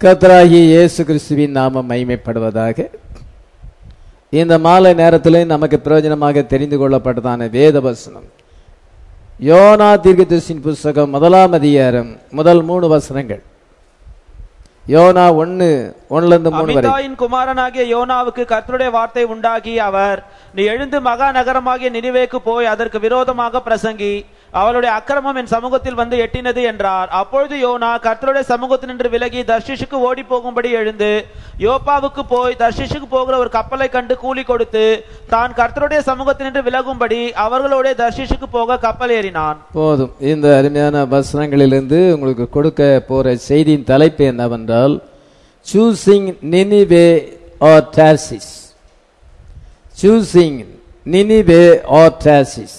கர்த்தராகிய இயேசு கிறிஸ்துவின் நாமம் மைமைப்படுவதாக இந்த மாலை நேரத்தில் நமக்கு பிரயோஜனமாக தெரிந்து கொள்ளப்பட்டதான வேத வசனம் யோனா தீர்க்கதரிசியின் புஸ்தகம் முதலாம் அதிகாரம் முதல் மூணு வசனங்கள் யோனா ஒன்னு ஒன்னுல இருந்து மூணு வரை அமிதாயின் குமாரனாகிய யோனாவுக்கு கர்த்தருடைய வார்த்தை உண்டாகி அவர் நீ எழுந்து மகா நகரமாகிய நினிவேக்கு போய் அதற்கு விரோதமாக பிரசங்கி அவளுடைய அக்கிரமம் என் சமூகத்தில் வந்து எட்டினது என்றார் அப்பொழுது யோனா கர்த்தருடைய சமூகத்தினின்று விலகி தர்ஷிஷுக்கு ஓடி போகும்படி எழுந்து யோப்பாவுக்கு போய் தர்ஷிஷுக்கு போகிற ஒரு கப்பலை கண்டு கூலி கொடுத்து தான் கர்த்தருடைய சமூகத்தினின்று விலகும்படி அவர்களோட தர்ஷிஷுக்கு போக கப்பல் ஏறினான் போதும் இந்த அருமையான வசனங்களிலிருந்து உங்களுக்கு கொடுக்க போற செய்தியின் தலைப்பு என்னவென்றால் choosing Nineveh or Tarshish choosing Nineveh or Tarshish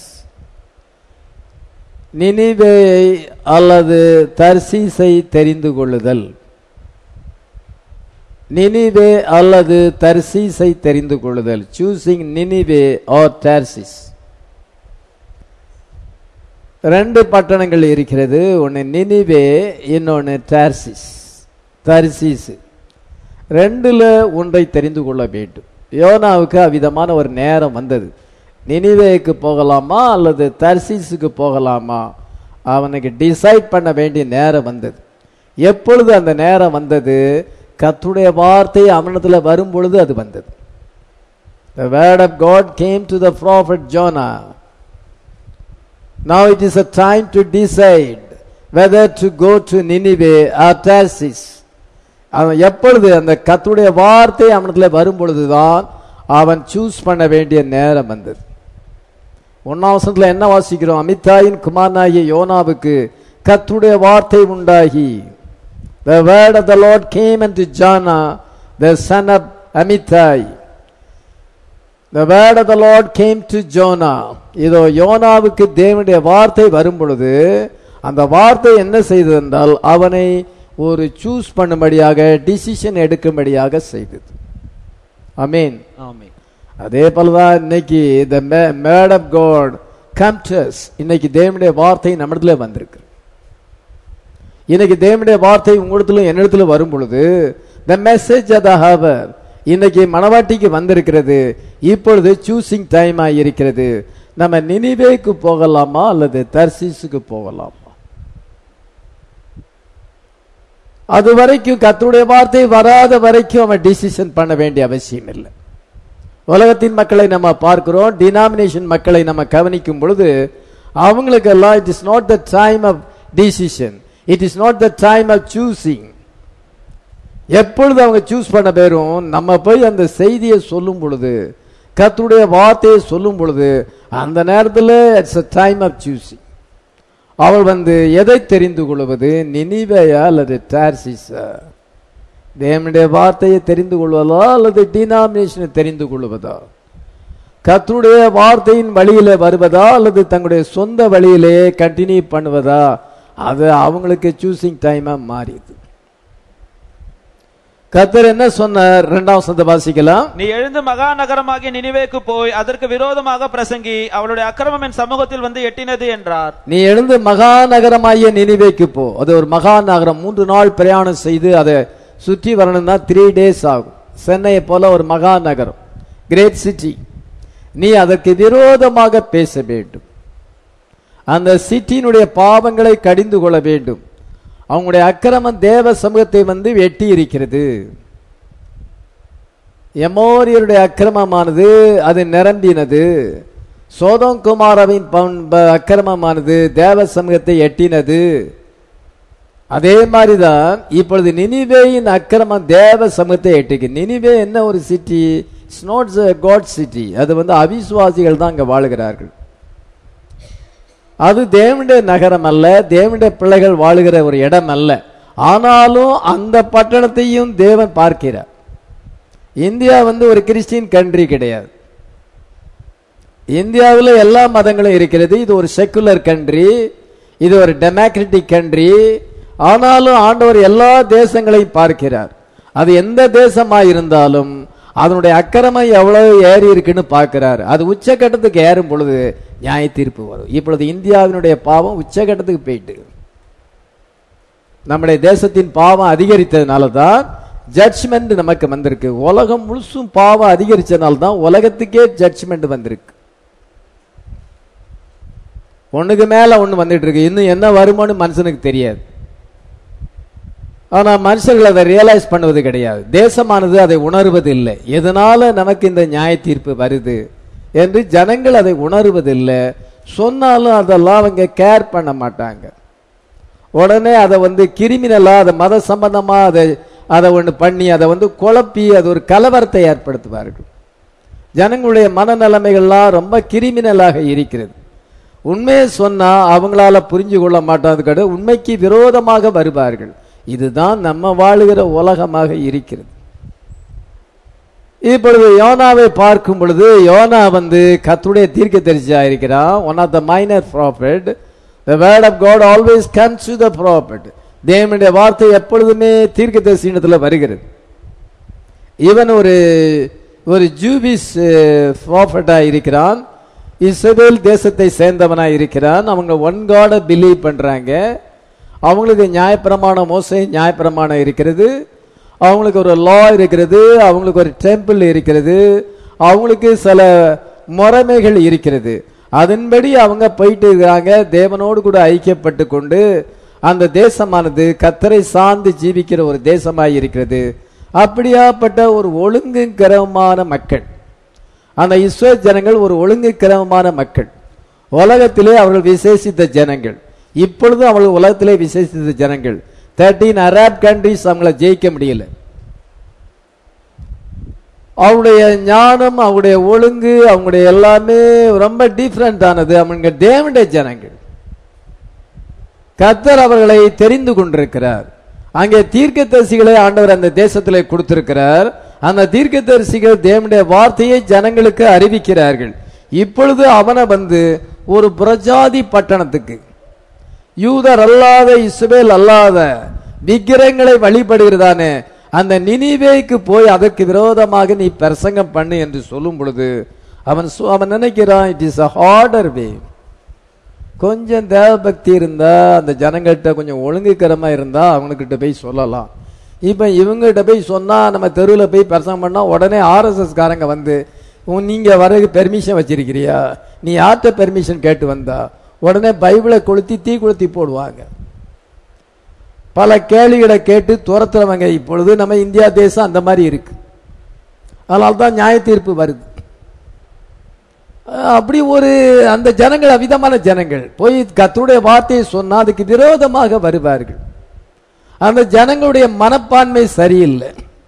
நினிவேயை அல்லது தர்சீஸை தெரிந்து கொள்ளுதல் நினிவே அல்லது தர்சீஸை தெரிந்து கொள்ளுதல் சூசிங் நினிவே ஆர் டார்சிஸ் ரெண்டு பட்டணங்கள் இருக்கிறது ஒன்று நினிவே இன்னொன்று டார்சிஸ் தர்சீஸ் ரெண்டுல ஒன்றை தெரிந்து கொள்ள வேண்டும் யோனாவுக்கு அவ்விதமான ஒரு நேரம் வந்தது நினிவேக்கு போகலாமா அல்லது தர்சீஸுக்கு போகலாமா அவனுக்கு டிசைட் பண்ண வேண்டிய நேரம் வந்தது எப்பொழுது அந்த நேரம் வந்தது கத்துடைய வார்த்தை அவனத்தில் வரும் பொழுது அது வந்தது The word of God came to the prophet Jonah. Now it is a time to decide whether to go to Nineveh or Tarsis. அவன் எப்பொழுது அந்த கத்துடைய வார்த்தை அவனத்தில் வரும் பொழுதுதான் அவன் சூஸ் பண்ண வேண்டிய நேரம் வந்தது ஒன்னாம் வசனத்துல என்ன வாசிக்கிறோம் அமித்தாயின் குமாரனாகிய யோனாவுக்கு கத்துடைய வார்த்தை உண்டாகி The word of the Lord came unto Jonah, the son of Amittai. The word of the Lord came to Jonah. இதோ யோனாவுக்கு தேவனுடைய வார்த்தை வரும் பொழுது அந்த வார்த்தை என்ன செய்தது என்றால் அவனை ஒரு சூஸ் பண்ணும்படியாக டிசிஷன் எடுக்கும்படியாக செய்தது அமீன் ஆமென் அதே போலதான் இன்னைக்கு the word of God comes to us இன்னைக்கு தேவனுடைய வார்த்தை நம்மிடத்துல வந்திருக்கு இன்னைக்கு தேவனுடைய வார்த்தை உங்களிடத்துல என்னிடத்துல வரும் பொழுது த மெசேஜ் அத ஹவர் இன்னைக்கு மணவாட்டிக்கு வந்திருக்கிறது இப்பொழுது சூசிங் டைம் இருக்கிறது நம்ம நினிவேக்கு போகலாமா அல்லது தர்சீஸுக்கு போகலாமா அது வரைக்கும் கர்த்தருடைய வார்த்தை வராத வரைக்கும் அவன் டிசிஷன் பண்ண வேண்டிய அவசியம் இல்லை உலகத்தின் மக்களை நம்ம பார்க்கிறோம் டினாமினேஷன் மக்களை நம்ம கவனிக்கும் பொழுது அவங்களுக்கு எல்லாம் it is not the time of decision it is not the time of choosing எப்பொழுது அவங்க சூஸ் பண்ண பேரும் நம்ம போய் அந்த செய்தியை சொல்லும் பொழுது கர்த்தருடைய வார்த்தையை சொல்லும் பொழுது அந்த நேரத்தில் it's a time of choosing அவள் வந்து எதை தெரிந்து கொள்வது நினிவேயா அல்லது டார்சிஸா தேவனுடைய வார்த்தையை தெரிந்து கொள்வதா அல்லது டினாமினேஷனை தெரிந்து கொள்வதா கர்த்தருடைய வார்த்தையின் வழியில வருவதா அல்லது தங்களுடைய சொந்த வழியிலே கண்டினியூ பண்ணுவதா அது அவங்களுக்கு சூசிங் டைமா மாறியது கர்த்தர் என்ன சொன்னார் இரண்டாம் வசனத்தை வாசிக்கலாம் நீ எழுந்து மகா நகரமாகிய நினிவேக்கு போய் அதற்கு விரோதமாக பிரசங்கி அவளுடைய அக்கிரமம் என் சமூகத்தில் வந்து எட்டினது என்றார் நீ எழுந்து மகா நகரமாகிய நினிவேக்கு போ அது ஒரு மகா நகரம் மூன்று நாள் பிரயாணம் செய்து அதை சுற்றி வரணும்னா த்ரீ டேஸ் ஆகும் சென்னையை போல ஒரு மகா நகரம் கிரேட் சிட்டி நீ அதற்கு விரோதமாக பேச வேண்டும் அந்த சிட்டியினுடைய பாவங்களை கடிந்து கொள்ள வேண்டும் அவங்களுடைய அக்கிரமம் தேவ சமூகத்தை வந்து வெட்டி இருக்கிறது எமோரியருடைய அக்கிரமமானது அது நிரம்பினது சோதம் குமாரவின் அக்கிரமமானது தேவ சமூகத்தை எட்டினது அதே மாதிரிதான் இப்பொழுது நினிவேயின் அக்கிரமம் தேவ சமூகத்தை எட்டிக்கு நினிவே என்ன ஒரு city it's not God city அது வந்து அவிசுவாசிகள் தான் அங்க வாழுகிறார்கள் அது தேவனுடைய நகரம் அல்ல தேவனுடைய பிள்ளைகள் வாழுகிற ஒரு இடம் அல்ல ஆனாலும் அந்த பட்டணத்தையும் தேவன் பார்க்கிறார் இந்தியா வந்து ஒரு கிறிஸ்டின் கண்ட்ரி கிடையாது இந்தியாவில் எல்லா மதங்களும் இருக்கிறது இது ஒரு செக்குலர் கண்ட்ரி இது ஒரு டெமோக்ராட்டிக் கண்ட்ரி ஆனாலும் ஆண்டவர் எல்லா தேசங்களையும் பார்க்கிறார் அது எந்த தேசமா இருந்தாலும் அதனுடைய அக்கிரமம் எவ்வளவு ஏறி இருக்குன்னு பார்க்கிறார் அது உச்சக்கட்டத்துக்கு ஏறும் பொழுது நியாய தீர்ப்பு வரும் இப்பொழுது இந்தியாவினுடைய பாவம் உச்சக்கட்டத்துக்கு போயிட்டு நம்முடைய தேசத்தின் பாவம் அதிகரித்ததுனால தான் ஜட்ஜ்மெண்ட் நமக்கு வந்திருக்கு உலகம் முழுசும் பாவம் அதிகரிச்சதுனால தான் உலகத்துக்கே ஜட்ஜ்மெண்ட் வந்திருக்கு ஒண்ணுக்கு மேல ஒண்ணு வந்துட்டு இருக்கு இன்னும் என்ன வருமானு மனுஷனுக்கு தெரியாது ஆனா மனுஷர்கள் அதை ரியலைஸ் பண்ணுவது கிடையாது தேசமானது அதை உணர்வது இல்லை எதனால நமக்கு இந்த நியாய தீர்ப்பு வருது என்று ஜனங்கள் அதை உணர்வதில்லை சொன்னாலும் அதெல்லாம் அவங்க கேர் பண்ண மாட்டாங்க உடனே அதை வந்து கிரிமினலா அதை மத சம்பந்தமா அதை அதை ஒன்று பண்ணி அதை வந்து குழப்பி அது ஒரு கலவரத்தை ஏற்படுத்துவார்கள் ஜனங்களுடைய மனநிலைமைகள்லாம் ரொம்ப கிரிமினலாக இருக்கிறது உண்மையை சொன்னா அவங்களால புரிஞ்சு கொள்ள மாட்டாது உண்மைக்கு விரோதமாக வருவார்கள் இதுதான் நம்ம வாழுகிற உலகமாக இருக்கிறது இப்பொழுது யோனாவை பார்க்கும் பொழுது யோனா வந்து கத்துடைய தீர்க்க தரிசியா இருக்கிறான் one of the minor prophet the word of God always comes to the prophet தேவனுடைய வார்த்தை எப்பொழுதுமே தீர்க்க தரிசனத்தில் வருகிறது இவன் ஒரு ஒரு ஜூபிஸ் ப்ராஃபிட்டா இருக்கிறான் இஸ்ரேல் தேசத்தை சேர்ந்தவனா இருக்கிறான் அவங்க ஒன் காட பிலீவ் பண்றாங்க அவங்களுக்கு நியாயப்பிரமாணம் மோசை நியாயப்பிரமாணம் இருக்கிறது அவங்களுக்கு ஒரு லா இருக்கிறது அவங்களுக்கு ஒரு டெம்பிள் இருக்கிறது அவங்களுக்கு சில முறைமைகள் இருக்கிறது அதன்படி அவங்க போயிட்டு இருக்கிறாங்க தேவனோடு கூட ஐக்கியப்பட்டு கொண்டு அந்த தேசமானது கத்தரை சார்ந்து ஜீவிக்கிற ஒரு தேசமாய் இருக்கிறது அப்படியாப்பட்ட ஒரு ஒழுங்கு கிரமமான மக்கள் அந்த இஸ்ரேல் ஜனங்கள் ஒரு ஒழுங்கு கிரமமான மக்கள் உலகத்திலே அவர்கள் விசேஷித்த ஜனங்கள் இப்பொழுதும் அவர்கள் உலகத்திலே விசேஷித்த ஜனங்கள் தேர்ட்டீன் அரப் கண்ட்ரிஸ் அவங்கள ஜெயிக்க முடியல அவருடைய ஞானம் அவருடைய ஒழுங்கு அவங்களுடைய எல்லாமே ரொம்ப டிஃப்ரெண்ட் ஆனது அவங்க தேவனுடைய ஜனங்கள் கத்தர் அவர்களை தெரிந்து கொண்டிருக்கிறார் அங்கே தீர்க்கதரிசிகளை ஆண்டவர் அந்த தேசத்திலே கொடுத்திருக்கிறார் அந்த தீர்க்கதரிசிகள் தேவனுடைய வார்த்தையை ஜனங்களுக்கு அறிவிக்கிறார்கள் இப்பொழுது அவனை வந்து ஒரு புரஜாதி பட்டணத்துக்கு யூதர் அல்லாத இஸ்ரேல் அல்லாத விக்கிரங்களை வழிபடுகிறதானே அந்த நினிவேக்கு போய் அதற்கு விரோதமாக நீ பிரசங்கம் பண்ணு என்று சொல்லும் பொழுது அவன் சொ- அவன் நினைக்கிறான் it is a harder way கொஞ்சம் தேவபக்தி இருந்தா அந்த ஜனங்கள்கிட்ட கொஞ்சம் ஒழுங்குக்கரமா இருந்தா அவனுக்கிட்ட போய் சொல்லலாம் இப்ப இவங்ககிட்ட போய் சொன்னா நம்ம தெருவில் போய் பிரசங்கம் பண்ணா உடனே ஆர்எஸ்எஸ் காரங்க வந்து உன் நீங்க வரக்கு பெர்மிஷன் வச்சிருக்கிறியா நீ யார்கிட்ட பெர்மிஷன் கேட்டு வந்தா உடனே பைபிளை கொளுத்தி தீ கொளுத்தி போடுவாங்க பல கேள்விகளை கேட்டு துரத்துறவங்க இப்பொழுது நம்ம இந்தியா தேசம் அந்த மாதிரி இருக்கு அதனால தான் நியாய தீர்ப்பு வருது அஹ் அப்படி ஒரு அந்த ஜனங்கள் அவிதமான ஜனங்கள் போய் கர்த்தருடைய வார்த்தையை சொன்னா அதுக்கு விரோதமாக வருவார்கள் அந்த ஜனங்களுடைய மனப்பான்மை சரியில்லை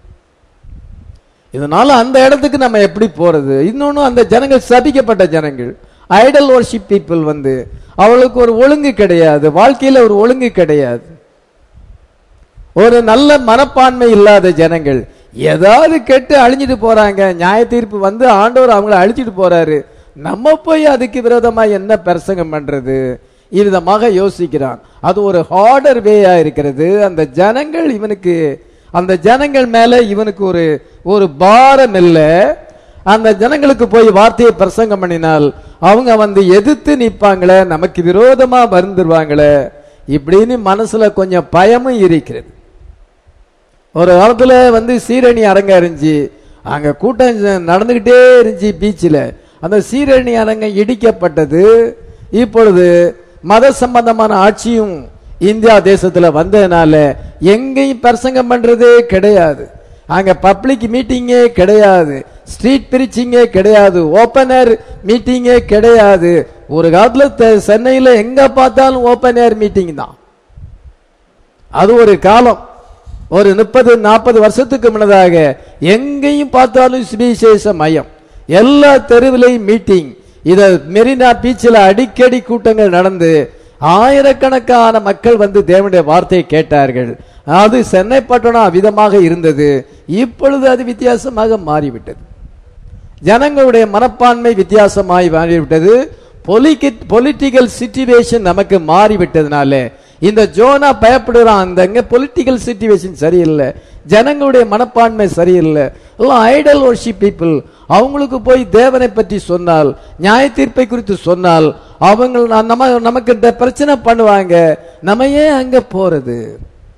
இதனால அந்த இடத்துக்கு நம்ம எப்படி போறது இன்னொன்னு அந்த ஜனங்கள் சபிக்கப்பட்ட ஜனங்கள் ஐடல் worship பீப்புள் வந்து அவளுக்கு ஒரு ஒழுங்கு கிடையாது வாழ்க்கையில ஒரு ஒழுங்கு கிடையாது ஒரு நல்ல மனப்பான்மை இல்லாத ஜனங்கள் ஏதாவது கெட்டு அழிஞ்சிட்டு போறாங்க நியாய தீர்ப்பு வந்து ஆண்டவர் அவங்கள அழிச்சிட்டு போறாரு நம்ம போய் அதுக்கு விரோதமா என்ன பிரசங்கம் பண்றது இவ்விதமாக யோசிக்கிறான் அது ஒரு ஹார்டர் வேயா இருக்கிறது அந்த ஜனங்கள் இவனுக்கு அந்த ஜனங்கள் மேல இவனுக்கு ஒரு ஒரு பாரம் இல்லை அந்த ஜனங்களுக்கு போய் வார்த்தையை பிரசங்கம் பண்ணினால் அவங்க வந்து எதிர்த்து நிப்பாங்களே நமக்கு விரோதமா வருந்துருவாங்களே இப்படின்னு மனசுல கொஞ்சம் பயமும் இருக்கிறது ஒரு காலத்துல வந்து சீரணி அரங்க இருந்துச்சு அங்க கூட்டம் நடந்துகிட்டே இருந்துச்சு பீச்சில் அந்த சீரணி அரங்கம் இடிக்கப்பட்டது இப்பொழுது மத சம்பந்தமான ஆட்சியும் இந்தியா தேசத்துல வந்ததுனால எங்கேயும் பிரசங்கம் பண்றதே கிடையாது அங்க பப்ளிக் மீட்டிங்கே கிடையாது ஸ்ட்ரீட் பிரீச்சிங்கே கிடையாது ஓப்பன் ஏர் மீட்டிங்கே கிடையாது ஒரு காலத்துல தெ- சென்னையில எங்க பார்த்தாலும் ஓப்பன் ஏர் மீட்டிங் தான் அது ஒரு காலம் ஒரு முப்பது நாற்பது வருஷத்துக்கு முன்னதாக எங்கேயும் பார்த்தாலும் சுவிசேஷ மையம் எல்லா தெருவிலையும் மீட்டிங் இத மெரினா பீச்சில் அடிக்கடி கூட்டங்கள் நடந்து ஆயிரக்கணக்கான மக்கள் வந்து தேவனுடைய வார்த்தையை கேட்டார்கள் அது சென்னை பட்டணம் அவ்விதமாக இருந்தது இப்பொழுது அது வித்தியாசமாக மாறிவிட்டது ஜனங்களுடைய மனப்பான்மை வித்தியாசமாய் மாறிவிட்டது பொலிட்டிக்கல் சிச்சுவேஷன் நமக்கு மாறிவிட்டதுனால இந்த ஜோனா பயப்படுறான் அந்த பொலிட்டிக்கல் சிச்சுவேஷன் சரியில்லை ஜனங்களுடைய மனப்பான்மை சரியில்லை எல்லாம் ஐடல் worship பீப்புள் அவங்களுக்கு போய் தேவனை பற்றி சொன்னால் நியாய தீர்ப்பை குறித்து சொன்னால் அவங்க நம்ம நமக்கு இந்த பிரச்சனை பண்ணுவாங்க நம்ம ஏன் அங்க போறது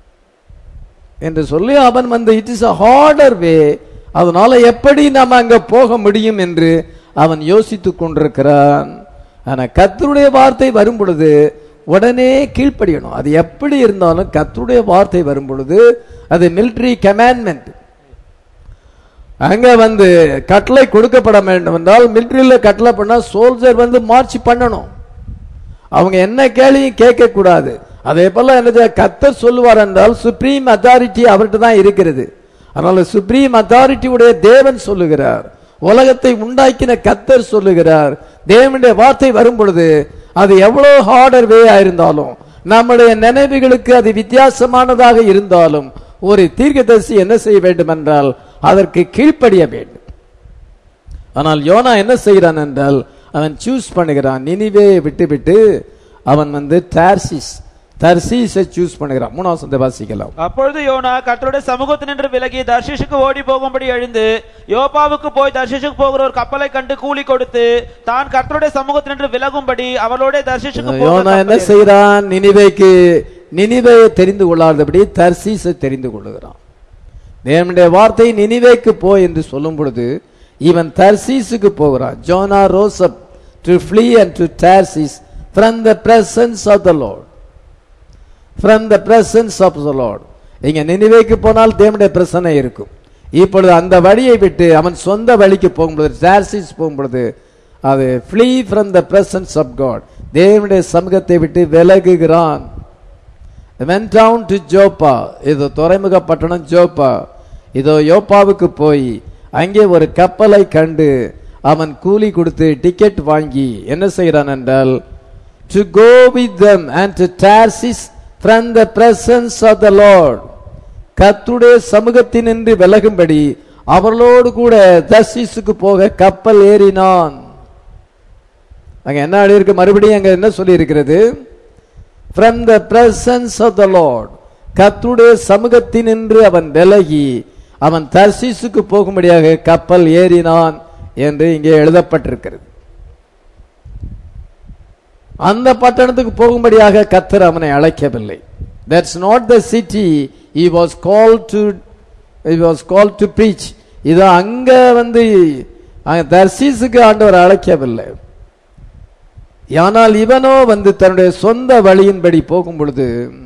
என்று சொல்லி அவன் வந்து it is a harder way அதனால எப்படி நாம் அங்க போக முடியும் என்று அவன் யோசித்துக் கொண்டிருக்கிறான் ஆனா கர்த்தருடைய வார்த்தை வரும் பொழுது உடனே கீழ்ப்படியணும் அது எப்படி இருந்தாலும் கர்த்தருடைய வார்த்தை வரும் பொழுது அது மிலிட்டரி கமாண்ட்மெண்ட் அங்க வந்து கட்டளை கொடுக்கப்பட வேண்டும் என்றால் மிலிட்டரியில கட்டளை பண்ணா சோல்ஜர் வந்து மார்ச் பண்ணணும் அவங்க என்ன கேள்வியும் கேட்க கூடாது அதே போல என்னது கத்தர் சொல்லுவார் என்றால் சுப்ரீம் அத்தாரிட்டி அவர்கிட்ட தான் இருக்கிறது அதனால சுப்ரீம் அத்தாரிட்டி உடைய தேவன் சொல்லுகிறார் உலகத்தை உண்டாக்கின கத்தர் சொல்லுகிறார் தேவனுடைய வார்த்தை வரும் பொழுது அது எவ்வளவு ஹார்டர் வே இருந்தாலும் நம்முடைய நினைவுகளுக்கு அது வித்தியாசமானதாக இருந்தாலும் ஒரு தீர்க்கதரிசி என்ன செய்ய வேண்டும் என்றால் அதற்கு கீழ்ப்படிய வேண்டும் ஆனால் யோனா என்ன செய்கிறான் என்றால் அவன் சூஸ் பண்ணுகிறான் நினிவே விட்டு விட்டு அவன் வந்து டார்சிஸ் தர்சீஸை சூஸ் பண்ணுகிறான் மூணாவது சந்தை வாசிக்கலாம் அப்பொழுது யோனா கர்த்தருடைய சமூகத்தினின்று விலகி தர்ஷிஷுக்கு ஓடி போகும்படி எழுந்து யோப்பாவுக்கு போய் தர்ஷிஷுக்கு போகிற ஒரு கப்பலை கண்டு கூலி கொடுத்து தான் கர்த்தருடைய சமூகத்தினின்று விலகும்படி அவளோட தர்ஷிஷுக்கு போக யோனா என்ன கப்பல் செய்கிறான் நினிவேக்கு நினிவேயை தெரிந்து கொள்ளாதபடி தர்சீஸை தெரிந்து கொள்ளுகிறான் தேவனுடைய வார்த்தை நினிவேக்கு போ என்று சொல்லும் பொழுது இவன் தர்சீஸுக்கு போகிறான் Jonah rose up to flee and to Tarshish from the presence of the lord from the presence of the lord இங்க நினிவேக்கு போனால் தேவனுடைய பிரசனை இருக்கும் இப்பொழுது அந்த வழியை விட்டு அவன் சொந்த வழிக்கு போகும்பொழுது டார்சிஸ் போகும்பொழுது அது flee from the presence of God தேவனுடைய சமூகத்தை விட்டு விலகுகிறான் went down to ஜோப்பா இது துறைமுக பட்டணம் ஜோப்பா இதோ யோப்பாவுக்கு போய் அங்கே ஒரு கப்பலை கண்டு அவன் கூலி கொடுத்து டிக்கெட் வாங்கி என்ன செய்கிறான் என்றால் to go with them and to Tarsis from the presence of the Lord கர்த்தருடைய சமூகத்தினின்று விலகும்படி அவர்களோடு கூட தர்சீசுக்கு போக கப்பல் ஏறினான் அங்க என்ன இருக்கு மறுபடியும் அங்க என்ன சொல்லி இருக்கிறது from the presence of the Lord கர்த்தருடைய சமூகத்தினின்று அவன் விலகி அவன் தர்சீசுக்கு போகும்படியாக கப்பல் ஏறினான் என்று இங்கே எழுதப்பட்டிருக்கிறது அந்த பட்டணத்துக்கு போகும்படியாக கத்தர் அவனை அழைக்கவில்லை that's not the city he was called to he was called to preach இது அங்க வந்து அங்க தர்சீசுக்கு ஆண்டவர் அழைக்கவில்லை ஆனால் இவனோ வந்து தன்னுடைய சொந்த வழியின்படி போகும் பொழுது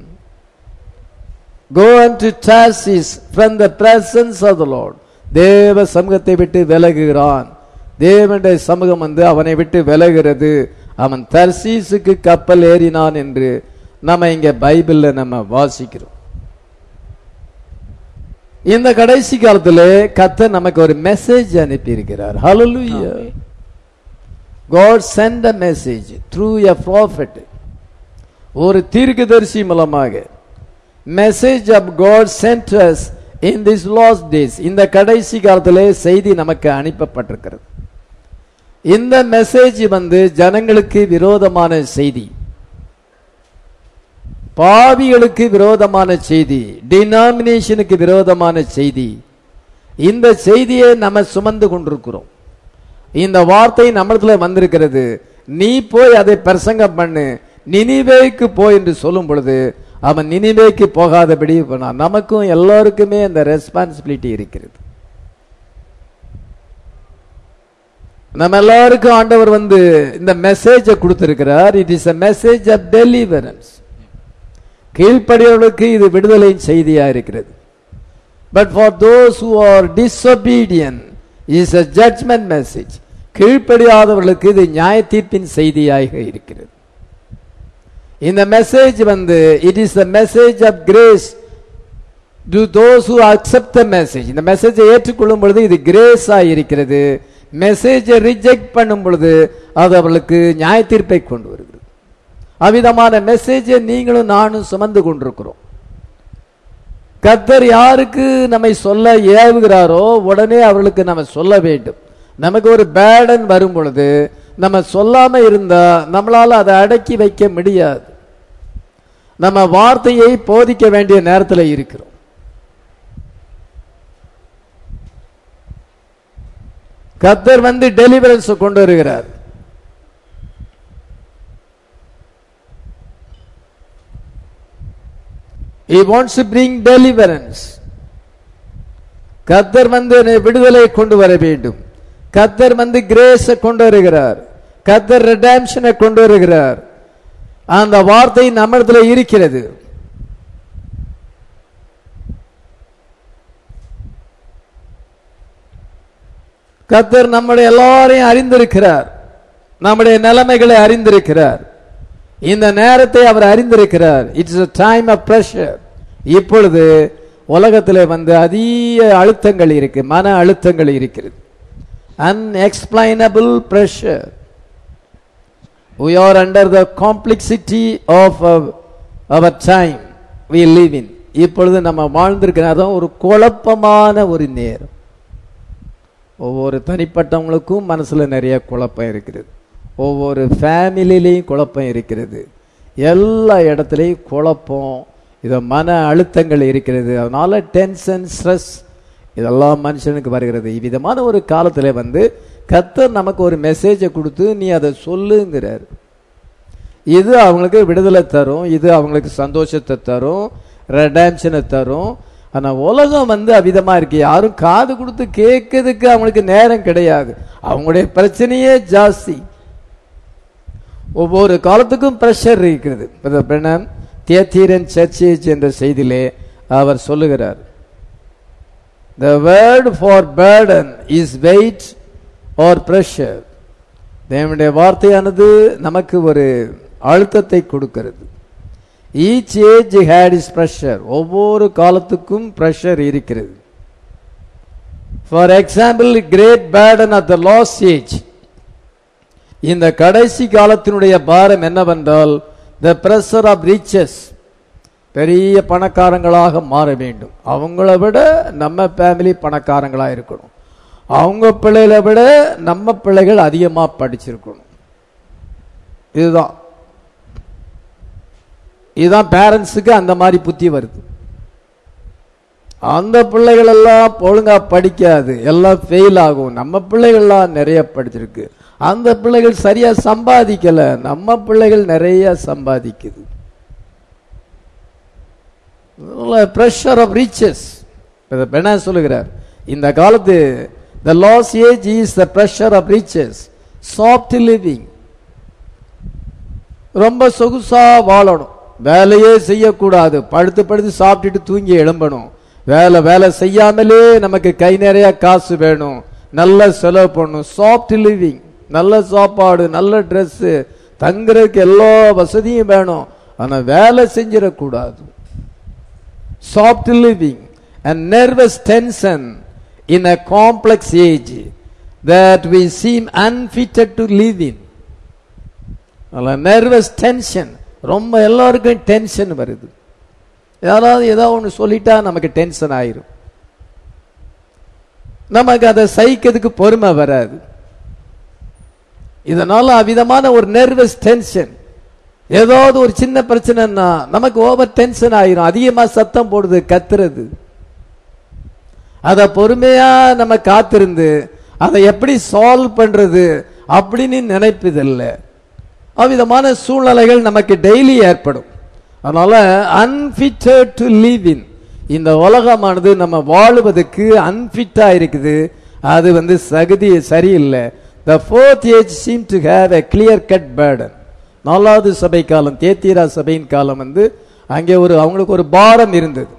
go unto Tarsis from the presence of the Lord தேவ சமூகத்தை விட்டு விலகுகிறான் தேவனுடைய சமூகம் வந்து அவனை விட்டு விலகிறது அவன் தர்சீசுக்கு கப்பல் ஏறினான் என்று நம்ம இங்க பைபிள்ல நம்ம வாசிக்கிறோம் இந்த கடைசி காலத்திலே கர்த்தர் நமக்கு ஒரு மெசேஜ் அனுப்பி இருக்கிறார் ஹalleluya God sent a message through a prophet ஒரு தீர்க்கதரிசி மூலமாக message of God sent us in these last days இந்த கடைசி காலத்திலே செய்தி நமக்கு அனுப்பப்பட்டிருக்கிறது இந்த மெசேஜ் வந்து ஜனங்களுக்கு விரோதமான செய்தி பாவிகளுக்கு விரோதமான செய்தி டினாமினேஷனுக்கு விரோதமான செய்தி இந்த செய்தியை நம்ம சுமந்து கொண்டிருக்கிறோம் இந்த வார்த்தை நம்மளத்துல வந்திருக்கிறது நீ போய் அதை பிரசங்கம் பண்ணு நினிவேக்கு போய் என்று சொல்லும் பொழுது அவன் நினிவேக்கு போகாதபடி போனான் நமக்கும் எல்லாருக்குமே அந்த ரெஸ்பான்சிபிலிட்டி இருக்கிறது நம்ம எல்லாருக்கும் ஆண்டவர் வந்து இந்த மெசேஜை கொடுத்திருக்கிறார் it is a message of deliverance கீழ்ப்படியவர்களுக்கு இது விடுதலையின் செய்தியா இருக்கிறது but for those who are disobedient is a judgment message கீழ்ப்படியாதவர்களுக்கு இது நியாய தீர்ப்பின் செய்தியாக இருக்கிறது இந்த மெசேஜ் வந்து it is the message of grace to those who accept the message இந்த மெசேஜை ஏற்றுக்கொள்ளும் பொழுது இது கிரேஸா இருக்கிறது மெசேஜை ரிஜெக்ட் பண்ணும் பொழுது அது அவர்களுக்கு நியாய தீர்ப்பை கொண்டு வருகிறது அவ்விதமான மெசேஜை நீங்களும் நானும் சுமந்து கொண்டிருக்கிறோம் கர்த்தர் யாருக்கு நம்மை சொல்ல ஏவுகிறாரோ உடனே அவர்களுக்கு நம்ம சொல்ல வேண்டும் நமக்கு ஒரு பேடன் வரும் பொழுது நம்ம சொல்லாம இருந்தா நம்மளால அதை அடக்கி வைக்க முடியாது நம்ம வார்த்தையை போதிக்க வேண்டிய நேரத்தில் இருக்கிறோம் கர்த்தர் வந்து டெலிவரன்ஸ் கொண்டு வருகிறார் he wants to bring deliverance கத்தர் வந்து என்னை விடுதலை கொண்டு வர வேண்டும் கத்தர் வந்து கிரேஸ கொண்டு வருகிறார் கத்தர் ரெடாம்ஷனை கொண்டு வருகிறார் அந்த வார்த்தை நம்மிடத்துல இருக்கிறது கத்தர் நம்முடைய எல்லாரையும் அறிந்திருக்கிறார் நம்முடைய நிலைமைகளை அறிந்திருக்கிறார் இந்த நேரத்தை அவர் அறிந்திருக்கிறார் it's a time of pressure இப்பொழுது உலகத்தில் வந்து அதிக அழுத்தங்கள் இருக்கு மன அழுத்தங்கள் இருக்கிறது unexplainable pressure we are under the complexity of our, our time we live in இப்பொழுது நம்ம வாழ்ந்திருக்கிற அதான் ஒரு குழப்பமான ஒரு நேரம் ஒவ்வொரு தனிப்பட்டவங்களுக்கும் மனசுல நிறைய குழப்பம் இருக்கிறது ஒவ்வொரு ஃபேமிலிலையும் குழப்பம் இருக்கிறது எல்லா இடத்துலையும் குழப்பம் இது மன அழுத்தங்கள் இருக்கிறது அதனால டென்ஷன் ஸ்ட்ரெஸ் இதெல்லாம் மனுஷனுக்கு வருகிறது இவ்விதமான ஒரு காலத்துல வந்து கத்தர் நமக்கு ஒரு மெசேஜை கொடுத்து நீ அதை சொல்லுங்கிறார் இது அவங்களுக்கு விடுதலை தரும் இது அவங்களுக்கு சந்தோஷத்தை தரும் ரெடாம்ஷனை தரும் ஆனா உலகம் வந்து அவிதமா இருக்கு யாரும் காது கொடுத்து கேட்கறதுக்கு அவங்களுக்கு நேரம் கிடையாது அவங்களுடைய பிரச்சனையே ஜாஸ்தி ஒவ்வொரு காலத்துக்கும் பிரஷர் இருக்கிறது பிரதர் பிரணம் தியத்தீரன் சர்ச்சேஜ் என்ற செய்தியிலே அவர் சொல்லுகிறார் the word for burden is weight or pressure தேவனுடைய வார்த்தையானது நமக்கு ஒரு அழுத்தத்தை கொடுக்கிறது each age had is pressure ஒவ்வொரு காலத்துக்கும் ப்ரெஷர் இருக்கிறது for example great burden of the last age இந்த கடைசி காலத்தினுடைய பாரம் என்னவென்றால் த பிரஷர் ஆஃப் ரீச்சஸ் பெரிய பணக்காரங்களாக மாற வேண்டும் அவங்கள விட நம்ம ஃபேமிலி பணக்காரங்களா இருக்கணும் அவங்க பிள்ளைகளை விட நம்ம பிள்ளைகள் அதிகமா படிச்சிருக்கணும் இதுதான் இதுதான் பேரண்ட்ஸுக்கு அந்த மாதிரி புத்தி வருது அந்த பிள்ளைகள் எல்லாம் ஒழுங்கா படிக்காது எல்லாம் ஃபெயில் ஆகும் நம்ம பிள்ளைகள்லாம் நிறைய படிச்சிருக்கு அந்த பிள்ளைகள் சரியா சம்பாதிக்கல நம்ம பிள்ளைகள் நிறைய சம்பாதிக்குது ப்ரெஷர் ஆஃப் ரீச்சஸ் பெண்ணா சொல்லுகிறார் இந்த காலத்து the last age is the pressure of riches soft living ரொம்ப சொகுசா வாழணும் வேலையே செய்யக்கூடாது படுத்து படுத்து சாப்பிட்டுட்டு தூங்கி எழும்பணும் வேலை வேலை செய்யாமலே நமக்கு கை நிறைய காசு வேணும் நல்ல செலவு பண்ணணும் சாஃப்ட் லிவிங் நல்ல சாப்பாடு நல்ல Dress தங்குறதுக்கு எல்லா வசதியும் வேணும் ஆனா வேலை செஞ்சிடக்கூடாது soft living and nervous tension in a complex age that we seem unfitted to live in. Nervous tension ரொம்ப எல்லாருக்கும் டென்ஷன் வருது யாராவது ஏதோ ஒன்று சொல்லிட்டா நமக்கு டென்ஷன் ஆயிரும் நமக்கு அதை சகிக்கிறதுக்கு பொறுமை வராது இதனால அவ்விதமான ஒரு நர்வஸ் டென்ஷன் ஏதாவது ஒரு சின்ன பிரச்சனைன்னா நமக்கு ஓவர் டென்ஷன் ஆயிரும் அதிகமா சத்தம் போடுது கத்துறது அத பொறுமையா நம்ம காத்திருந்து அதை எப்படி சால்வ் பண்றது அப்படின்னு நினைப்பதில்லை அவ்விதமான சூழ்நிலைகள் நமக்கு டெய்லி ஏற்படும் அதனால அன்பிட்டட் டு லீவ் இன் இந்த உலகமானது நம்ம வாழுவதற்கு அன்பிட்டா இருக்குது அது வந்து சகுதி சரியில்லை the fourth age seem to have a clear cut burden நாலாவது சபை காலம் தேத்தீரா சபையின் காலம் வந்து அங்கே ஒரு அவங்களுக்கு ஒரு பாரம் இருந்தது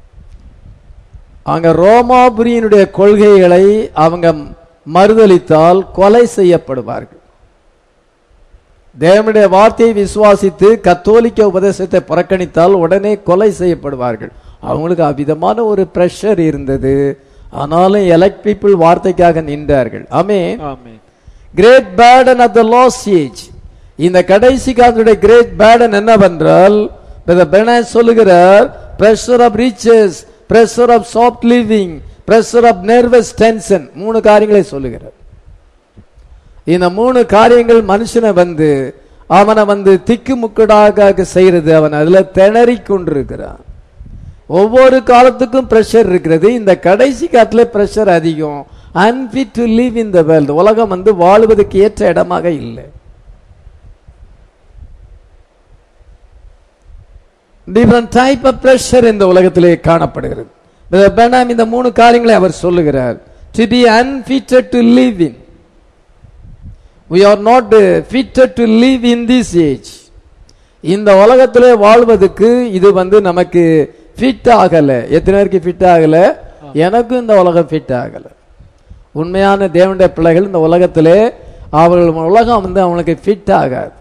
அங்க ரோமாபுரியினுடைய கொள்கைகளை அவங்க மறுதளித்தால் கொலை செய்யப்படுவார்கள் தேவனுடைய வார்த்தையை விசுவாசித்து கத்தோலிக்க உபதேசத்தை புறக்கணித்தால் உடனே கொலை செய்யப்படுவார்கள் அவங்களுக்கு அவ்விதமான ஒரு பிரஷர் இருந்தது ஆனாலும் எலக்ட் பீப்புள் வார்த்தைக்காக நின்றார்கள் ஆமே ஆமென் great burden of the last age இந்த கடைசி காலத்துடைய கிரேட் பேர்டன் என்னவென்றால் பெர்னாஸ் சொல்லுகிறார் pressure of riches pressure of soft living pressure of nervous tension மூணு காரியங்களை சொல்லுகிறார் இந்த மூணு காரியங்கள் மனுஷனை வந்து அவனை வந்து திக்குமுக்கடாக செய்யறது அவன் அதுல திணறி கொண்டிருக்கிறான் ஒவ்வொரு காலத்துக்கும் பிரஷர் இருக்கிறது இந்த கடைசி காலத்துல பிரஷர் அதிகம் unfit to live in the world உலகம் வந்து வாழுவதற்கு ஏற்ற இடமாக இல்லை டிஃபரண்ட் டைப் ஆஃப் பிரஷர் இந்த உலகத்திலே காணப்படுகிறது Brother Branham இந்த மூணு காரியங்களை அவர் சொல்லுகிறார் to be unfitted to live in we are not uh, fitted to live in this age இந்த உலகத்திலே வாழ்வதற்கு இது வந்து நமக்கு ஃபிட் ஆகல எத்தனை பேருக்கு ஃபிட் ஆகல எனக்கும் இந்த உலகம் ஃபிட் ஆகல உண்மையான தேவனுடைய பிள்ளைகள் இந்த உலகத்திலே அவர்கள் உலகம் வந்து அவனுக்கு ஃபிட் ஆகாது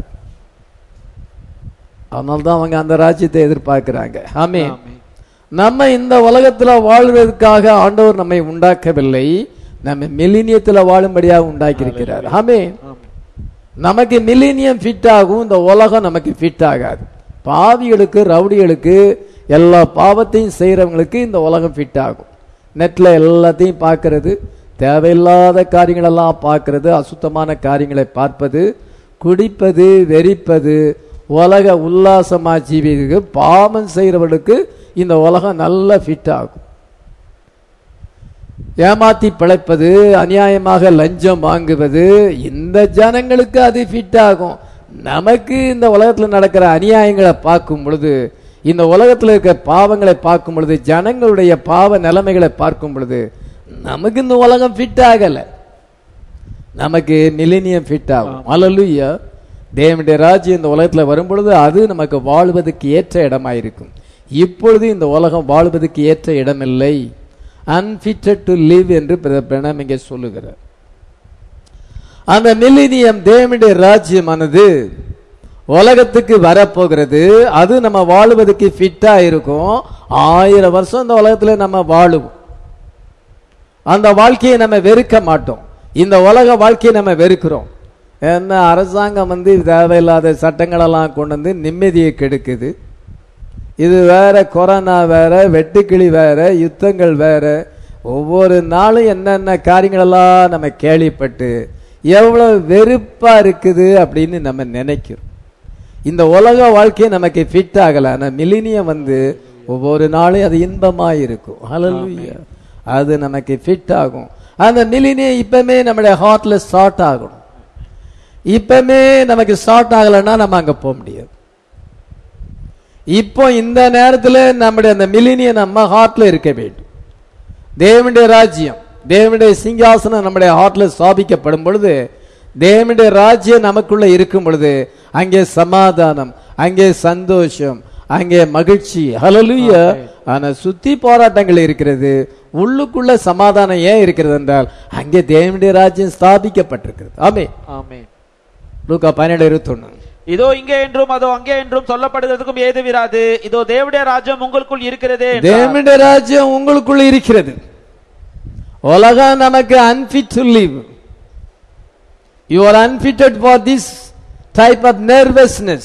அதனால தான் அவங்க அந்த ராஜ்யத்தை எதிர்பார்க்கிறாங்க ஆமே ஆமென். நம்ம இந்த உலகத்துல வாழ்வதற்காக ஆண்டவர் நம்மை உண்டாக்கவில்லை நம்ம மில்லினியத்துல வாழும்படியாக உண்டாக்கியிருக்கிறார் ஆமே ஆமென். நமக்கு மில்லினியம் ஃபிட் ஆகும் இந்த உலகம் நமக்கு ஃபிட் ஆகாது பாவிகளுக்கு ரவுடிகளுக்கு எல்லா பாவத்தையும் செய்யறவங்களுக்கு இந்த உலகம் ஃபிட் ஆகும் நெட்ல எல்லாத்தையும் பார்க்கிறது தேவையில்லாத காரியங்களெல்லாம் பார்க்கிறது அசுத்தமான காரியங்களை பார்ப்பது குடிப்பது வெறிப்பது உலக உல்லாசமா ஜீவிக்கு பாவம் செய்கிறவர்களுக்கு இந்த உலகம் நல்ல ஃபிட் ஆகும் ஏமாத்தி பிழைப்பது அநியாயமாக லஞ்சம் வாங்குவது இந்த ஜனங்களுக்கு அது ஃபிட் ஆகும் நமக்கு இந்த உலகத்துல நடக்கிற அநியாயங்களை பார்க்கும் பொழுது இந்த உலகத்துல இருக்கிற பாவங்களை பார்க்கும் பொழுது ஜனங்களுடைய பாவ நிலைமைகளை பார்க்கும் பொழுது நமக்கு இந்த உலகம் ஃபிட் ஆகல நமக்கு மிலினியம் ஃபிட் ஆகும் அல்லலுயா தேவனுடைய ராஜ்யம் இந்த உலகத்துல வரும் பொழுது அது நமக்கு வாழ்வதற்கு ஏற்ற இடமா இருக்கும் இப்பொழுது இந்த உலகம் வாழ்வதற்கு ஏற்ற இடமில்லை அன்பிட்டட் டு லிவ் என்று பிரணம் இங்கே சொல்லுகிறார் அந்த மில்லினியம் தேவனுடைய ராஜ்யமானது உலகத்துக்கு வரப்போகிறது அது நம்ம வாழுவதற்கு ஃபிட்டா இருக்கும் ஆயிரம் வருஷம் இந்த உலகத்துல நம்ம வாழுவோம் அந்த வாழ்க்கையை நம்ம வெறுக்க மாட்டோம் இந்த உலக வாழ்க்கையை நம்ம வெறுக்கிறோம் ஏன்னா அரசாங்கம் வந்து தேவையில்லாத சட்டங்களெல்லாம் கொண்டு வந்து நிம்மதியை கெடுக்குது இது வேற கொரோனா வேற வெட்டுக்கிளி வேற யுத்தங்கள் வேற ஒவ்வொரு நாளும் என்னென்ன காரியங்களெல்லாம் நம்ம கேள்விப்பட்டு எவ்வளவு வெறுப்பா இருக்குது அப்படின்னு நம்ம நினைக்கிறோம் இந்த உலக வாழ்க்கை நமக்கு ஃபிட் ஆகல ஆனா மிலினியம் வந்து ஒவ்வொரு நாளும் அது இன்பமா இருக்கும் ஹalleluya அது நமக்கு ஃபிட் ஆகும் அந்த மிலினியம் இப்பமே நம்முடைய ஹார்ட்ல ஸ்டார்ட் ஆகணும் இப்பமே நமக்கு ஸ்டார்ட் ஆகலைன்னா நம்ம அங்க போக முடியாது இப்போ இந்த நேரத்துல நம்முடைய அந்த மிலினிய நம்ம ஹார்ட்ல இருக்க வேண்டும் தேவனுடைய ராஜ்யம் தேவனுடைய சிங்காசனம் நம்முடைய ஹார்ட்ல ஸ்தாபிக்கப்படும் பொழுது தேவனுடைய ராஜ்யம் நமக்குள்ள இருக்கும் பொழுது அங்கே சமாதானம் அங்கே சந்தோஷம் அங்கே மகிழ்ச்சி ஹalleluya ஆனா சுத்தி போராட்டங்கள் இருக்கிறது உள்ளுக்குள்ள சமாதானம் ஏன் இருக்கிறது என்றால் அங்கே தேவனுடைய ராஜ்யம் ஸ்தாபிக்கப்பட்டிருக்கிறது ஆமே ஆமென் லூக்கா பதினேழு இருபத்தொன்னு இதோ இங்கே என்றும் அதோ அங்கே என்றும் சொல்லப்படுகிறதுக்கும் ஏது விராது இதோ தேவனுடைய ராஜ்யம் உங்களுக்குள் இருக்கிறதே என்றார். தேவனுடைய ராஜ்யம் உங்களுக்குள்ள இருக்கிறது உலகம் நமக்கு unfit to live you are unfitted for this type of nervousness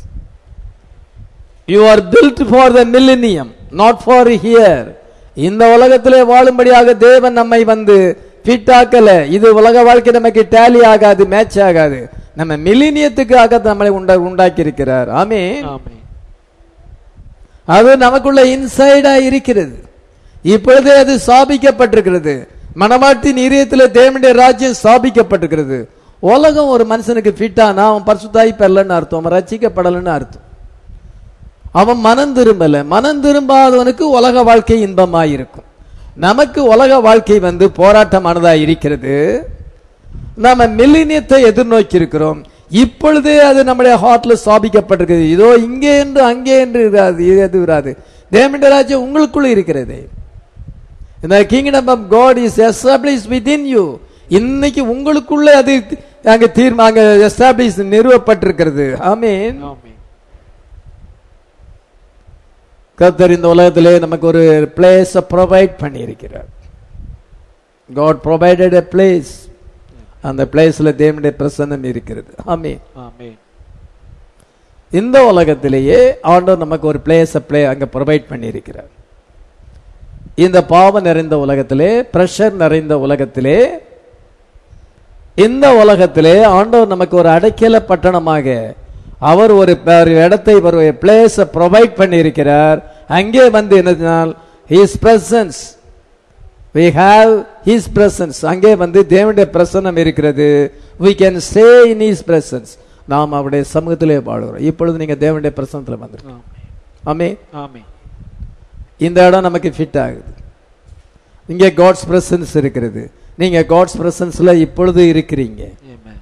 you are built for the millennium not for here இந்த உலகத்திலே வாழும்படியாக தேவன் நம்மை வந்து ஃபிட் ஆக்கல இது உலக வாழ்க்கை நமக்கு டேலி ஆகாது மேட்ச் ஆகாது நம்ம மில்லினியத்துக்காக நம்மளை உண்டா உண்டாக்கி இருக்கிறார் ஆமென் ஆமென் அது நமக்குள்ள இன்சைடா இருக்கிறது இப்பொழுதே அது ஸ்தாபிக்கப்பட்டிருக்கிறது மனமாட்டின் இதயத்தில் தேவனுடைய ராஜ்யம் ஸ்தாபிக்கப்பட்டிருக்கிறது உலகம் ஒரு மனுஷனுக்கு ஃபிட் ஆனா அவன் பரிசுத்தாய் பெறலன்னு அர்த்தம் அவன் ரசிக்கப்படலன்னு அர்த்தம் அவன் மனம் திரும்பல மனம் திரும்பாதவனுக்கு உலக வாழ்க்கை இன்பமாயிருக்கும் நமக்கு உலக வாழ்க்கை வந்து போராட்டமானதா இருக்கிறது நாம மில்லினியத்தை எதிர்நோக்கி இருக்கிறோம் இப்பொழுதே அது நம்முடைய ஹார்ட்ல ஸ்தாபிக்கப்பட்டிருக்கிறது இதோ இங்கே என்று அங்கே என்று இராது இது எது இராது தேவனுடைய ராஜ்யம் உங்களுக்குள்ள இருக்கிறது இந்த kingdom of God is establish with you இன்னைக்கு உங்களுக்குள்ள அது அங்க தீர்மா அங்க எஸ்டாப்ளிஷ் நிறுவப்பட்டிருக்கிறது ஆமீன் ஆமென் கர்த்தர் இந்த உலகத்திலே நமக்கு ஒரு பிளேஸ் ப்ரொவைட் பண்ணியிருக்கிறார் காட் ப்ரொவைடட் எ பிளேஸ் அந்த பிளேஸ்ல தேவனுடைய பிரசன்னம் இருக்கிறது ஆமீன் ஆமென் இந்த உலகத்திலேயே ஆண்டவர் நமக்கு ஒரு பிளேஸ் பிளே அங்க ப்ரொவைட் பண்ணியிருக்கிறார் இந்த பாவம் நிறைந்த உலகத்திலே பிரஷர் நிறைந்த உலகத்திலே இந்த உலகத்திலே ஆண்டவர் நமக்கு ஒரு அடைக்கல பட்டணமாக அவர் ஒரு ப- ஒரு இடத்தை ஒரு பிளேஸ் ப்ரொவைட் பண்ணியிருக்கிறார் அங்கே வந்து என்னதுனால் his presence we have his presence அங்கே வந்து தேவனுடைய பிரசன்னம் இருக்கிறது we can stay in his presence நாம் அவருடைய சமூகத்திலே வாழுகிறோம் இப்பொழுது நீங்க தேவனுடைய பிரசன்னத்துல வந்துருங்க ஆமென் ஆமே ஆமென் இந்த இடம் நமக்கு ஃபிட் ஆகுது இங்கே காட்ஸ் பிரசன்ஸ் இருக்கிறது நீங்க காட்ஸ் பிரசன்ஸ்ல இப்பொழுது இருக்கிறீங்க ஆமென்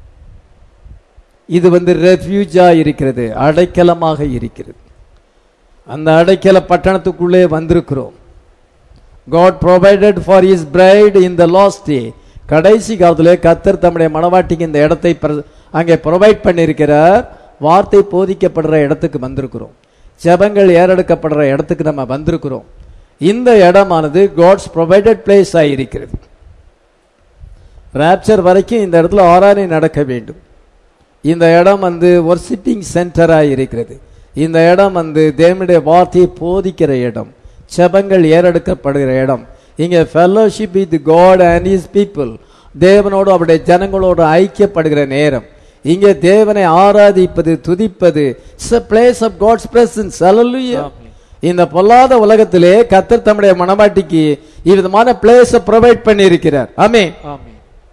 இது வந்து ரெஃப்யூஜா இருக்கிறது அடைக்கலமாக இருக்கிறது அந்த அடைக்கல பட்டணத்துக்குள்ளே வந்திருக்கிறோம் God provided for is bride in the last day கடைசி காலத்திலே கத்தர் தம்முடைய மனவாட்டிக்கு இந்த இடத்தை பிர- அங்கே ப்ரொவைட் பண்ணியிருக்கிறார் வார்த்தை போதிக்கப்படுற இடத்துக்கு வந்திருக்கிறோம் ஜெபங்கள் ஏறெடுக்கப்படுற இடத்துக்கு நம்ம வந்திருக்கிறோம் இந்த இடமானது காட்ஸ் ப்ரொவைடட் பிளேஸ் இருக்கிறது ராப்சர் வரைக்கும் இந்த இடத்துல ஆராதனை நடக்க வேண்டும் இந்த இடம் வந்து ஒர்ஷிப்பிங் சென்டராக இருக்கிறது இந்த இடம் வந்து தேவனுடைய வார்த்தையை போதிக்கிற இடம் செபங்கள் ஏறெடுக்கப்படுகிற இடம் இங்க fellowship with God and his people தேவனோடு அவருடைய ஜனங்களோடு ஐக்கியப்படுகிற நேரம் இங்கே தேவனை ஆராதிப்பது துதிப்பது place of God's presence hallelujah ஆமென். இந்த பொல்லாத உலகத்திலே கத்தர் தம்முடைய மனவாட்டிக்கு இவ்விதமான பிளேஸை ப்ரொவைட் பண்ணி இருக்கிறார் ஆமே ஆமென்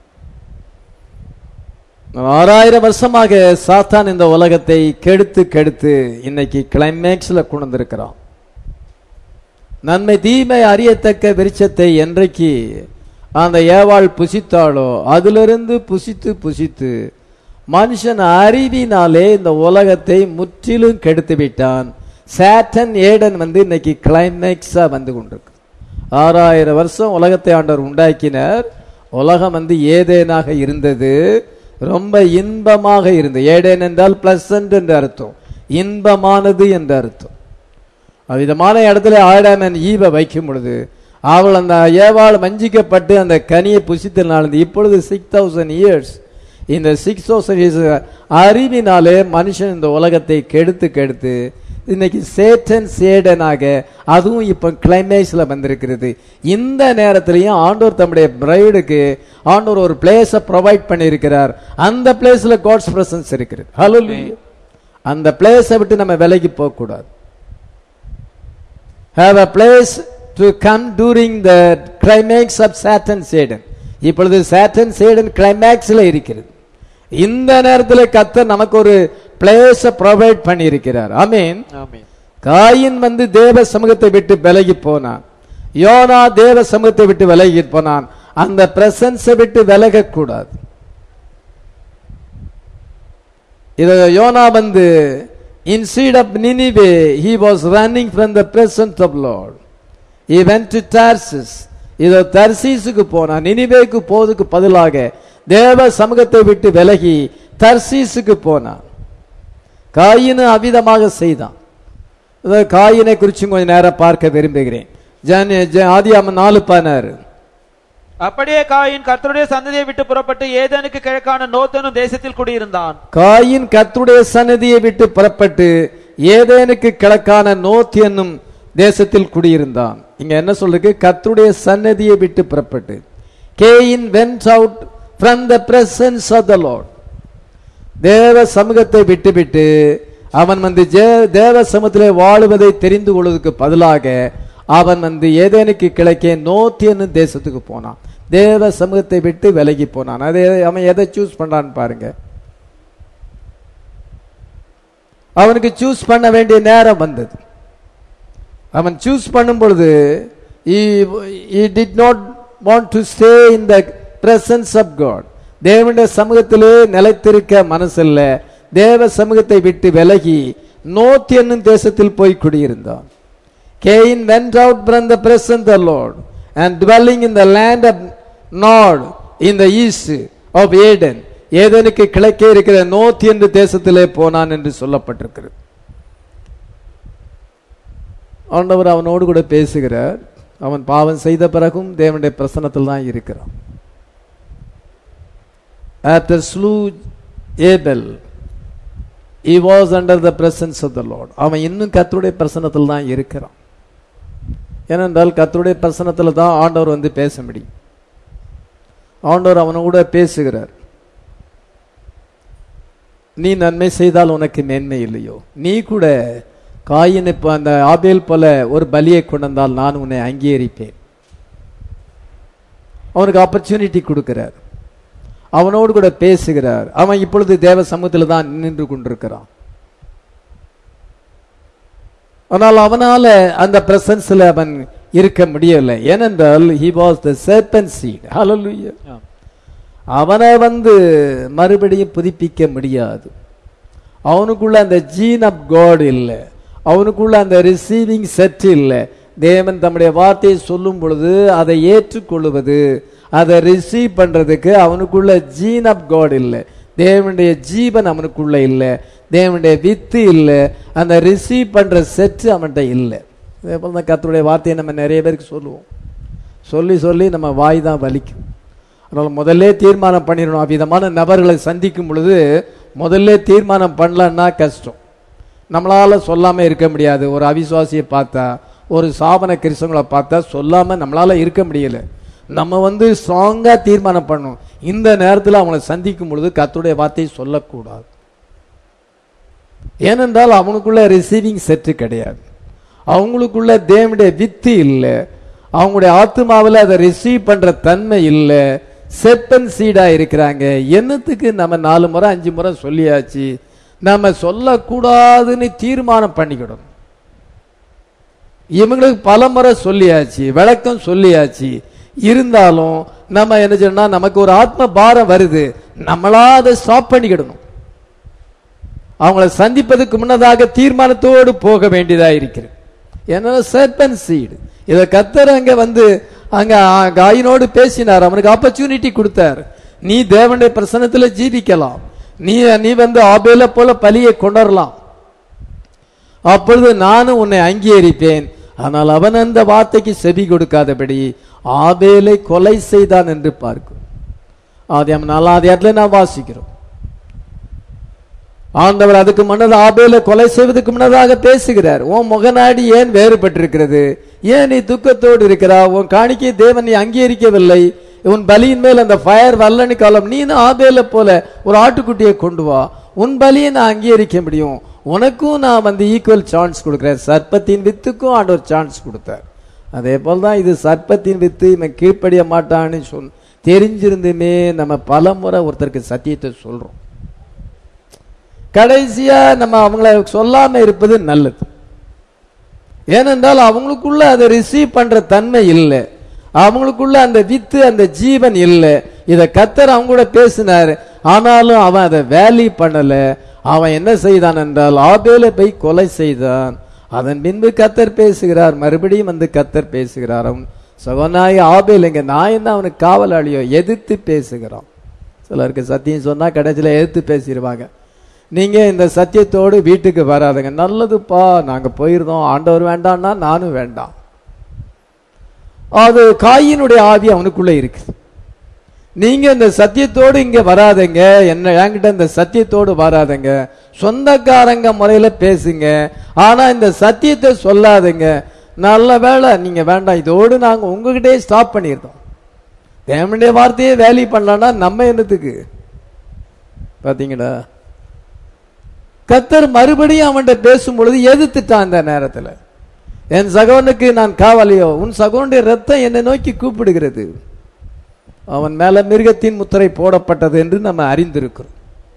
ஆறாயிரம் வருஷமாக சாத்தான் இந்த உலகத்தை கெடுத்து கெடுத்து இன்னைக்கு கிளைமேக்ஸ்ல கொண்டு வந்திருக்கிறான் நன்மை தீமை அறியத்தக்க விருட்சத்தை என்றைக்கு அந்த ஏவாள் புசித்தாளோ அதிலிருந்து புசித்து புசித்து மனுஷன் அறிவினாலே இந்த உலகத்தை முற்றிலும் கெடுத்து விட்டான் சாட்டன் ஏடன் வந்து இன்னைக்கு கிளைமேக்ஸா வந்து கொண்டிருக்கு ஆறாயிரம் வருஷம் உலகத்தை ஆண்டவர் உண்டாக்கினார் உலகம் வந்து ஏதேனாக இருந்தது ரொம்ப இன்பமாக இருந்தது ஏடேன் என்றால் பிளசன்ட் என்று அர்த்தம் இன்பமானது என்று அர்த்தம் அவ்விதமான இடத்துல ஆடாமன் ஈவை வைக்கும் பொழுது அவள் அந்த ஏவாள் வஞ்சிக்கப்பட்டு அந்த கனியை புசித்தனால இப்பொழுது சிக்ஸ் தௌசண்ட் இயர்ஸ் இந்த சிக்ஸ் தௌசண்ட் இயர்ஸ் அறிவினாலே மனுஷன் இந்த உலகத்தை கெடுத்து கெடுத்து இன்னைக்கு சேட்டன் சேடனாக அதுவும் இப்போ கிளைமேக்ஸ்ல வந்திருக்கிறது இந்த நேரத்திலையும் ஆண்டோர் தம்முடைய பிரைடுக்கு ஆண்டோர் ஒரு பிளேஸை ப்ரொவைட் பண்ணியிருக்கிறார் அந்த பிளேஸ்ல காட்ஸ் பிரசன்ஸ் இருக்கிறது ஹலோ அந்த பிளேஸை விட்டு நம்ம விலைக்கு போகக்கூடாது have a place to come during the climax of Saturn Satan. இப்பொழுது சாட்டன் சேடன் கிளைமேக்ஸ்ல இருக்கிறது இந்த நேரத்தில் கத்தர் நமக்கு ஒரு பிளேஸ ப்ரொவைட் பண்ணியிருக்கிறார் ஆமீன் ஆமென் காயின் வந்து தேவ சமூகத்தை விட்டு விலகி போனான் யோனா தேவ சமூகத்தை விட்டு விலகி போனான் அந்த பிரசன்ஸை விட்டு விலகக் கூடாது இது யோனா வந்து instead of Nineveh he was running from the presence of Lord he went to Tarsus இதோ தர்சீசுக்கு போனான் நினிவேக்கு போவதுக்கு பதிலாக தேவ சமூகத்தை விட்டு விலகி தர்சீசுக்கு போனான் காயினு அவிதமாக செய்தான் இதோ காயினை குறித்து கொஞ்சம் நேரம் பார்க்க விரும்புகிறேன் ஜன ஜ- ஆதியாமம் நாலு பதினாறு அப்படியே காயின் கர்த்தருடைய சந்ததியை விட்டு புறப்பட்டு ஏதேனுக்கு கிழக்கான நோத்தனும் தேசத்தில் குடியிருந்தான் காயின் கர்த்தருடைய சன்னதியை விட்டு புறப்பட்டு ஏதேனுக்கு கிழக்கான நோத் என்னும் தேசத்தில் குடியிருந்தான் இங்க என்ன சொல்றது கர்த்தருடைய சன்னதியை விட்டு புறப்பட்டு Cain went out from the presence of the Lord தேவ சமூகத்தை விட்டுவிட்டு அவன் வந்து ஜே- தேவ சமூகத்திலே வாழுவதை தெரிந்து கொள்வதற்கு பதிலாக அவன் வந்து ஏதேனுக்கு கிழக்கே நோத்தி என்னும் தேசத்துக்கு போனான் தேவ சமூகத்தை விட்டு விலகி போனான் அதை அவன் எதை சூஸ் பண்றான்னு பாருங்க அவனுக்கு சூஸ் பண்ண வேண்டிய நேரம் வந்தது அவன் சூஸ் பண்ணும் பொழுது he did not want to stay in the presence of God தேவனுடைய சமூகத்திலே நிலைத்திருக்க மனசில்ல தேவ சமூகத்தை விட்டு விலகி நோத் என்னும் தேசத்தில் போய் குடியிருந்தான் கேயின் went out from the presence of the Lord and dwelling in the land of Nod in the east of Eden ஏதேனுக்கு கிழக்கே இருக்கிற நோத் என்று தேசத்திலே போனான் என்று சொல்லப்பட்டிருக்கிறது ஆண்டவர் அவனோடு கூட பேசுகிறார் அவன் பாவம் செய்த பிறகும் தேவனுடைய பிரசன்னத்தில் தான் இருக்கிறான் after slew Abel he was under the presence of the lord அவன் இன்னும் கர்த்தருடைய பிரசன்னத்தில் தான் இருக்கிறான் ஏனென்றால் கர்த்தருடைய பிரசன்னத்தில் தான் ஆண்டவர் வந்து பேச முடியும் ஆண்டவர் அவனோட பேசுகிறார் நீ நன்மை செய்தால் உனக்கு மேன்மை இல்லையோ நீ கூட காயின் இப்ப அந்த ஆபேல் போல ஒரு பலியை கொண்டு வந்தால் நான் உன்னை அங்கீகரிப்பேன் அவனுக்கு ஆப்பர்ச்சுனிட்டி கொடுக்கிறார் அவனோடு கூட பேசுகிறார் அவன் இப்பொழுது தேவ சமூகத்தில் தான் நின்று கொண்டிருக்கிறான் ஆனால் அவனால அந்த பிரசன்ஸ்ல அவன் இருக்க முடியலை ஏனென்றால் he was the serpent seed hallelujah ஆம். அவனை வந்து மறுபடியும் புதுப்பிக்க முடியாது அவனுக்குள்ள அந்த ஜீன் ஆஃப் காட் இல்லை அவனுக்குள்ள அந்த ரிசீவிங் செட் இல்லை தேவன் தம்முடைய வார்த்தையை சொல்லும் பொழுது அதை ஏற்றுக்கொள்வது அதை ரிசீவ் பண்றதுக்கு அவனுக்குள்ள ஜீன் ஆஃப் காட் இல்லை தேவனுடைய ஜீவன் அவனுக்குள்ள இல்லை தேவனுடைய வித்து இல்லை அந்த ரிசீவ் பண்ற செட் அவன்கிட்ட இல்லை அதே போல தான் கர்த்தருடைய வார்த்தையை நம்ம நிறைய பேருக்கு சொல்லுவோம் சொல்லி சொல்லி நம்ம வாய் தான் வலிக்கும் அதனால் முதல்ல தீர்மானம் பண்ணிடணும் அவ்விதமான நபர்களை சந்திக்கும் பொழுது முதல்ல தீர்மானம் பண்ணலன்னா கஷ்டம் நம்மளால சொல்லாம இருக்க முடியாது ஒரு அவிசுவாசியை பார்த்தா ஒரு சாபன கிறிஸ்தவங்களை பார்த்தா சொல்லாம நம்மளால இருக்க முடியல நம்ம வந்து ஸ்ட்ராங்கா தீர்மானம் பண்ணணும் இந்த நேரத்தில் அவங்களை சந்திக்கும் பொழுது கர்த்தருடைய வார்த்தையை சொல்லக்கூடாது ஏனென்றால் அவனுக்குள்ள ரிசீவிங் செட்டு கிடையாது அவங்களுக்குள்ள தேவனுடைய வித்து இல்லை அவங்களுடைய ஆத்மாவில் அதை ரிசீவ் பண்ற தன்மை இல்லை செப்பன் சீடா இருக்கிறாங்க என்னத்துக்கு நம்ம நாலு முறை அஞ்சு முறை சொல்லியாச்சு நம்ம சொல்லக்கூடாதுன்னு தீர்மானம் பண்ணிக்கிடணும் இவங்களுக்கு பல முறை சொல்லியாச்சு விளக்கம் சொல்லியாச்சு இருந்தாலும் நம்ம என்ன சொன்னா நமக்கு ஒரு ஆத்ம பாரம் வருது நம்மளா அதை ஸ்டாப் பண்ணிக்கிடணும் அவங்கள சந்திப்பதற்கு முன்னதாக தீர்மானத்தோடு போக வேண்டியதா இருக்கிறது ஏன்னா serpent seed இத கத்தர் அங்க வந்து அங்க ஆ- காயினோடு பேசினார் அவனுக்கு ஆப்பர்ச்சுனிட்டி கொடுத்தார் நீ தேவனுடைய பிரசன்னத்துல ஜீவிக்கலாம் நீ நீ வந்து ஆபேல போல பலியை கொண்டரலாம் அப்பொழுது நானும் உன்னை அங்கீகரிப்பேன் ஆனால் அவன் அந்த வார்த்தைக்கு செவி கொடுக்காதபடி ஆபேலை கொலை செய்தான் என்று பார்க்கும் ஆதியாம் நாலாவது நான் வாசிக்கிறோம் ஆண்டவர் அதுக்கு முன்னதாக ஆபேலை கொலை செய்வதற்கு முன்னதாக பேசுகிறார் உன் முகநாடி ஏன் வேறுபட்டிருக்கிறது ஏன் நீ துக்கத்தோடு இருக்கிறா உன் காணிக்கை தேவன் நீ அங்கீகரிக்கவில்லை உன் பலியின் மேல் அந்த ஃபயர் வரலன்னு காலம் நீ ஆபேல போல ஒரு ஆட்டுக்குட்டியை கொண்டு வா உன் பலியை நான் அங்கீகரிக்க முடியும் உனக்கும் நான் வந்து ஈக்குவல் சான்ஸ் கொடுக்கிறேன் சர்ப்பத்தின் வித்துக்கும் ஆண்டவர் சான்ஸ் கொடுத்தார் அதே போல தான் இது சர்ப்பத்தின் வித்து இவன் கீழ்ப்படிய மாட்டான்னு சொல் தெரிஞ்சிருந்துமே நம்ம பல முறை ஒருத்தருக்கு சத்தியத்தை சொல்றோம் கடைசியா நம்ம அவங்கள சொல்லாம இருப்பது நல்லது ஏனென்றால் அவங்களுக்குள்ள அதை ரிசீவ் பண்ற தன்மை இல்லை அவங்களுக்குள்ள அந்த வித்து அந்த ஜீவன் இல்லை இத கத்தர் அவங்க கூட பேசினார் ஆனாலும் அவன் அதை வேலி பண்ணல அவன் என்ன செய்தான் என்றால் ஆபேல போய் கொலை செய்தான் அதன் பின்பு கத்தர் பேசுகிறார் மறுபடியும் வந்து கத்தர் பேசுகிறார் அவன் சகோனாய் ஆபேல் எங்க நான் தான் அவனுக்கு காவலாளியோ எதிர்த்து பேசுகிறான் சிலருக்கு சத்தியம் சொன்னா கடைசியில எதிர்த்து பேசிடுவாங்க நீங்க இந்த சத்தியத்தோடு வீட்டுக்கு வராதுங்க நல்லதுப்பா நாங்க போயிருந்தோம் ஆண்டவர் வேண்டாம்னா நானும் வேண்டாம் அது காயினுடைய ஆவி அவனுக்குள்ள இருக்கு நீங்க இந்த சத்தியத்தோடு இங்க வராதங்க என்ன என்கிட்ட இந்த சத்தியத்தோடு வராதங்க சொந்தக்காரங்க முறையில பேசுங்க ஆனா இந்த சத்தியத்தை சொல்லாதங்க நல்ல வேளை நீங்க வேண்டாம் இதோடு நாங்க உங்ககிட்டயே ஸ்டாப் பண்ணியிருந்தோம் தேவனுடைய வார்த்தையே வேலி பண்ணலன்னா நம்ம என்னத்துக்கு பாத்தீங்களா கத்தர் மறுபடியும் அவன்கிட்ட பேசும் பொழுது எதிர்த்துட்டான் அந்த நேரத்துல என் சகோனுக்கு நான் காவலியோ உன் சகோனுடைய ரத்தம் என்னை நோக்கி கூப்பிடுகிறது அவன் மேல மிருகத்தின் முத்திரை போடப்பட்டது என்று நம்ம அறிந்திருக்கிறோம்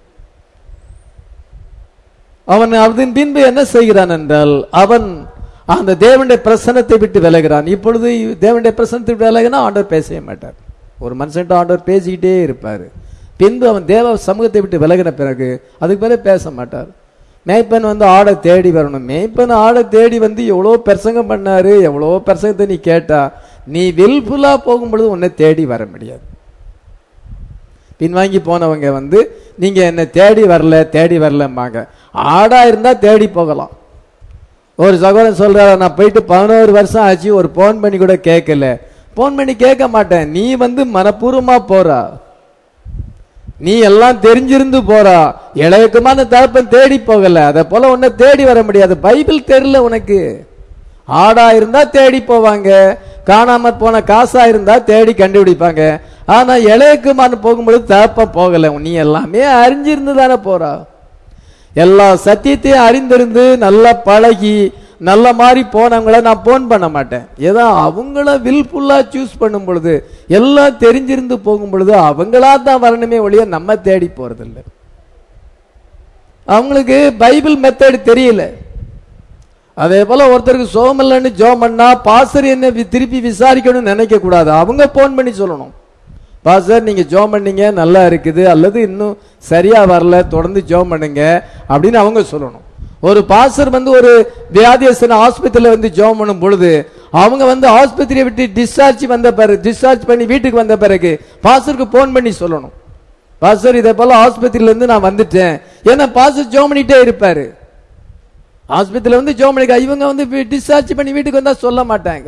அவன் அதன் பின்பு என்ன செய்கிறான் என்றால் அவன் அந்த தேவனுடைய பிரசனத்தை விட்டு விலகிறான் இப்பொழுது தேவனுடைய பிரசனத்தை விட்டு விலகினா ஆண்டவர் பேசவே மாட்டார் ஒரு மனுஷன்ட்ட ஆண்டவர் பேசிக்கிட்டே இருப்பார் பின்பு அவன் தேவ சமூகத்தை விட்டு விலகின பிறகு அதுக்கு பிறகு பேச மாட்டார் மேய்ப்பன் வந்து ஆடை தேடி வரணும் மேய்ப்பன் ஆடை தேடி வந்து எவ்வளோ பிரசங்கம் பண்ணாரு எவ்வளோ பிரசங்கத்தை நீ கேட்டா நீ வில்ஃபுல்லா போகும்பொழுது உன்னை தேடி வர முடியாது பின்வாங்கி போனவங்க வந்து நீங்க என்ன தேடி வரல தேடி வரலம்பாங்க ஆடா இருந்தா தேடி போகலாம் ஒரு சகோதரன் சொல்றாரு நான் போயிட்டு பதினோரு வருஷம் ஆச்சு ஒரு போன் பண்ணி கூட கேட்கல போன் பண்ணி கேட்க மாட்டேன் நீ வந்து மனப்பூர்வமா போறா நீ எல்லாம் தெரிஞ்சிருந்து போறா இளையக்குமான தகப்பன் தேடி போகல அதை போல உன்னை தேடி வர முடியாது பைபிள் தெரியல உனக்கு ஆடா இருந்தா தேடி போவாங்க காணாம போன காசா இருந்தா தேடி கண்டுபிடிப்பாங்க ஆனா இளையக்குமான்னு போகும்பொழுது தகப்பன் போகல நீ எல்லாமே அறிஞ்சிருந்து தானே போறா எல்லா சத்தியத்தையும் அறிந்திருந்து நல்லா பழகி நல்ல மாதிரி போனவங்கள நான் போன் பண்ண மாட்டேன் ஏதோ அவங்கள வில்ஃபுல்லா சூஸ் பண்ணும் பொழுது எல்லாம் தெரிஞ்சிருந்து போகும் பொழுது அவங்களா தான் வரணுமே ஒழிய நம்ம தேடி போறதில்ல அவங்களுக்கு பைபிள் மெத்தட் தெரியல அதே போல ஒருத்தருக்கு சோமல்லன்னு ஜோம் பண்ணா பாஸ்டர் என்ன வி- திருப்பி விசாரிக்கணும்னு நினைக்க கூடாது அவங்க போன் பண்ணி சொல்லணும் பாஸ்டர் நீங்க ஜோம் பண்ணீங்க நல்லா இருக்குது அல்லது இன்னும் சரியா வரல தொடர்ந்து ஜோம் பண்ணுங்க அப்படின்னு அவங்க சொல்லணும் ஒரு பாஸ்டர் வந்து ஒரு வியாதியஸ்தன ஆஸ்பத்திரியில வந்து ஜோம் பண்ணும் பொழுது அவங்க வந்து ஆஸ்பத்திரியை விட்டு டிஸ்சார்ஜ் வந்த பிறகு டிஸ்சார்ஜ் பண்ணி வீட்டுக்கு வந்த பிறகு பாஸ்டருக்கு போன் பண்ணி சொல்லணும் பாஸ்டர் இதே போல ஆஸ்பத்திரியில இருந்து நான் வந்துட்டேன் ஏன்னா பாஸ்டர் ஜோம் பண்ணிட்டே இருப்பாரு ஆஸ்பத்திரியில வந்து ஜோம் பண்ணிக்க இவங்க வந்து டிஸ்சார்ஜ் பண்ணி வீட்டுக்கு வந்தா சொல்ல மாட்டாங்க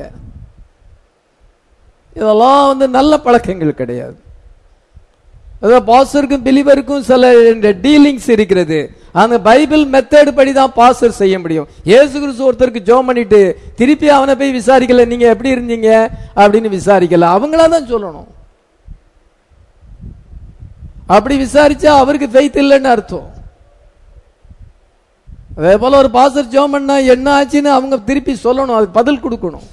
இதெல்லாம் வந்து நல்ல பழக்கங்கள் கிடையாது அதாவது பாஸ்டருக்கும் பிலிவருக்கும் சில டீலிங்ஸ் இருக்கிறது அந்த பைபிள் மெத்தட் படி தான் பாஸ்டர் செய்ய முடியும் இயேசு கிறிஸ்து ஒருத்தருக்கு ஜோம் பண்ணிட்டு திருப்பி அவனை போய் விசாரிக்கல நீங்க எப்படி இருந்தீங்க அப்படின்னு விசாரிக்கல அவங்களா தான் சொல்லணும் அப்படி விசாரிச்சா அவருக்கு ஃபெய்த் இல்லைன்னு அர்த்தம் அதே போல ஒரு பாஸ்டர் ஜோம் பண்ணா என்ன ஆச்சுன்னு அவங்க திருப்பி சொல்லணும் அது பதில் கொடுக்கணும்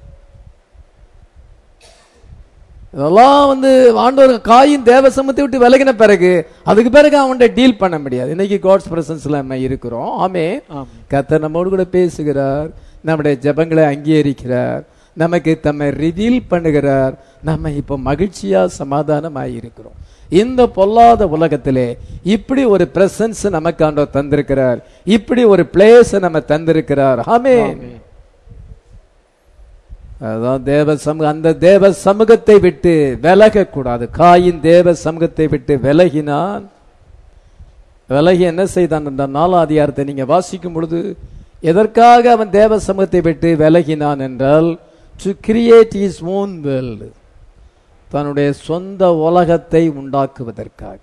இதெல்லாம் வந்து ஆண்டவர் காயின் தேவ சமத்தை விட்டு விலகின பிறகு அதுக்கு பிறகு அவன்கிட்ட டீல் பண்ண முடியாது இன்னைக்கு காட்ஸ் பிரசன்ஸ்ல நம்ம இருக்கிறோம் ஆமே கர்த்தர் நம்மோடு கூட பேசுகிறார் நம்முடைய ஜெபங்களை அங்கீகரிக்கிறார் நமக்கு தம்மை ரிவீல் பண்ணுகிறார் நம்ம இப்போ மகிழ்ச்சியா சமாதானமாய் இருக்கிறோம் இந்த பொல்லாத உலகத்திலே இப்படி ஒரு பிரசன்ஸ் நமக்கு ஆண்டவர் தந்திருக்கிறார் இப்படி ஒரு பிளேஸ் நம்ம தந்திருக்கிறார் ஆமே அதான் தேவ சமூக அந்த தேவ சமூகத்தை விட்டு விலக கூடாது காயின் தேவ சமூகத்தை விட்டு விலகினான் விலகி என்ன செய்தான் அந்த நாலாம் அதிகாரத்தை நீங்க வாசிக்கும் பொழுது எதற்காக அவன் தேவ சமூகத்தை விட்டு விலகினான் என்றால் to create is own world தன்னுடைய சொந்த உலகத்தை உண்டாக்குவதற்காக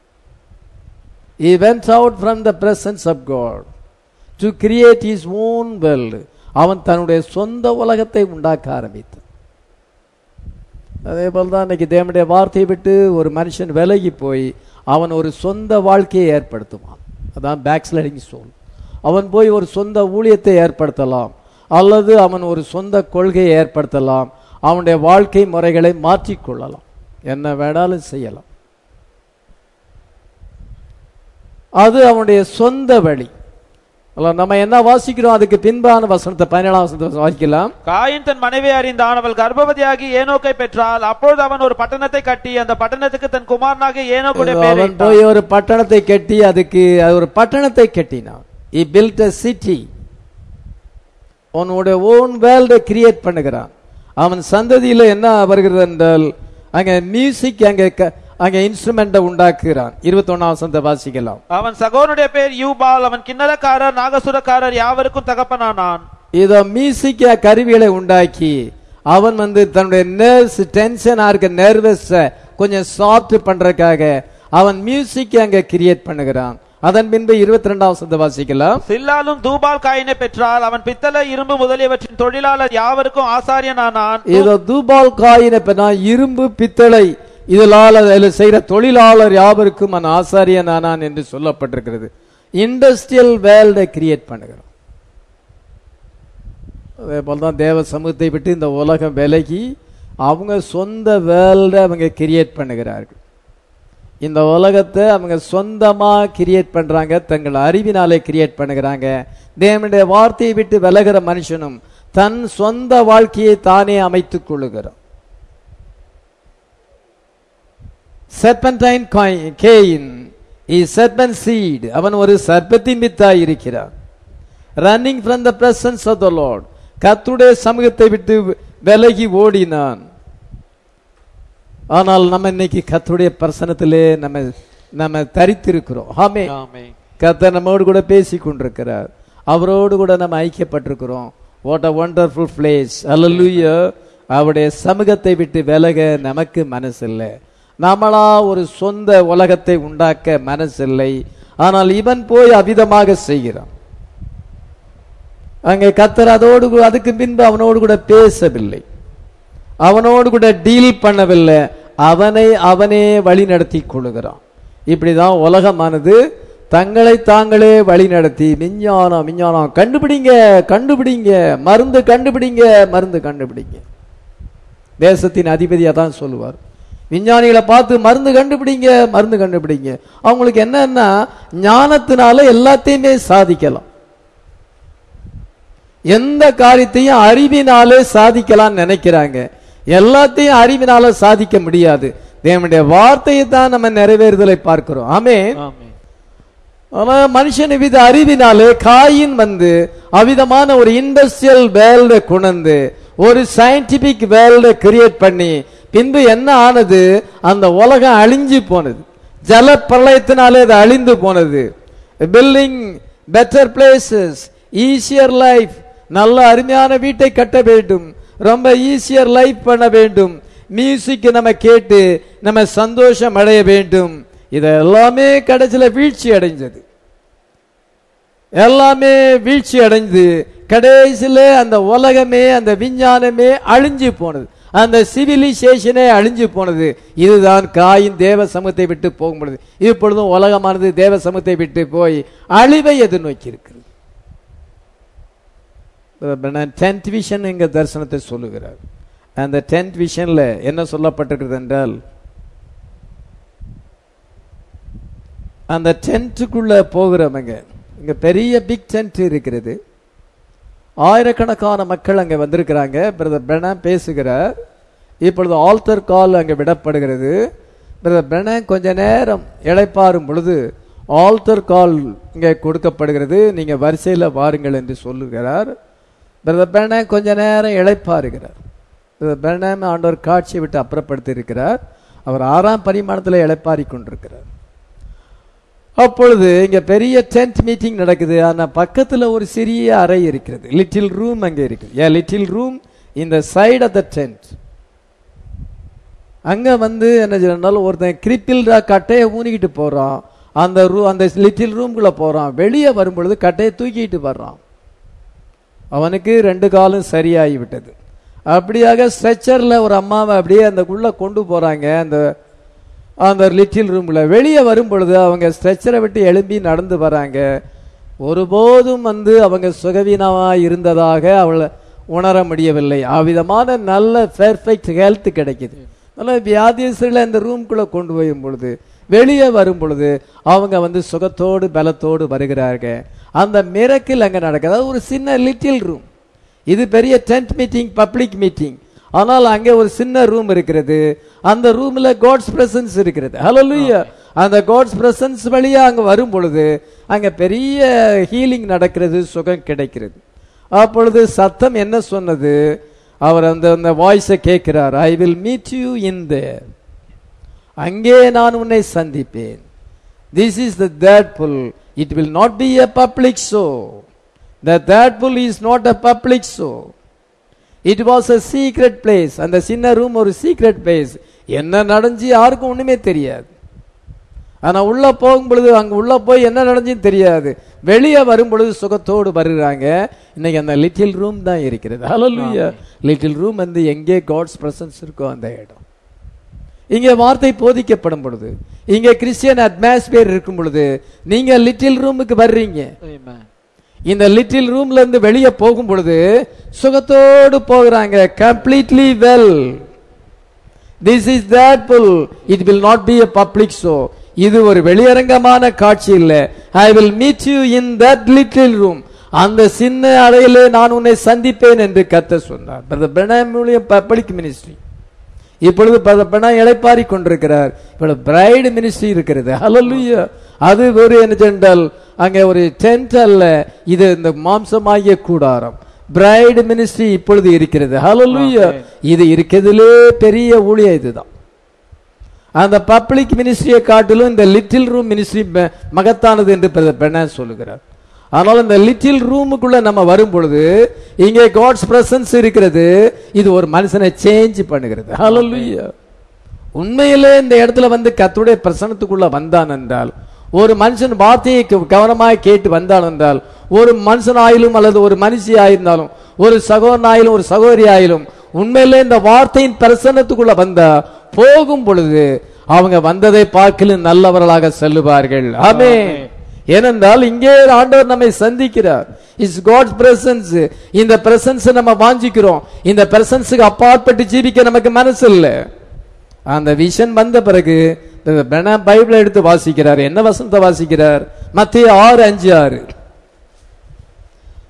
He went out from the presence of God to create his own world. அவன் தன்னுடைய சொந்த உலகத்தை உண்டாக்க ஆரம்பித்தான் அதே போல தான் இன்னைக்கு தேவனுடைய வார்த்தையை விட்டு ஒரு மனுஷன் விலகி போய் அவன் ஒரு சொந்த வாழ்க்கையை ஏற்படுத்துவான் அதான் பேக் ஸ்லைடிங் சோல் அவன் போய் ஒரு சொந்த ஊழியத்தை ஏற்படுத்தலாம் அல்லது அவன் ஒரு சொந்த கொள்கையை ஏற்படுத்தலாம் அவனுடைய வாழ்க்கை முறைகளை மாற்றிக்கொள்ளலாம் என்ன வேணாலும் செய்யலாம் அது அவனுடைய சொந்த வழி அல்ல, நம்ம என்ன வாசிக்கிறோம் அதுக்கு பின்பான வசனத்தை பதினேழாம் வசனத்தை வாசிக்கலாம் காயின் தன் மனைவி அறிந்தான் அவள் கர்ப்பவதியாகி ஏனோக்கை பெற்றாள் அப்பொழுது அவன் ஒரு பட்டணத்தை கட்டி அந்த பட்டணத்துக்கு தன் குமாரனாகிய ஏனோக்குடைய அவன் பேரிட்டான் போய் ஒரு பட்டணத்தை கட்டி அதுக்கு அது ஒரு பட்டணத்தை கட்டினான் இ பில்ட் அ சிட்டி உன்னோட ஓன் வேர்ல்டை கிரியேட் பண்ணுகிறான் அவன் சந்ததியில என்ன வருகிறது என்றால் அங்க மியூசிக் அங்க க- அங்க இன்ஸ்ட்ருமெண்ட்டை உண்டாக்குகிறான் இருபத்தொன்னாம் வசனத்தை வாசிக்கலாம் அவன் சகோனுடைய பேர் யூபால் அவன் கிண்ணறக்காரர் நாகசுரக்காரர் யாவருக்கும் தகப்பனானான் இதோ மியூசிக் கருவிகளை உண்டாக்கி அவன் வந்து தன்னுடைய நர்வ்ஸ் டென்ஷனா இருக்க நர்வஸ் கொஞ்சம் சாஃப்ட் பண்றதுக்காக அவன் மியூசிக் அங்க கிரியேட் பண்ணுகிறான் அதன் பின்பு இருபத்தி ரெண்டாம் வசனத்தை வாசிக்கலாம் சில்லாலும் தூபால் காயினை பெற்றால் அவன் பித்தளை இரும்பு முதலியவற்றின் தொழிலாளர் யாவருக்கும் ஆசாரியனானான் இதோ தூபால் காயின பெண்ணா இரும்பு பித்தளை இதனால் அதில் செய்கிற தொழிலாளர் யாவருக்கும் அவன் ஆசாரியன் ஆனான் என்று சொல்லப்பட்டிருக்கிறது இண்டஸ்ட்ரியல் வேர்ல்டை கிரியேட் பண்ணுகிறான் அதே போல தான் தேவ சமூகத்தை விட்டு இந்த உலகம் விலகி அவங்க சொந்த வேர்ல்டை அவங்க கிரியேட் பண்ணுகிறார்கள் இந்த உலகத்தை அவங்க சொந்தமா கிரியேட் பண்றாங்க தங்கள் அறிவினாலே கிரியேட் பண்ணுகிறாங்க தேவனுடைய வார்த்தையை விட்டு விலகிற மனுஷனும் தன் சொந்த வாழ்க்கையை தானே அமைத்துக் கொள்ளுகிறான் செர்பன்டைன் கேயின் இஸ் சர்பன் சீட் அவன் ஒரு சர்ப்பத்தின் வித்தாய் இருக்கிறான் running from the presence of the Lord கர்த்தருடைய சமூகத்தை விட்டு விலகி ஓடினான் ஆனால் நம்ம இன்னைக்கு கர்த்தருடைய பிரசனத்திலே நம்ம நம்ம தரித்திருக்கிறோம் ஆமே கர்த்தர் நம்மோடு கூட பேசி கொண்டிருக்கிறார் அவரோடு கூட நம்ம ஐக்கியப்பட்டிருக்கிறோம் வாட் அ வண்டர்ஃபுல் பிளேஸ் அல்லூயா அவருடைய சமூகத்தை விட்டு விலக நமக்கு மனசில்லை நம்மளா ஒரு சொந்த உலகத்தை உண்டாக்க மனசில்லை ஆனால் இவன் போய் அவிதமாக செய்கிறான் அங்கே கத்தர் அதோடு கூட- அதுக்கு பின்பு அவனோடு கூட பேசவில்லை அவனோடு கூட டீல் பண்ணவில்லை அவனை அவனே வழி நடத்தி கொள்ளுகிறான் இப்படிதான் உலகமானது தங்களை தாங்களே வழி நடத்தி விஞ்ஞானம் விஞ்ஞானம் கண்டுபிடிங்க கண்டுபிடிங்க மருந்து கண்டுபிடிங்க மருந்து கண்டுபிடிங்க தேசத்தின் அதிபதியா தான் சொல்லுவார் விஞ்ஞானிகளை பார்த்து மருந்து கண்டுபிடிங்க மருந்து கண்டுபிடிங்க அவங்களுக்கு என்னன்னா ஞானத்தினால எல்லாத்தையுமே சாதிக்கலாம் எந்த காரியத்தையும் அறிவினாலே சாதிக்கலாம் நினைக்கிறாங்க எல்லாத்தையும் அறிவினால சாதிக்க முடியாது தேவனுடைய வார்த்தையை தான் நம்ம நிறைவேறுதலை பார்க்கிறோம் ஆமே ஆமென் ஆனா மனுஷன் வித அறிவினாலே காயின் வந்து அவிதமான ஒரு இண்டஸ்ட்ரியல் வேல்ட கொண்டு ஒரு சயின்டிபிக் வேல்ட கிரியேட் பண்ணி பின்பு என்ன ஆனது அந்த உலகம் அழிஞ்சு போனது ஜல பிரளயத்தினாலே அது அழிந்து போனது building better places easier life நல்ல அருமையான வீட்டை கட்ட வேண்டும் ரொம்ப ஈஸியர் லைஃப் பண்ண வேண்டும் மியூசிக் நம்ம கேட்டு நம்ம சந்தோஷம் அடைய வேண்டும் இது எல்லாமே கடைசியில வீழ்ச்சி அடைஞ்சது எல்லாமே வீழ்ச்சி அடைந்து கடைசியில அந்த உலகமே அந்த விஞ்ஞானமே அழிஞ்சு போனது அந்த சிவிலைசேஷனே அழிஞ்சு போனது இதுதான் காயின் தேவ சமூகத்தை விட்டு போகும் பொழுது இப்பொழுதும் உலகமானது தேவ சமூகத்தை விட்டு போய் அழிவை எதிர்நோக்கி இருக்கிறது டென்த் விஷன் எங்க தரிசனத்தை சொல்லுகிறார் அந்த டென்த் விஷன்ல என்ன சொல்லப்பட்டிருக்கிறது என்றால் அந்த டென்ட்டுக்குள்ள போகிறவங்க இங்க பெரிய பிக் டென்ட் இருக்கிறது ஆயிரக்கணக்கான மக்கள் அங்க வந்திருக்கிறாங்க பிரதர் பிரணா பேசுகிறார் இப்பொழுது ஆல்டர் கால் அங்க விடப்படுகிறது பிரதர் பிரணா கொஞ்ச நேரம் இளைப்பாறும் பொழுது ஆல்டர் கால் இங்கே கொடுக்கப்படுகிறது நீங்க வரிசையில வாருங்கள் என்று சொல்லுகிறார் பிரதர் பிரணா கொஞ்ச நேரம் இளைப்பாறுகிறார் பிரதர் பிரணாம் ஆண்டவர் காட்சியை விட்டு அப்புறப்படுத்தி இருக்கிறார் அவர் ஆறாம் பரிமாணத்தில் இளைப்பாரி கொண்டிருக்கிறார் அப்பொழுது இங்க பெரிய டென்ட் மீட்டிங் நடக்குது ஆனா பக்கத்துல ஒரு சிறிய அறை இருக்கிறது லிட்டில் ரூம் அங்க இருக்குது ஏ லிட்டில் ரூம் இந்த சைடு ஆஃப் த டென்ட் அங்க வந்து என்ன சொன்னாலும் ஒருத்தன் கிரிப்பில்டா கட்டையை ஊனிக்கிட்டு போறான் அந்த ரூ அந்த லிட்டில் ரூம்குள்ள போறான் வெளியே வரும் பொழுது கட்டையை தூக்கிட்டு வர்றான் அவனுக்கு ரெண்டு காலும் சரியாகி விட்டது அப்படியாக ஸ்ட்ரெச்சர்ல ஒரு அம்மாவை அப்படியே அந்த உள்ள கொண்டு போறாங்க அந்த அந்த லிட்டில் ரூம்ல வெளியே வரும் பொழுது அவங்க ஸ்ட்ரெச்சரை விட்டு எழும்பி நடந்து வராங்க ஒருபோதும் வந்து அவங்க சுகவீனமா இருந்ததாக அவளை உணர முடியவில்லை அவ்விதமான நல்ல பெர்ஃபெக்ட் ஹெல்த் கிடைக்குது நல்ல வியாதியஸ்ல இந்த ரூம்குள்ள கொண்டு போயும் பொழுது வெளியே வரும் பொழுது அவங்க வந்து சுகத்தோடு பலத்தோடு வருகிறார்கள் அந்த மிரக்கில் அங்க நடக்குது அதாவது ஒரு சின்ன லிட்டில் ரூம் இது பெரிய டென்ட் மீட்டிங் பப்ளிக் மீட்டிங் ஆனால் அங்கே ஒரு சின்ன ரூம் இருக்கிறது அந்த ரூம்ல காட்ஸ் பிரசன்ஸ் இருக்கிறது ஹalleluya அந்த காட்ஸ் பிரசன்ஸ் வழியா அங்க வரும் பொழுது அங்க பெரிய ஹீலிங் நடக்கிறது சுகம் கிடைக்கிறது அப்பொழுது சத்தம் என்ன சொன்னது அவர் அந்த அந்த வாய்ஸை கேட்கிறார் I will meet you in there அங்கே நான் உன்னை சந்திப்பேன் this is the third pull it will not be a public show the third pull is not a public show it was a secret place அந்த சின்ன room ஒரு secret place என்ன நடந்துச்சு யாருக்கும் ஒண்ணுமே தெரியாது ஆனா உள்ள போகும் பொழுது அங்க உள்ள போய் என்ன நடந்துச்சுன்னு தெரியாது வெளியே வரும் பொழுது சுகத்தோடு வருகிறாங்க இன்னைக்கு அந்த லிட்டில் ரூம் தான் இருக்கிறது ஹalleluya லிட்டில் ரூம் வந்து எங்கே காட்ஸ் பிரசன்ஸ் இருக்கோ அந்த இடம் இங்கே வார்த்தை போதிக்கப்படும் பொழுது இங்கே கிறிஸ்டியன் அட்மாஸ்பியர் இருக்கும் பொழுது நீங்க லிட்டில் ரூமுக்கு வர்றீங்க Amen. இந்த லிட்டில் ரூம்ல இருந்து வெளியே போகும் பொழுது சுகத்தோடு போகிறாங்க completely well this is that pull it will not be a public show இது ஒரு வெளியரங்கமான காட்சி இல்ல I will meet you in that little room அந்த சின்ன அறையிலே நான் உன்னை சந்திப்பேன் என்று கத்த சொன்னார் பிரதர் பிரணாம் பப்ளிக் மினிஸ்ட்ரி இப்பொழுது பணம் இளைப்பாரி கொண்டிருக்கிறார் இப்பொழுது பிரைடு மினிஸ்ட்ரி இருக்கிறது ஹalleluya அது ஒரு என்ன சென்றால் அங்கே ஒரு டென்ட் அல்ல இது இந்த மாம்சமாகிய கூடாரம் பிரைடு மினிஸ்ட்ரி இப்பொழுது இருக்கிறது ஹalleluya இது இருக்கிறதுலே பெரிய ஊழியம் இதுதான் அந்த பப்ளிக் மினிஸ்ட்ரியை காட்டிலும் இந்த லிட்டில் ரூம் மினிஸ்ட்ரி மகத்தானது என்று பெண்ண சொல்லுகிறார் ஆனால் இந்த லிட்டில் ரூமுக்குள்ள நம்ம வரும் பொழுது இங்கே காட்ஸ் பிரசன்ஸ் இருக்கிறது இது ஒரு மனுஷனை சேஞ்ச் பண்ணுகிறது ஹalleluya உண்மையிலே இந்த இடத்துல வந்து கர்த்தருடைய பிரசனத்துக்குள்ள வந்தான் என்றால் ஒரு மனுஷன் வார்த்தையை க- கவனமாய் கேட்டு வந்தான் என்றால் ஒரு மனுஷன் ஆயிலும் அல்லது ஒரு மனுஷி ஆயிருந்தாலும் ஒரு சகோதரன் ஆயிலும் ஒரு சகோதரி ஆயிலும் உண்மையிலே இந்த வார்த்தையின் பிரசன்னத்துக்குள்ள வந்தா போகும் பொழுது அவங்க வந்ததை பார்க்கலும் நல்லவர்களாக செல்லுவார்கள் ஆமே ஏனென்றால் இங்கே ஆண்டவர் நம்மை சந்திக்கிறார் இஸ் காட்ஸ் பிரசன்ஸ் இந்த பிரசன்ஸ் நம்ம வாஞ்சிக்கிறோம் இந்த பிரசன்ஸுக்கு அப்பாற்பட்டு ஜீவிக்க நமக்கு மனசு இல்லை அந்த விஷன் வந்த பிறகு பைபிளை எடுத்து வாசிக்கிறார் என்ன வசனத்தை வாசிக்கிறார் மத்திய ஆறு அஞ்சு ஆறு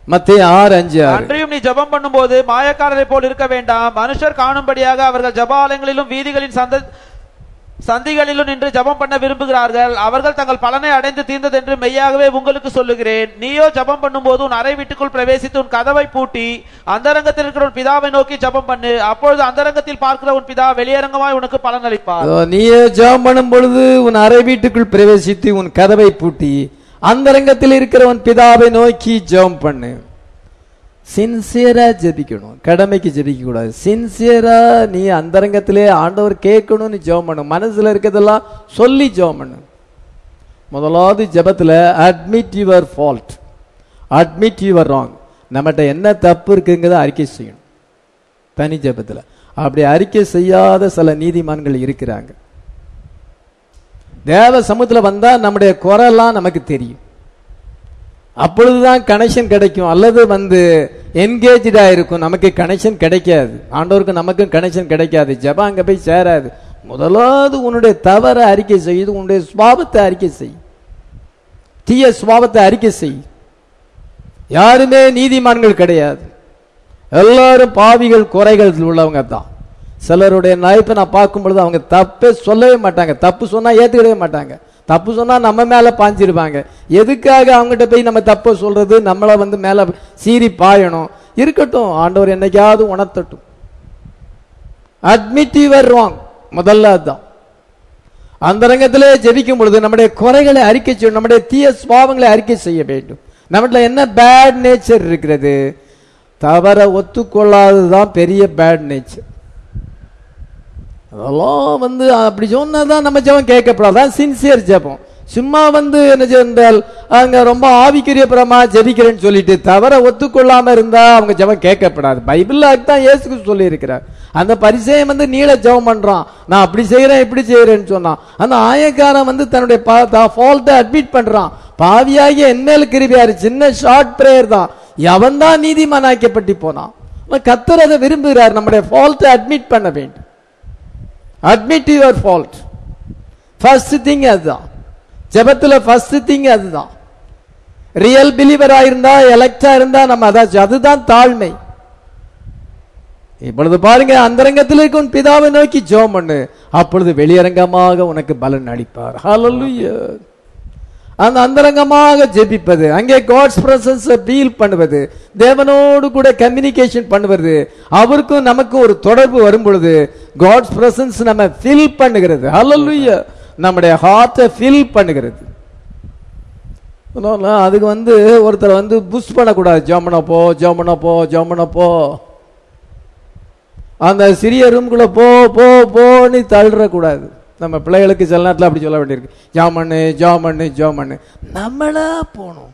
மத்திய ஆறு அஞ்சு ஆறு அன்றியும் நீ ஜெபம் பண்ணும்போது மாயக்காரரை போல் இருக்க வேண்டாம் மனுஷர் காணும்படியாக அவர்கள் ஜெபாலயங்களிலும் வீதிகளின் சந்த சந்திகளிலும் நின்று ஜெபம் பண்ண விரும்புகிறார்கள் அவர்கள் தங்கள் பலனை அடைந்து தீர்ந்ததென்று மெய்யாகவே உங்களுக்கு சொல்லுகிறேன் நீயோ ஜெபம் பண்ணும்போது உன் அறை வீட்டுக்குள் பிரவேசித்து உன் கதவை பூட்டி அந்தரங்கத்தில் இருக்கிற உன் பிதாவை நோக்கி ஜெபம் பண்ணு அப்பொழுது அந்தரங்கத்தில் பார்க்கிற உன் பிதா வெளியரங்கமாய் உனக்கு பலன் அளிப்பார் அதோ நீயே ஜெபம் பண்ணும் பொழுது உன் அறை வீட்டுக்குள் பிரவேசித்து உன் கதவை பூட்டி அந்தரங்கத்தில் இருக்கிற உன் பிதாவை நோக்கி ஜெபம் பண்ணு சின்சியரா ஜெபிக்கணும் கடமைக்கு ஜெபிக்க கூடாது சின்சியரா நீ அந்தரங்கத்திலே ஆண்டவர் கேட்கணும்னு ஜெபம் பண்ணு மனசுல இருக்கிறதெல்லாம் சொல்லி ஜெபம் பண்ணு முதலாவது ஜெபத்துல admit your fault admit your wrong நம்மகிட்ட என்ன தப்பு இருக்குங்கிறத அறிக்கை செய்யணும் தனி ஜெபத்துல அப்படி அறிக்கை செய்யாத சில நீதிமான்கள் இருக்கிறாங்க தேவ சமூகத்துல வந்தா நம்முடைய குறைலாம் நமக்கு தெரியும் அப்பொழுதுதான் கனெக்ஷன் கிடைக்கும் அல்லது வந்து என்கேஜா இருக்கும் நமக்கு கனெக்ஷன் கிடைக்காது ஆண்டவருக்கு நமக்கும் கனெக்ஷன் கிடைக்காது ஜெபம் அங்க போய் சேராது முதலாவது உன்னுடைய தவற அறிக்கை செய்து உன்னுடைய சுவாபத்தை அறிக்கை செய் தீய சுவாபத்தை அறிக்கை செய் யாருமே நீதிமான்கள் கிடையாது எல்லாரும் பாவிகள் குறைகள் உள்ளவங்க தான் சிலருடைய நைப்பை நான் பார்க்கும் பொழுது அவங்க தப்பே சொல்லவே மாட்டாங்க தப்பு சொன்னா ஏத்துக்கிடவே மாட்டாங்க தப்பு சொன்னா நம்ம மேல பாஞ்சிருப்பாங்க எதுக்காக அவங்ககிட்ட போய் நம்ம தப்ப சொல்றது நம்மள வந்து மேல சீறி பாயணும் இருக்கட்டும் ஆண்டவர் என்னைக்காவது உணர்த்தட்டும் அட்மிட் யுவர் ராங் முதல்ல அதுதான் அந்த ரங்கத்திலே ஜெபிக்கும் பொழுது நம்முடைய குறைகளை அறிக்கை செய்யணும் நம்முடைய தீய சுவாவங்களை அறிக்கை செய்ய வேண்டும் நம்மகிட்ட என்ன பேட் நேச்சர் இருக்கிறது தவற ஒத்துக்கொள்ளாததுதான் பெரிய பேட் நேச்சர் அதெல்லாம் வந்து அப்படி சொன்னாதான் நம்ம ஜெபம் கேட்கப்படாது அதான் சின்சியர் ஜெபம் சும்மா வந்து என்ன சென்றால் அங்க ரொம்ப ஆவிக்குரியபுறமா ஜெபிக்கிறேன்னு சொல்லிட்டு தவற ஒத்துக்கொள்ளாம இருந்தா அவங்க ஜெபம் கேட்கப்படாது பைபிள்ல அதுதான் இயேசுக்கு சொல்லி இருக்கிறார் அந்த பரிசயம் வந்து நீள ஜெபம் பண்றான் நான் அப்படி செய்யறேன் இப்படி செய்யறேன்னு சொன்னான் அந்த ஆயக்காரன் வந்து தன்னுடைய ஃபால்ட்டை அட்மிட் பண்றான் பாவியாகிய என்மேல் கிருபியாரு சின்ன ஷார்ட் பிரேயர் தான் எவன் தான் நீதிமானாக்கப்பட்டு போனான் கத்தர் அதை விரும்புகிறார் நம்முடைய ஃபால்ட்டை அட்மிட் பண்ண வேண்டும் admit your fault first thing அதுதான் ஜெபத்துல ஃபர்ஸ்ட் திங் அதுதான் ரியல் பிலீவரா இருந்தா எலக்டா இருந்தா நம்ம அதாச்சும் அதுதான் தாழ்மை இப்பொழுது பாருங்க அந்தரங்கத்தில் இருக்கும் பிதாவை நோக்கி ஜெபம் பண்ணு அப்பொழுது வெளியரங்கமாக உனக்கு பலன் அளிப்பார் ஹalleluya அந்த அந்தரங்கமாக ஜெபிப்பது அங்கே காட்ஸ் பிரசன்ஸ் ஃபீல் பண்ணுவது தேவனோடு கூட கம்யூனிகேஷன் பண்ணுவது அவருக்கும் நமக்கு ஒரு தொடர்பு வரும் பொழுது காட்ஸ் பிரசன்ஸ் நம்ம ஃபில் பண்ணுகிறது ஹalleluya நம்முடைய ஹார்ட்டை ஃபில் பண்ணுகிறது அதனால அதுக்கு வந்து ஒருத்தர் வந்து புஷ் பண்ணக்கூடாது ஜோமன போ ஜோமன போ ஜோமன போ அந்த சிறிய ரூம்குள்ள போ போ போன்னு தள்ளுறக்கூடாது நம்ம பிள்ளைகளுக்கு சில நேரத்தில் அப்படி சொல்ல வேண்டியிருக்கு ஜாமண்ணு ஜாமண்ணு ஜாமண்ணு நம்மளா போகணும்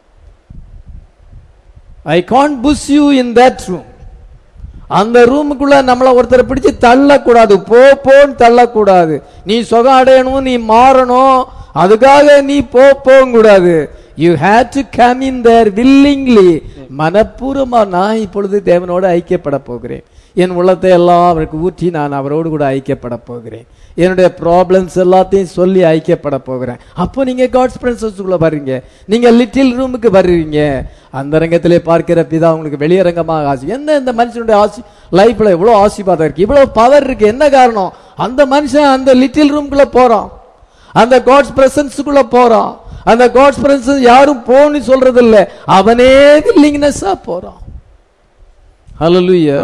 I can't push you in that room அந்த ரூமுக்குள்ள நம்மள ஒருத்தரை பிடிச்சு தள்ளக்கூடாது போ போன்னு தள்ளக்கூடாது நீ சுகம் அடையணும் நீ மாறணும் அதுக்காக நீ போ போகக்கூடாது you have to come in there willingly மனப்பூர்வமா நான் இப்பொழுது தேவனோடு ஐக்கியப்பட போகிறேன் என் உள்ளத்தை எல்லாம் அவருக்கு ஊற்றி நான் அவரோடு கூட ஐக்கியப்பட போகிறேன் என்னுடைய ப்ராப்ளம்ஸ் எல்லாத்தையும் சொல்லி ஐக்கியப்பட போகிறேன் அப்போ நீங்க காட்ஸ் பிரின்சஸ்க்குள்ள வர்றீங்க நீங்க லிட்டில் ரூமுக்கு வர்றீங்க அந்த ரங்கத்திலே பார்க்கிற பிதா உங்களுக்கு வெளியரங்கமாக ஆசி என்ன இந்த மனுஷனுடைய ஆசி லைஃப்ல எவ்வளவு ஆசிர்வாதம் இருக்கு இவ்வளவு பவர் இருக்கு என்ன காரணம் அந்த மனுஷன் அந்த லிட்டில் ரூம்குள்ள போறான் அந்த காட்ஸ் பிரசன்ஸுக்குள்ள போறான் அந்த காட்ஸ் பிரசன்ஸ் யாரும் போன்னு சொல்றது இல்ல அவனே வில்லிங்னஸா போறான் ஹalleluya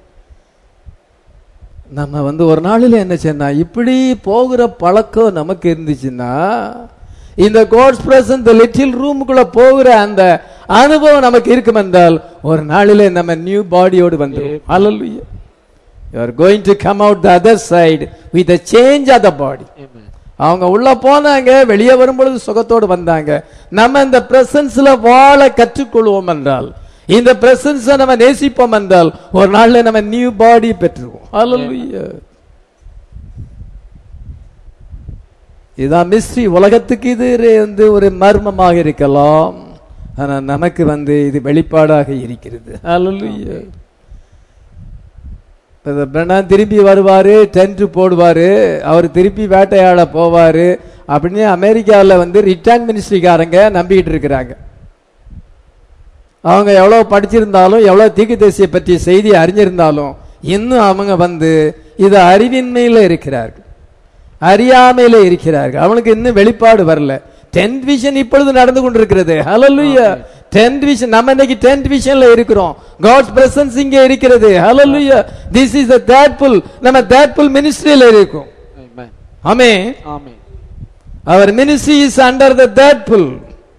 நம்ம வந்து ஒரு நாளில் என்ன செய்யணும் இப்படி போகிற பழக்கம் நமக்கு இருந்துச்சுன்னா இந்த கோட்ஸ் பிரசன் இந்த லிட்டில் ரூமுக்குள்ள போகிற அந்த அனுபவம் நமக்கு இருக்கும் என்றால் ஒரு நாளிலே நம்ம நியூ பாடியோடு வந்துடும் ஹalleluya you are going to come out the other side with a change of the body அவங்க உள்ள போனாங்க வெளியே வரும்பொழுது சுகத்தோடு வந்தாங்க நம்ம இந்த பிரசன்ஸ்ல வாழ கற்றுக்கொள்வோம் என்றால் இந்த பிரசன்ஸ நம்ம நேசிப்போம் என்றால் ஒரு நாள்ல நம்ம நியூ பாடி பெற்றுருவோம் ஹalleluya இதான் மிஸ்ட்ரி உலகத்துக்கு இது வந்து ஒரு மர்மமாக இருக்கலாம் ஆனா நமக்கு வந்து இது வெளிப்பாடாக இருக்கிறது ஹalleluya பிரண்ணா திருப்பி வருவாரு டென்ட் போடுவாரு அவர் திருப்பி வேட்டையாட போவாரு அப்படின்னு அமெரிக்காவில் வந்து ரிட்டர்ன் மினிஸ்ட்ரிக்காரங்க நம்பிக்கிட்டு இருக்கிறாங்க அவங்க எவ்வளவு படிச்சிருந்தாலும் எவ்வளவு தீர்க்கதரிசியை பற்றி செய்தி அறிஞ்சிருந்தாலும் இன்னும் அவங்க வந்து இது அறிவின்மையில இருக்கிறார்கள் அறியாமையில இருக்கிறார்கள் அவனுக்கு இன்னும் வெளிப்பாடு வரல டென்த் விஷன் இப்பொழுது நடந்து கொண்டிருக்கிறது ஹalleluya டென்த் விஷன் நம்ம இன்னைக்கு டென்த் விஷன்ல இருக்கிறோம் காட்ஸ் பிரசன்ஸ் இங்கே இருக்கிறது ஹalleluya திஸ் இஸ் த தேட்ஃபுல் நம்ம தேட்ஃபுல் மினிஸ்ட்ரியில இருக்கோம் Amen. ஆமே Amen. Our ministry is under the faithful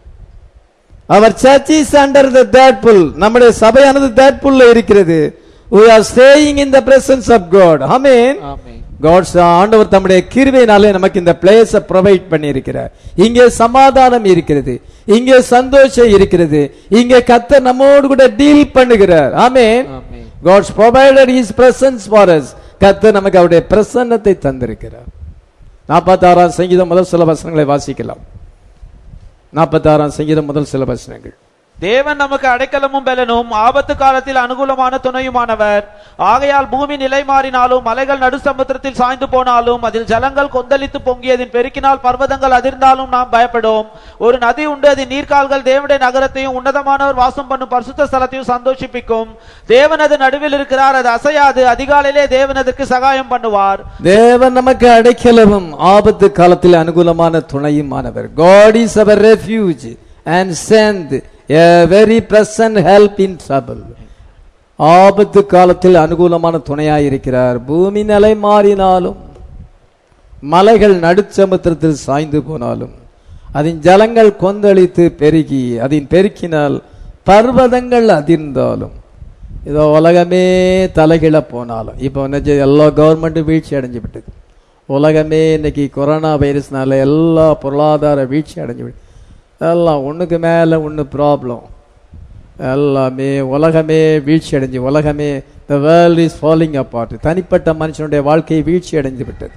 our church is under the faithful நம்முடைய சபையானது தேட்ஃபுல்ல இருக்கிறது we are staying in the presence of god amen Amen. God's ஆண்டவர் தம்முடைய கிருபையினாலே நமக்கு இந்த பிளேஸ ப்ரொவைட் பண்ணி இருக்கிறார் இங்கே சமாதானம் இருக்கிறது இங்கே சந்தோஷம் இருக்கிறது இங்கே கத்த நம்மோடு கூட டீல் பண்ணுகிறார் ஆமென் Amen. God's provided his presence for us கத்த நமக்கு அவருடைய பிரசன்னத்தை தந்திருக்கிறார் நாற்பத்தாறாம் சங்கீதம் முதல் சில வசனங்களை வாசிக்கலாம் நாற்பத்தாறாம் சங்கீதம் முதல் சில வசனங்கள் தேவன் நமக்கு அடைக்கலமும் பெலனும் ஆபத்து காலத்தில் அனுகூலமான துணையுமானவர் ஆகையால் பூமி நிலை மாறினாலும் மலைகள் நடுசமுத்திரத்தில் சாய்ந்து போனாலும் அதில் ஜலங்கள் கொந்தளித்து பொங்கியதின் பெருக்கினால் பர்வதங்கள் அதிர்ந்தாலும் நாம் பயப்படும் ஒரு நதி உண்டு அதன் நீர்க்கால்கள் தேவனுடைய நகரத்தையும் உன்னதமானவர் வாசம் பண்ணும் பரிசுத்த ஸ்தலத்தையும் சந்தோஷிப்பிக்கும் தேவன் அது நடுவில் இருக்கிறார் அது அசையாது அதிகாலையிலே தேவன் அதற்கு சகாயம் பண்ணுவார் தேவன் நமக்கு அடைக்கலமும் ஆபத்து காலத்தில் அனுகூலமான துணையுமானவர் God is our refuge and strength a very present help in trouble ஆபத்து காலத்தில் அனுகூலமான துணையாயிருக்கிறார் பூமி நிலை மாறினாலும் மலைகள் நடுச்சமுத்திரத்தில் சாய்ந்து போனாலும் அதன் ஜலங்கள் கொந்தளித்து பெருகி அதன் பெருக்கினால் பர்வதங்கள் அதிர்ந்தாலும் இதோ உலகமே தலைகிழ போனாலும் இப்போ என்ன செய்யுது? எல்லா கவர்மெண்ட்டும் வீழ்ச்சி அடைஞ்சு விட்டது உலகமே இன்னைக்கு கொரோனா வைரஸ்னால எல்லா பொருளாதார வீழ்ச்சி அடைஞ்சு விட்டு எல்லாம் ஒண்ணுக்கு மேல ஒண்ணு ப்ராப்ளம் எல்லாமே உலகமே வீழ்ச்சி அடைஞ்சு உலகமே the world is falling apart தனிப்பட்ட மனுஷனுடைய வாழ்க்கை வீழ்ச்சி அடைந்து விட்டது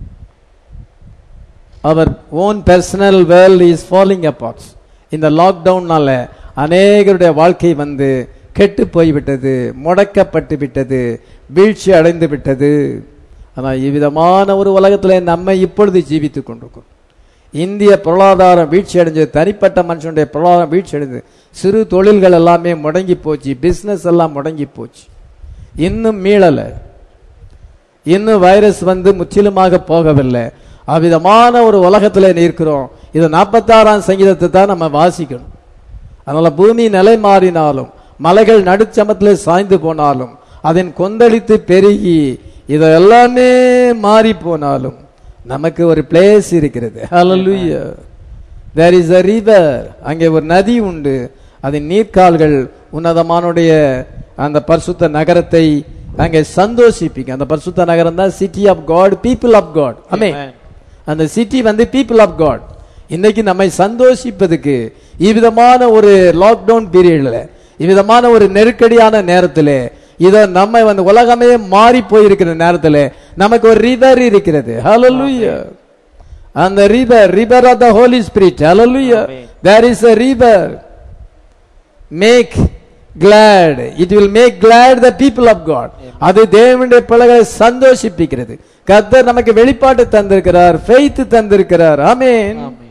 our own personal world is falling apart இந்த லாக்டவுன்னால அநேகருடைய வாழ்க்கை வந்து கெட்டு போய்விட்டது முடக்கப்பட்டு விட்டது வீழ்ச்சி அடைந்து விட்டது ஆனால் இவ்விதமான ஒரு உலகத்துல நம்ம இப்பொழுது ஜீவித்துக் கொண்டிருக்கோம் இந்திய பொருளாதாரம் வீழ்ச்சி அடைஞ்சது தனிப்பட்ட மனுஷனுடைய பொருளாதாரம் வீழ்ச்சி அடைஞ்சது சிறு தொழில்கள் எல்லாமே முடங்கி போச்சு பிசினஸ் எல்லாம் முடங்கி போச்சு இன்னும் மீளலை இன்னும் வைரஸ் வந்து முற்றிலுமாக போகவில்லை அவ்விதமான ஒரு உலகத்துல இருக்கிறோம் இது நாற்பத்தாறாம் சங்கீதத்தை தான் நம்ம வாசிக்கணும் அதனால பூமி நிலை மாறினாலும் மலைகள் நடுச்சமத்தில் சாய்ந்து போனாலும் அதன் கொந்தளித்து பெருகி இது எல்லாமே மாறி போனாலும் நமக்கு ஒரு பிளேஸ் இருக்கிறது ஹalleluya there is a river அங்கே ஒரு நதி உண்டு அதன் நீர்க்கால்கள் உன்னதமானுடைய அந்த பரிசுத்த நகரத்தை அங்கே சந்தோஷிப்பிக்கும் அந்த பரிசுத்த நகரம் தான் city of God people of God அமே Amen. அந்த சிட்டி வந்து பீப்புள் ஆஃப் காட் இன்னைக்கு நம்மை சந்தோஷிப்பதுக்கு இவ்விதமான ஒரு லாக்டவுன் பீரியட்ல இவ்விதமான ஒரு நெருக்கடியான நேரத்தில் இதோ நம்ம வந்து உலகமே மாறி போயிருக்கிற நேரத்தில் நமக்கு ஒரு ரிவர் இருக்கிறது ஹalleluya அந்த river river of the Holy Spirit ஹalleluya Amen. There is a river make glad it will make glad the people of god அது தேவனுடைய பிள்ளைகளை சந்தோஷிப்பிக்கிறது கர்த்தர் நமக்கு வெளிப்பாட்டு தந்திருக்கிறார் ஃபெய்த் தந்திருக்கிறார் ஆமென் ஆமென்.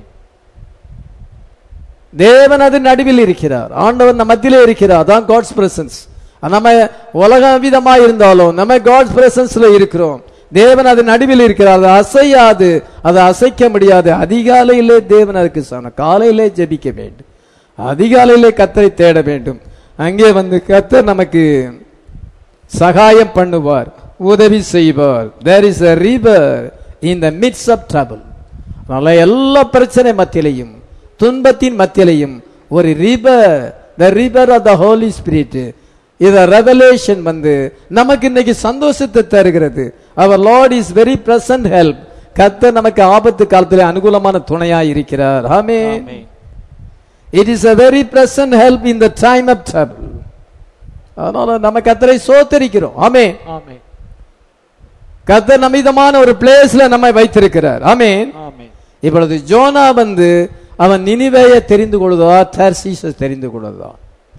தேவன் அது நடுவில் இருக்கிறார் ஆண்டவர் நம்ம மத்தியிலே இருக்கிறார் அதான் காட்ஸ் பிரசன்ஸ் நம்ம உலக விதமா இருந்தாலும் நம்ம காட்ஸ் பிரசன்ஸ்ல இருக்கிறோம் தேவன் அது நடுவில் இருக்கிறார் அது அசையாது அதை அசைக்க முடியாது அதிகாலையிலே தேவன் அதுக்கு சொன்ன காலையிலே ஜெபிக்க வேண்டும் அதிகாலையிலே கத்தரை தேட வேண்டும் அங்கே வந்து கத்தர் நமக்கு சகாயம் பண்ணுவார் உதவி செய்வார் there is a river in the midst of trouble அதனால எல்லா பிரச்சனை மத்தியிலையும் துன்பத்தின் மத்தியிலையும் ஒரு river the river of the Holy Spirit இத ரெவலேஷன் வந்து நமக்கு இன்னைக்கு சந்தோஷத்தை தருகிறது our Lord is very present help கர்த்தர் நமக்கு ஆபத்து காலத்தில் அனுகூலமான துணையா இருக்கிறார் ஆமென் ஆமென். It is a very present help in the time of trouble அதனால நம்ம கத்தரை சோத்தரிக்கிறோம் ஆமென் ஆமென். கத்தர் நமிதமான ஒரு பிளேஸ்ல நம்மை வைத்திருக்கிறார் ஆமென் ஆமென். இப்பொழுது ஜோனா வந்து அவன் நினிவேயை தெரிந்து கொள்வதா தர்சீசை தெரிந்து கொள்வதா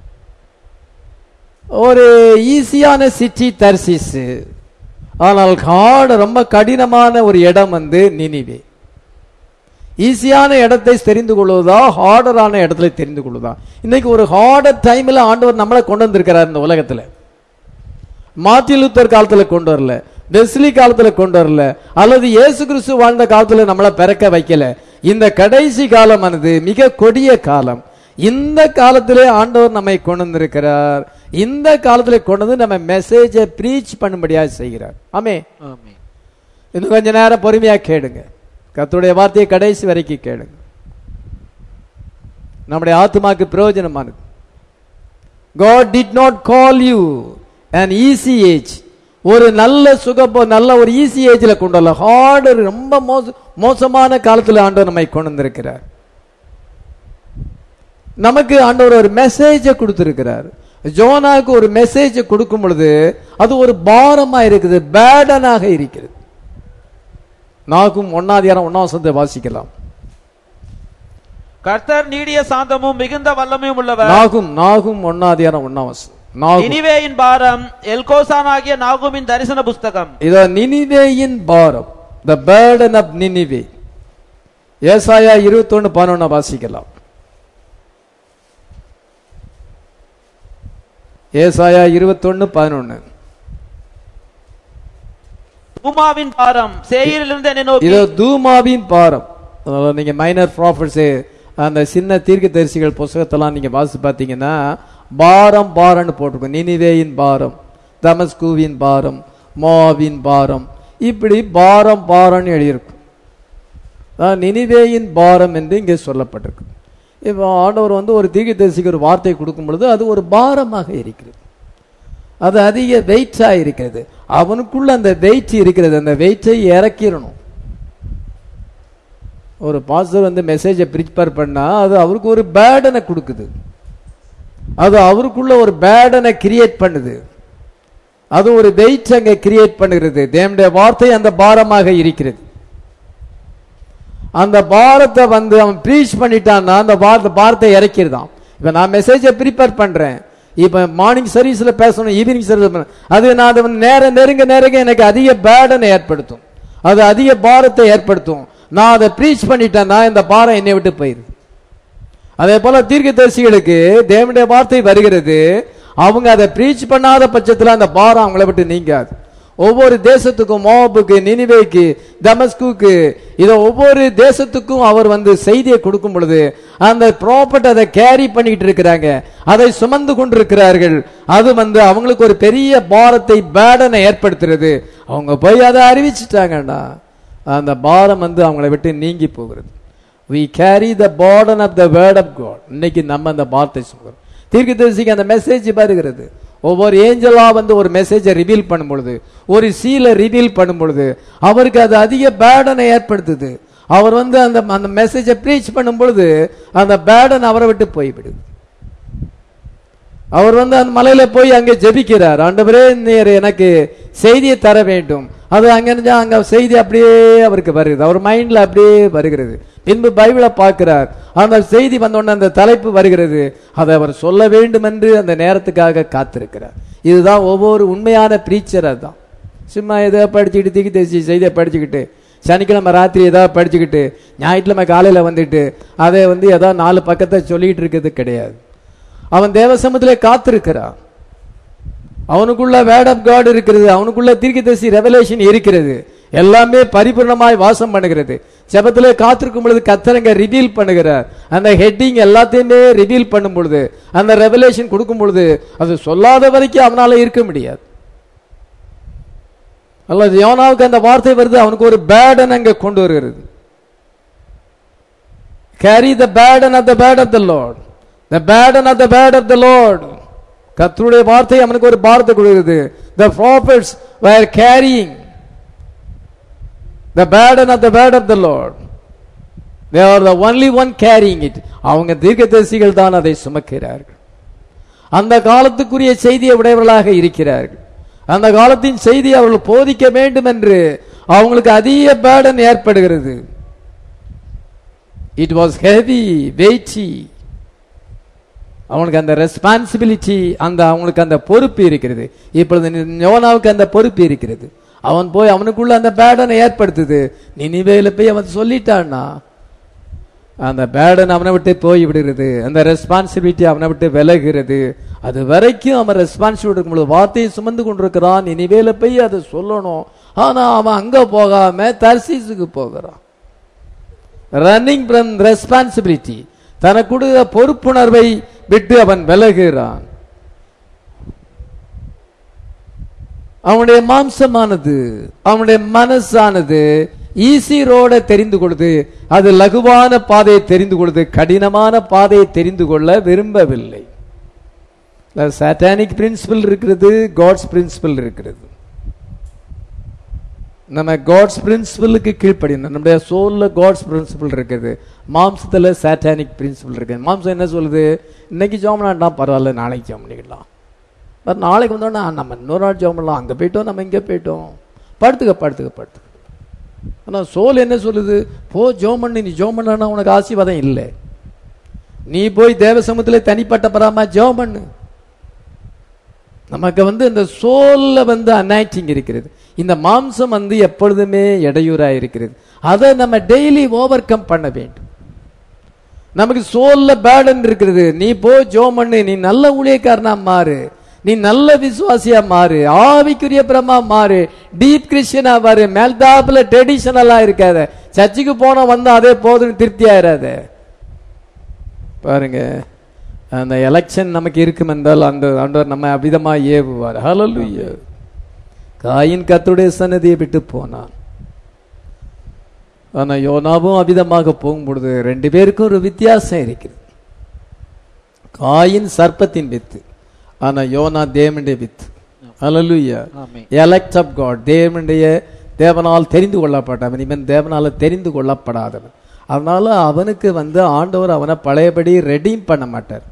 ஒரு ஈஸியான சிட்டி தர்சீஸ் ஆனால் காடு ரொம்ப கடினமான ஒரு இடம் வந்து நினிவே ஈஸியான இடத்தை தெரிந்து கொள்வதா ஹார்டரான இடத்துல தெரிந்து கொள்வதா இன்னைக்கு ஒரு ஹார்டர் டைம்ல ஆண்டவர் நம்மளை கொண்டு வந்திருக்கிறார் இந்த உலகத்துல மார்ட்டின் லூத்தர் காலத்துல கொண்டு வரல வெஸ்லி காலத்துல கொண்டு வரல அல்லது இயேசு கிறிஸ்து வாழ்ந்த காலத்துல நம்மளை பிறக்க வைக்கல இந்த கடைசி காலமானது மிக கொடிய காலம் இந்த காலத்திலே ஆண்டவர் நம்மை கொண்டு வந்திருக்கிறார் இந்த காலத்திலே கொண்டு வந்து நம்ம மெசேஜை ப்ரீச் பண்ணும்படியாக செய்கிறார் ஆமே ஆமென். இன்னும் கொஞ்ச நேரம் பொறுமையா கேளுங்க கர்த்தருடைய வார்த்தையை கடைசி வரைக்கும் கேளுங்க நம்முடைய ஆத்மாக்கு பிரயோஜனமானது God did not call you an easy age ஒரு நல்ல சுக நல்ல ஒரு ஈஸி ஏஜ்ல கொண்டு வரல ஹார்டு ரொம்ப மோச மோசமான காலத்துல ஆண்டவர் நம்மை கொண்டு வந்திருக்கிறார் நமக்கு ஆண்டவர் ஒரு மெசேஜை கொடுத்திருக்கிறார் ஜோனாக்கு ஒரு மெசேஜை கொடுக்கும் பொழுது அது ஒரு பாரமா இருக்குது பேடனாக இருக்கிறது நாகும் ஒன்னாதிகாரம் ஒன்னாம் வசனத்தை வாசிக்கலாம் கர்த்தர் நீடிய சாந்தமும் மிகுந்த வல்லமையும் உள்ளவர் நாகும் நாகும் ஒன்னாதிகாரம் ஒன்னாம் வசனம் நாகும் நினிவேயின் பாரம் எல்கோசான் ஆகிய நாகுமின் தரிசன புஸ்தகம் இதோ நினிவேயின் பாரம் த பேர்டன் ஆஃப் நினிவே ஏசாயா இருபத்தொன்னு பதினொன்னு வாசிக்கலாம் ஏசாயா இருபத்தொன்னு பதினொன்னு உமாவின் பாரம் சேயிலிருந்து என்னை நோக்கி இதோ தூமாவின் பாரம் அதாவது நீங்க மைனர் ப்ராஃபிட்ஸ் அந்த சின்ன தீர்க்கதரிசிகள் புஸ்தகத்தெல்லாம் நீங்க வாசி பார்த்தீங்கன்னா பாரம் பாரம்னு போட்டிருக்கும் நினிவேயின் பாரம் தமஸ்கூவின் பாரம் மோவின் பாரம் இப்படி பாரம் பாரம்னு எழுதியிருக்கும் அதான் நினிவேயின் பாரம் என்று இங்கே சொல்லப்பட்டிருக்கு இப்போ ஆண்டவர் வந்து ஒரு தீர்க்கதரிசிக்கு ஒரு வார்த்தை கொடுக்கும் பொழுது அது ஒரு பாரமாக இருக்கிறது அது அதிக வெயிட்டா இருக்கிறது அவனுக்குள்ள அந்த வெயிட் இருக்கிறது அந்த வெயிட்டை இறக்கிடணும் ஒரு பாஸ்டர் வந்து மெசேஜை ப்ரிப்பேர் பண்ணா அது அவருக்கு ஒரு பேடனை கொடுக்குது அது அவருக்குள்ள ஒரு பேடனை கிரியேட் பண்ணுது அது ஒரு வெயிட் அங்க கிரியேட் பண்ணுகிறது தேவனுடைய வார்த்தை அந்த பாரமாக இருக்கிறது அந்த பாரத்தை வந்து அவன் ப்ரீச் பண்ணிட்டான்னா அந்த வார்த்தை பாரத்தை இறக்கிடுதான் இப்ப நான் மெசேஜை ப்ரிப்பேர் பண்றேன் இப்ப மார்னிங் சர்வீஸ்ல பேசணும் ஈவினிங் சர்வீஸ் அது நான் அதை வந்து நேர நெருங்க நெருங்க எனக்கு அதிக பேடனை ஏற்படுத்தும் அது அதிக பாரத்தை ஏற்படுத்தும் நான் அதை ப்ரீச் பண்ணிட்டேன்னா இந்த பாரம் என்னை விட்டு போயிருது அதே போல தீர்க்கதரிசிகளுக்கு தேவனுடைய வார்த்தை வருகிறது அவங்க அதை ப்ரீச் பண்ணாத பட்சத்தில் அந்த பாரம் அவங்கள விட்டு நீங்காது ஒவ்வொரு தேசத்துக்கும் மோபுக்கு நினிவேக்கு தமஸ்குக்கு இதை ஒவ்வொரு தேசத்துக்கும் அவர் வந்து செய்தியை கொடுக்கும் பொழுது அந்த ப்ராப்பர்ட் அதை கேரி பண்ணிட்டு இருக்கிறாங்க அதை சுமந்து கொண்டிருக்கிறார்கள் அது வந்து அவங்களுக்கு ஒரு பெரிய பாரத்தை பேடனை ஏற்படுத்துறது அவங்க போய் அதை அறிவிச்சிட்டாங்கண்ணா அந்த பாரம் வந்து அவங்கள விட்டு நீங்கி போகிறது we carry the burden of the word of god இன்னைக்கு நம்ம அந்த வார்த்தை சொல்கிறோம் தீர்க்கதரிசிக்கு அந்த மெசேஜ் வருகிறது ஒவ்வொரு ஏஞ்சலா வந்து ஒரு மெசேஜை ரிவீல் பண்ணும் பொழுது ஒரு சீலை ரிவீல் பண்ணும் பொழுது அவருக்கு அது அதிக பேடனை ஏற்படுத்துது அவர் வந்து அந்த அந்த மெசேஜை ப்ரீச் பண்ணும் பொழுது அந்த பேடன் அவரை விட்டு போய்விடுது அவர் வந்து அந்த மலையில போய் அங்கே ஜெபிக்கிறார் ஆண்டவரே நீர் எனக்கு செய்தியை தர வேண்டும் அது அங்க இருந்தா அங்க செய்தி அப்படியே அவருக்கு வருகிறது அவர் மைண்ட்ல அப்படியே வருகிறது பின்பு பைபிளை பார்க்கிறார் அந்த செய்தி வந்தோடனே அந்த தலைப்பு வருகிறது அதை அவர் சொல்ல வேண்டும் என்று அந்த நேரத்துக்காக காத்திருக்கிறார் இதுதான் ஒவ்வொரு உண்மையான பிரீச்சர் அதுதான் சும்மா ஏதோ படிச்சுக்கிட்டு தீக்கி தேசி செய்தியை படிச்சுக்கிட்டு சனிக்கிழமை ராத்திரி ஏதாவது படிச்சுக்கிட்டு ஞாயிற்றுக்கிழமை காலையில் வந்துட்டு அதை வந்து ஏதாவது நாலு பக்கத்தை சொல்லிட்டு இருக்கிறது கிடையாது அவன் தேவசமத்திலே காத்திருக்கிறான் அவனுக்குள்ள வேர்ட் ஆஃப் காட் இருக்கிறது அவனுக்குள்ள தீர்க்கதரிசி ரெவலேஷன் இருக்கிறது எல்லாமே பரிபூர்ணமாய் வாசம் பண்ணுகிறது ஜெபத்திலே காத்திருக்கும் பொழுது கத்தரங்க ரிவீல் பண்ணுகிறார் அந்த ஹெட்டிங் எல்லாத்தையுமே ரிவீல் பண்ணும் பொழுது அந்த ரெவலேஷன் கொடுக்கும் பொழுது அது சொல்லாத வரைக்கும் அவனால இருக்க முடியாது அல்லது யோனாவுக்கு அந்த வார்த்தை வருது அவனுக்கு ஒரு பேடன் அங்க கொண்டு வருகிறது carry the burden of the word of the Lord the burden of the word of the Lord கர்த்தருடைய வார்த்தை அவனுக்கு ஒரு பாரத்தை கொடுக்குது the prophets were carrying the burden of the word of the Lord they are the only one carrying it அவங்க தீர்க்கதரிசிகள் தான் அதை சுமக்கிறார்கள் அந்த காலத்துக்குரிய செய்தியை உடையவர்களாக இருக்கிறார்கள் அந்த காலத்தின் செய்தி அவர்கள் போதிக்க வேண்டும் என்று அவங்களுக்கு அதிக பேடன் ஏற்படுகிறது இட் வாஸ் ஹெவி வெயிட்டி அவனுக்கு அந்த ரெஸ்பான்சிபிலிட்டி அந்த அவங்களுக்கு அந்த பொறுப்பு இருக்கிறது இப்பொழுது யோனாவுக்கு அந்த பொறுப்பு இருக்கிறது அவன் போய் அவனுக்குள்ள அந்த பேடனை ஏற்படுத்துது நினிவேல போய் அவன் சொல்லிட்டான்னா அந்த பேடன் அவனை விட்டு போய் விடுகிறது அந்த ரெஸ்பான்சிபிலிட்டி அவனை விட்டு விலகிறது அது வரைக்கும் அவன் ரெஸ்பான்சிபிலிட்டி இருக்கும்போது வார்த்தையை சுமந்து கொண்டிருக்கிறான் இனிவேல போய் அதை சொல்லணும் ஆனா அவன் அங்க போகாம தர்சீஸுக்கு போகிறான் ரன்னிங் ஃப்ரம் ரெஸ்பான்சிபிலிட்டி தனக்குடைய பொறுப்புணர்வை விட்டு அவன் விலகுகிறான் அவனுடைய மாம்சமானது அவனுடைய மனசானது ஈஸி ரோட தெரிந்து கொள்ளுது அது லகுவான பாதையை தெரிந்து கொள்ளுது கடினமான பாதையை தெரிந்து கொள்ள விரும்பவில்லை சாட்டானிக் பிரின்சிபல் இருக்கிறது காட்ஸ் பிரின்சிபல் இருக்கிறது நம்ம காட்ஸ் பிரின்சிபலுக்கு கீழ்ப்படியணும் நம்முடைய சோல்ல காட்ஸ் பிரின்சிபல் இருக்குது மாம்சத்துல சாட்டானிக் பிரின்சிபல் இருக்குது மாம்சம் என்ன சொல்லுது இன்னைக்கு ஜோமனாட்டா பரவாயில்ல நாளைக்கு ஜோம் பண்ணிக்கலாம் பட் நாளைக்கு வந்தோன்னா நம்ம இன்னொரு நாள் ஜோம் பண்ணலாம் அங்கே போயிட்டோம் நம்ம இங்கே போயிட்டோம் படுத்துக்க படுத்துக்க படுத்துக்க ஆனால் சோல் என்ன சொல்லுது போ ஜோம் பண்ணு நீ ஜோம் பண்ணா உனக்கு ஆசீர்வாதம் இல்லை நீ போய் தேவ சமூகத்தில் தனிப்பட்ட பராம ஜோம் பண்ணு நமக்கு வந்து இந்த சோல்ல வந்து அனாக்டிங் இருக்கிறது இந்த மாம்சம் வந்து எப்பொழுதுமே இடையூறா இருக்கிறது அதை நம்ம டெய்லி ஓவர் கம் பண்ண வேண்டும் நமக்கு சோல்ல பேர்டன் இருக்கிறது நீ போ ஜோம் பண்ணு நீ நல்ல ஊழியக்காரனா மாறு நீ நல்ல விசுவாசியா மாறு ஆவிக்குரிய பிரமா மாறு டீப் கிறிஸ்டியனா மாறு மேல்தாப்புல ட்ரெடிஷனலா இருக்காத சர்ச்சுக்கு போன வந்தா அதே போதுன்னு திருப்தி ஆயிராத பாருங்க அந்த எலெக்ஷன் நமக்கு இருக்கும் என்றால் அந்த ஆண்டவர் நம்ம அவிதமா ஏவுவார் ஹalleluya காயின் கர்த்தருடைய சன்னதியை விட்டு போனான் ஆனா யோனாவும் அவிதமாக போகும்பொழுது ரெண்டு பேருக்கும் ஒரு வித்தியாசம் இருக்குது காயின் சர்ப்பத்தின் வித்து ஆனா யோனா தேவனுடைய வித்து ஹalleluya ஆமென். elect of God தேவனுடைய தேவனால் தெரிந்து கொள்ளப்பட்டவன் இவன் தேவனால தெரிந்து கொள்ளப்படாதவன் அதனால அவனுக்கு வந்து ஆண்டவர் அவனை பழையபடி ரெடீம் பண்ண மாட்டார்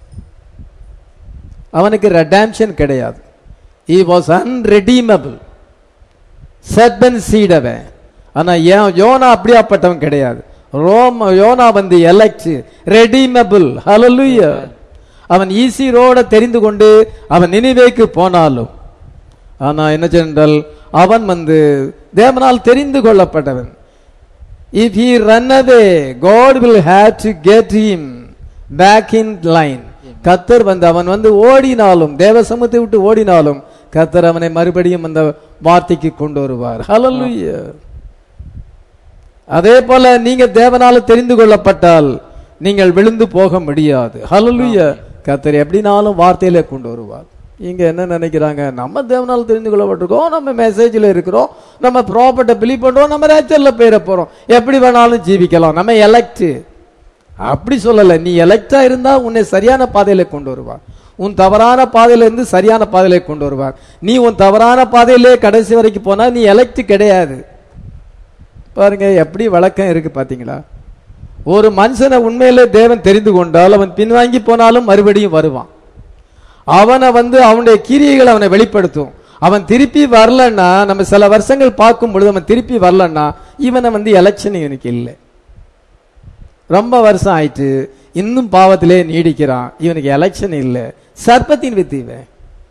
அவனுக்கு ரெடாம்ஷன் கிடையாது he was unredeemable செட்பன் சீடவன் ஆனா ஏன் யோனா அப்படியாப்பட்டவன் கிடையாது ரோம் யோனா வந்து எலக்ட் ரெடீமபிள் ஹalleluya அவன் ஈசி ரோட தெரிந்து கொண்டு அவன் நினைவேக்கு போனாலும் ஆனா என்ன சென்றால் அவன் வந்து தேவனால் தெரிந்து கொள்ளப்பட்டவன் if he run away god will have to get him back in line கத்தர் வந்து அவன் வந்து ஓடினாலும் தேவ சமூகத்தை விட்டு ஓடினாலும் கத்தர் அவனை மறுபடியும் அந்த வார்த்தைக்கு கொண்டு வருவார் ஹalleluya அதே போல நீங்க தேவனால தெரிந்து கொள்ளப்பட்டால் நீங்கள் விழுந்து போக முடியாது ஹalleluya கத்தர் எப்படினாலும் வார்த்தையில கொண்டு வருவார் இங்க என்ன நினைக்கிறாங்க நம்ம தேவனால தெரிந்து கொள்ளப்பட்டிருக்கோம் நம்ம மெசேஜ்ல இருக்கிறோம் நம்ம ப்ராப்பர்ட்டை பிலீவ் பண்றோம் நம்ம நேச்சர்ல பேர போறோம் எப்படி வேணாலும் ஜீவிக்கலாம் நம்ம எலக்ட் அப்படி சொல்லல நீ எலக்டா இருந்தா உன்னை சரியான பாதையில கொண்டு வருவார் உன் தவறான பாதையில இருந்து சரியான பாதையில கொண்டு வருவார் நீ உன் தவறான பாதையிலே கடைசி வரைக்கும் போனா நீ எலக்ட் கிடையாது பாருங்க எப்படி வழக்கம் இருக்கு பாத்தீங்களா ஒரு மனுஷனை உண்மையிலே தேவன் தெரிந்து கொண்டால் அவன் பின்வாங்கி போனாலும் மறுபடியும் வருவான் அவனை வந்து அவனுடைய கிரியைகள் அவனை வெளிப்படுத்தும் அவன் திருப்பி வரலன்னா நம்ம சில வருஷங்கள் பார்க்கும் பொழுது அவன் திருப்பி வரலன்னா இவனை வந்து எலெக்ஷன் இவனுக்கு இல்லை ரொம்ப வருஷம் ஆயிட்டு இன்னும் பாவத்திலே நீடிக்கிறான் இவனுக்கு எலெக்ஷன் இல்லை சர்ப்பத்தின் வித்து இவன்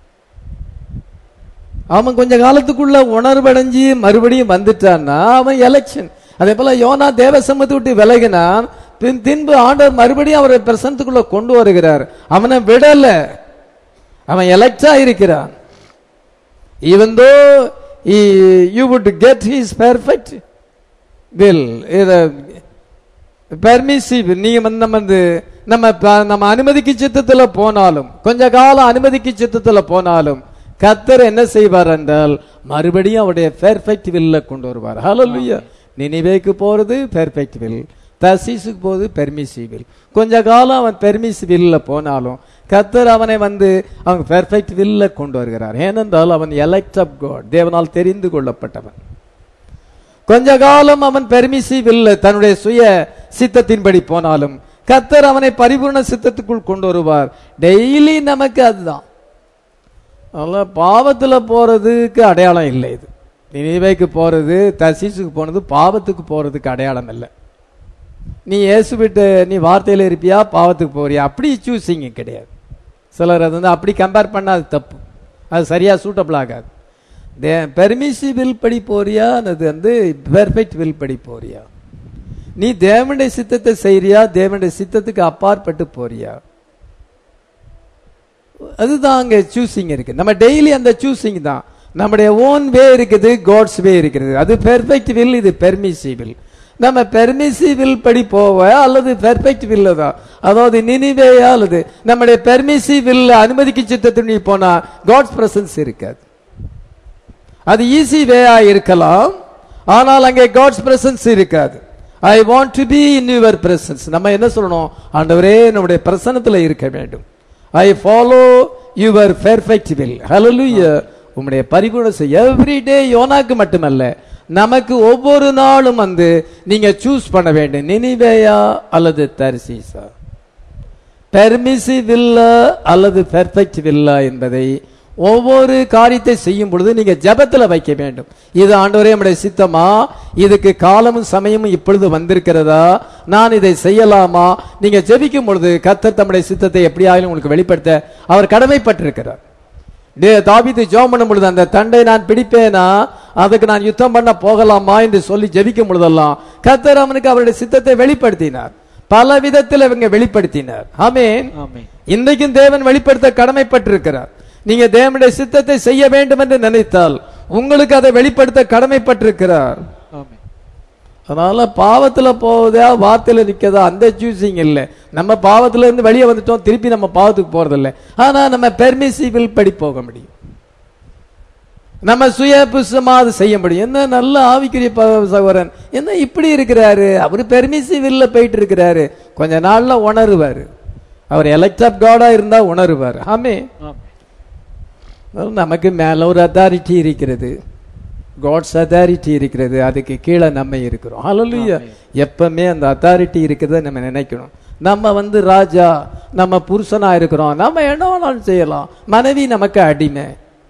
அவன் கொஞ்ச காலத்துக்குள்ள உணர்வடைஞ்சு மறுபடியும் வந்துட்டான்னா அவன் எலெக்ஷன் அதே போல யோனா தேவ சமூகத்தை விட்டு விலகினான் பின் பின்பு ஆண்டவர் மறுபடியும் அவரை பிரசனத்துக்குள்ள கொண்டு வருகிறார் அவனை விடல அவன் எலெக்டா இருக்கிறான் even though you would get his perfect will இத பெர்மிசிவ் நீங்க வந்து நம்ம வந்து நம்ம ப- நம்ம அனுமதிக்கு சித்தத்துல போனாலும் கொஞ்ச காலம் அனுமதிக்கு சித்தத்துல போனாலும் கத்தர் என்ன செய்வார் என்றால் மறுபடியும் அவருடைய பெர்ஃபெக்ட் வில்ல கொண்டு வருவார் ஹalleluya நினிவேக்கு போறது பெர்ஃபெக்ட் வில் தசீசுக்கு போகுது பெர்மிசிவ் வில் கொஞ்ச காலம் அவன் பெர்மிசிவ் வில்ல போனாலும் கத்தர் அவனை வந்து அவன் பெர்ஃபெக்ட் வில்ல கொண்டு வருகிறார் ஏனென்றால் அவன் எலெக்ட் ஆஃப் காட் தேவனால் தெரிந்து கொள்ளப்பட்டவன் கொஞ்ச காலம் அவன் பெர்மிசிவ் இல்லை தன்னுடைய சுய சித்தத்தின்படி போனாலும் கத்தர் அவனை பரிபூர்ண சித்தத்துக்குள் கொண்டு வருவார் டெய்லி நமக்கு அதுதான் அதனால பாவத்துல போறதுக்கு அடையாளம் இல்லை இது நினைவைக்கு போறது தசீசுக்கு போனது பாவத்துக்கு போறதுக்கு அடையாளம் இல்லை நீ இயேசு விட்டு நீ வார்த்தையில இருப்பியா பாவத்துக்கு போறியா அப்படி சூஸிங் கிடையாது சிலர் அது வந்து அப்படி கம்பேர் பண்ணா அது தப்பு அது சரியா சூட்டபிள் ஆகாது பெர்மிசிவ் வில் படி போறியா அது வந்து பெர்ஃபெக்ட் வில் படி போறியா நீ தேவனுடைய சித்தத்தை செய்றியா தேவனுடைய சித்தத்துக்கு அப்பாற்பட்டு போறியா அதுதான் அங்க சூசிங் இருக்கு நம்ம டெய்லி அந்த சூசிங் தான் நம்முடைய ஓன் வே இருக்குது காட்ஸ் வே இருக்கிறது அது பெர்ஃபெக்ட் வில் இது பெர்மிசிபிள் நம்ம பெர்மிசிபிள் படி போவ அல்லது பெர்ஃபெக்ட் வில் தான் அதாவது நினிவேயா அல்லது நம்முடைய பெர்மிசிபிள் அனுமதிக்கு சித்தத்தின் போனா காட்ஸ் பிரசன்ஸ் இருக்காது அது ஈஸி வேயா இருக்கலாம் ஆனால் அங்கே காட்ஸ் பிரசன்ஸ் இருக்காது I want to be in your presence நம்ம என்ன சொல்லணும் ஆண்டவரே நம்முடைய பிரசன்னத்துல இருக்க வேண்டும் I follow your perfect will ஹalleluya உம்முடைய பரிபூர்ண எவ்ரி டே யோனாக்கு மட்டுமல்ல நமக்கு ஒவ்வொரு நாளும் வந்து நீங்க சூஸ் பண்ண வேண்டும் நினிவேயா அல்லது தரிசீசா பெர்மிசிவ் வில்லா அல்லது பெர்ஃபெக்ட் வில்லா என்பதை ஒவ்வொரு காரியத்தை செய்யும் பொழுது நீங்க ஜெபத்துல வைக்க வேண்டும் இது ஆண்டவரே நம்முடைய சித்தமா இதுக்கு காலமும் சமயமும் இப்பொழுது வந்திருக்கிறதா நான் இதை செய்யலாமா நீங்க ஜெபிக்கும் பொழுது கர்த்தர் தம்முடைய சித்தத்தை எப்படியாலும் உங்களுக்கு வெளிப்படுத்த அவர் கடமைப்பட்டிருக்கிறார் டே தாபித்து ஜெபம் பண்ணும் பொழுது அந்த தண்டை நான் பிடிப்பேனா அதுக்கு நான் யுத்தம் பண்ண போகலாமா என்று சொல்லி ஜெபிக்கும் பொழுதெல்லாம் கர்த்தர் அவனுக்கு அவருடைய சித்தத்தை வெளிப்படுத்தினார் பல விதத்தில் இவங்க வெளிப்படுத்தினார் ஆமென் ஆமென் இன்றைக்கும் தேவன் வெளிப்படுத்த கடமைப்பட்டிருக்கிறார் நீங்க தேவனுடைய சித்தத்தை செய்ய வேண்டும் என்று நினைத்தால் உங்களுக்கு அதை வெளிப்படுத்த கடமைப்பட்டிருக்கிறார் ஆமென் அதனால பாவத்துல போவதா வார்த்தையில நிக்கதா அந்த சூசிங் இல்ல நம்ம பாவத்துல இருந்து வெளியே வந்துட்டோம் திருப்பி நம்ம பாவத்துக்கு போறது இல்ல ஆனா நம்ம பெர்மிசிபிள் படி போக முடியும் நம்ம சுய புஸ்தமா அது செய்ய முடியும் என்ன நல்ல ஆவிக்குரிய ப- சகோதரன் என்ன இப்படி இருக்கிறாரு அவரு பெர்மிசிபிள்ல போயிட்டு இருக்கிறாரு கொஞ்ச நாள்ல உணருவாரு அவர் எலக்ட் ஆஃப் காடா இருந்தா உணருவார் ஆமே ஆமென் அதனால நமக்கு மேல ஒரு அத்தாரிட்டி இருக்கிறது காட்ஸ் அத்தாரிட்டி இருக்கிறது அதுக்கு கீழே நம்ம இருக்கிறோம் ஹalleluya எப்பவுமே அந்த அத்தாரிட்டி இருக்கிறத நம்ம நினைக்கணும் நம்ம வந்து ராஜா நம்ம புருஷனா இருக்கிறோம் நம்ம என்ன வேணாலும் செய்யலாம் மனைவி நமக்கு அடிமை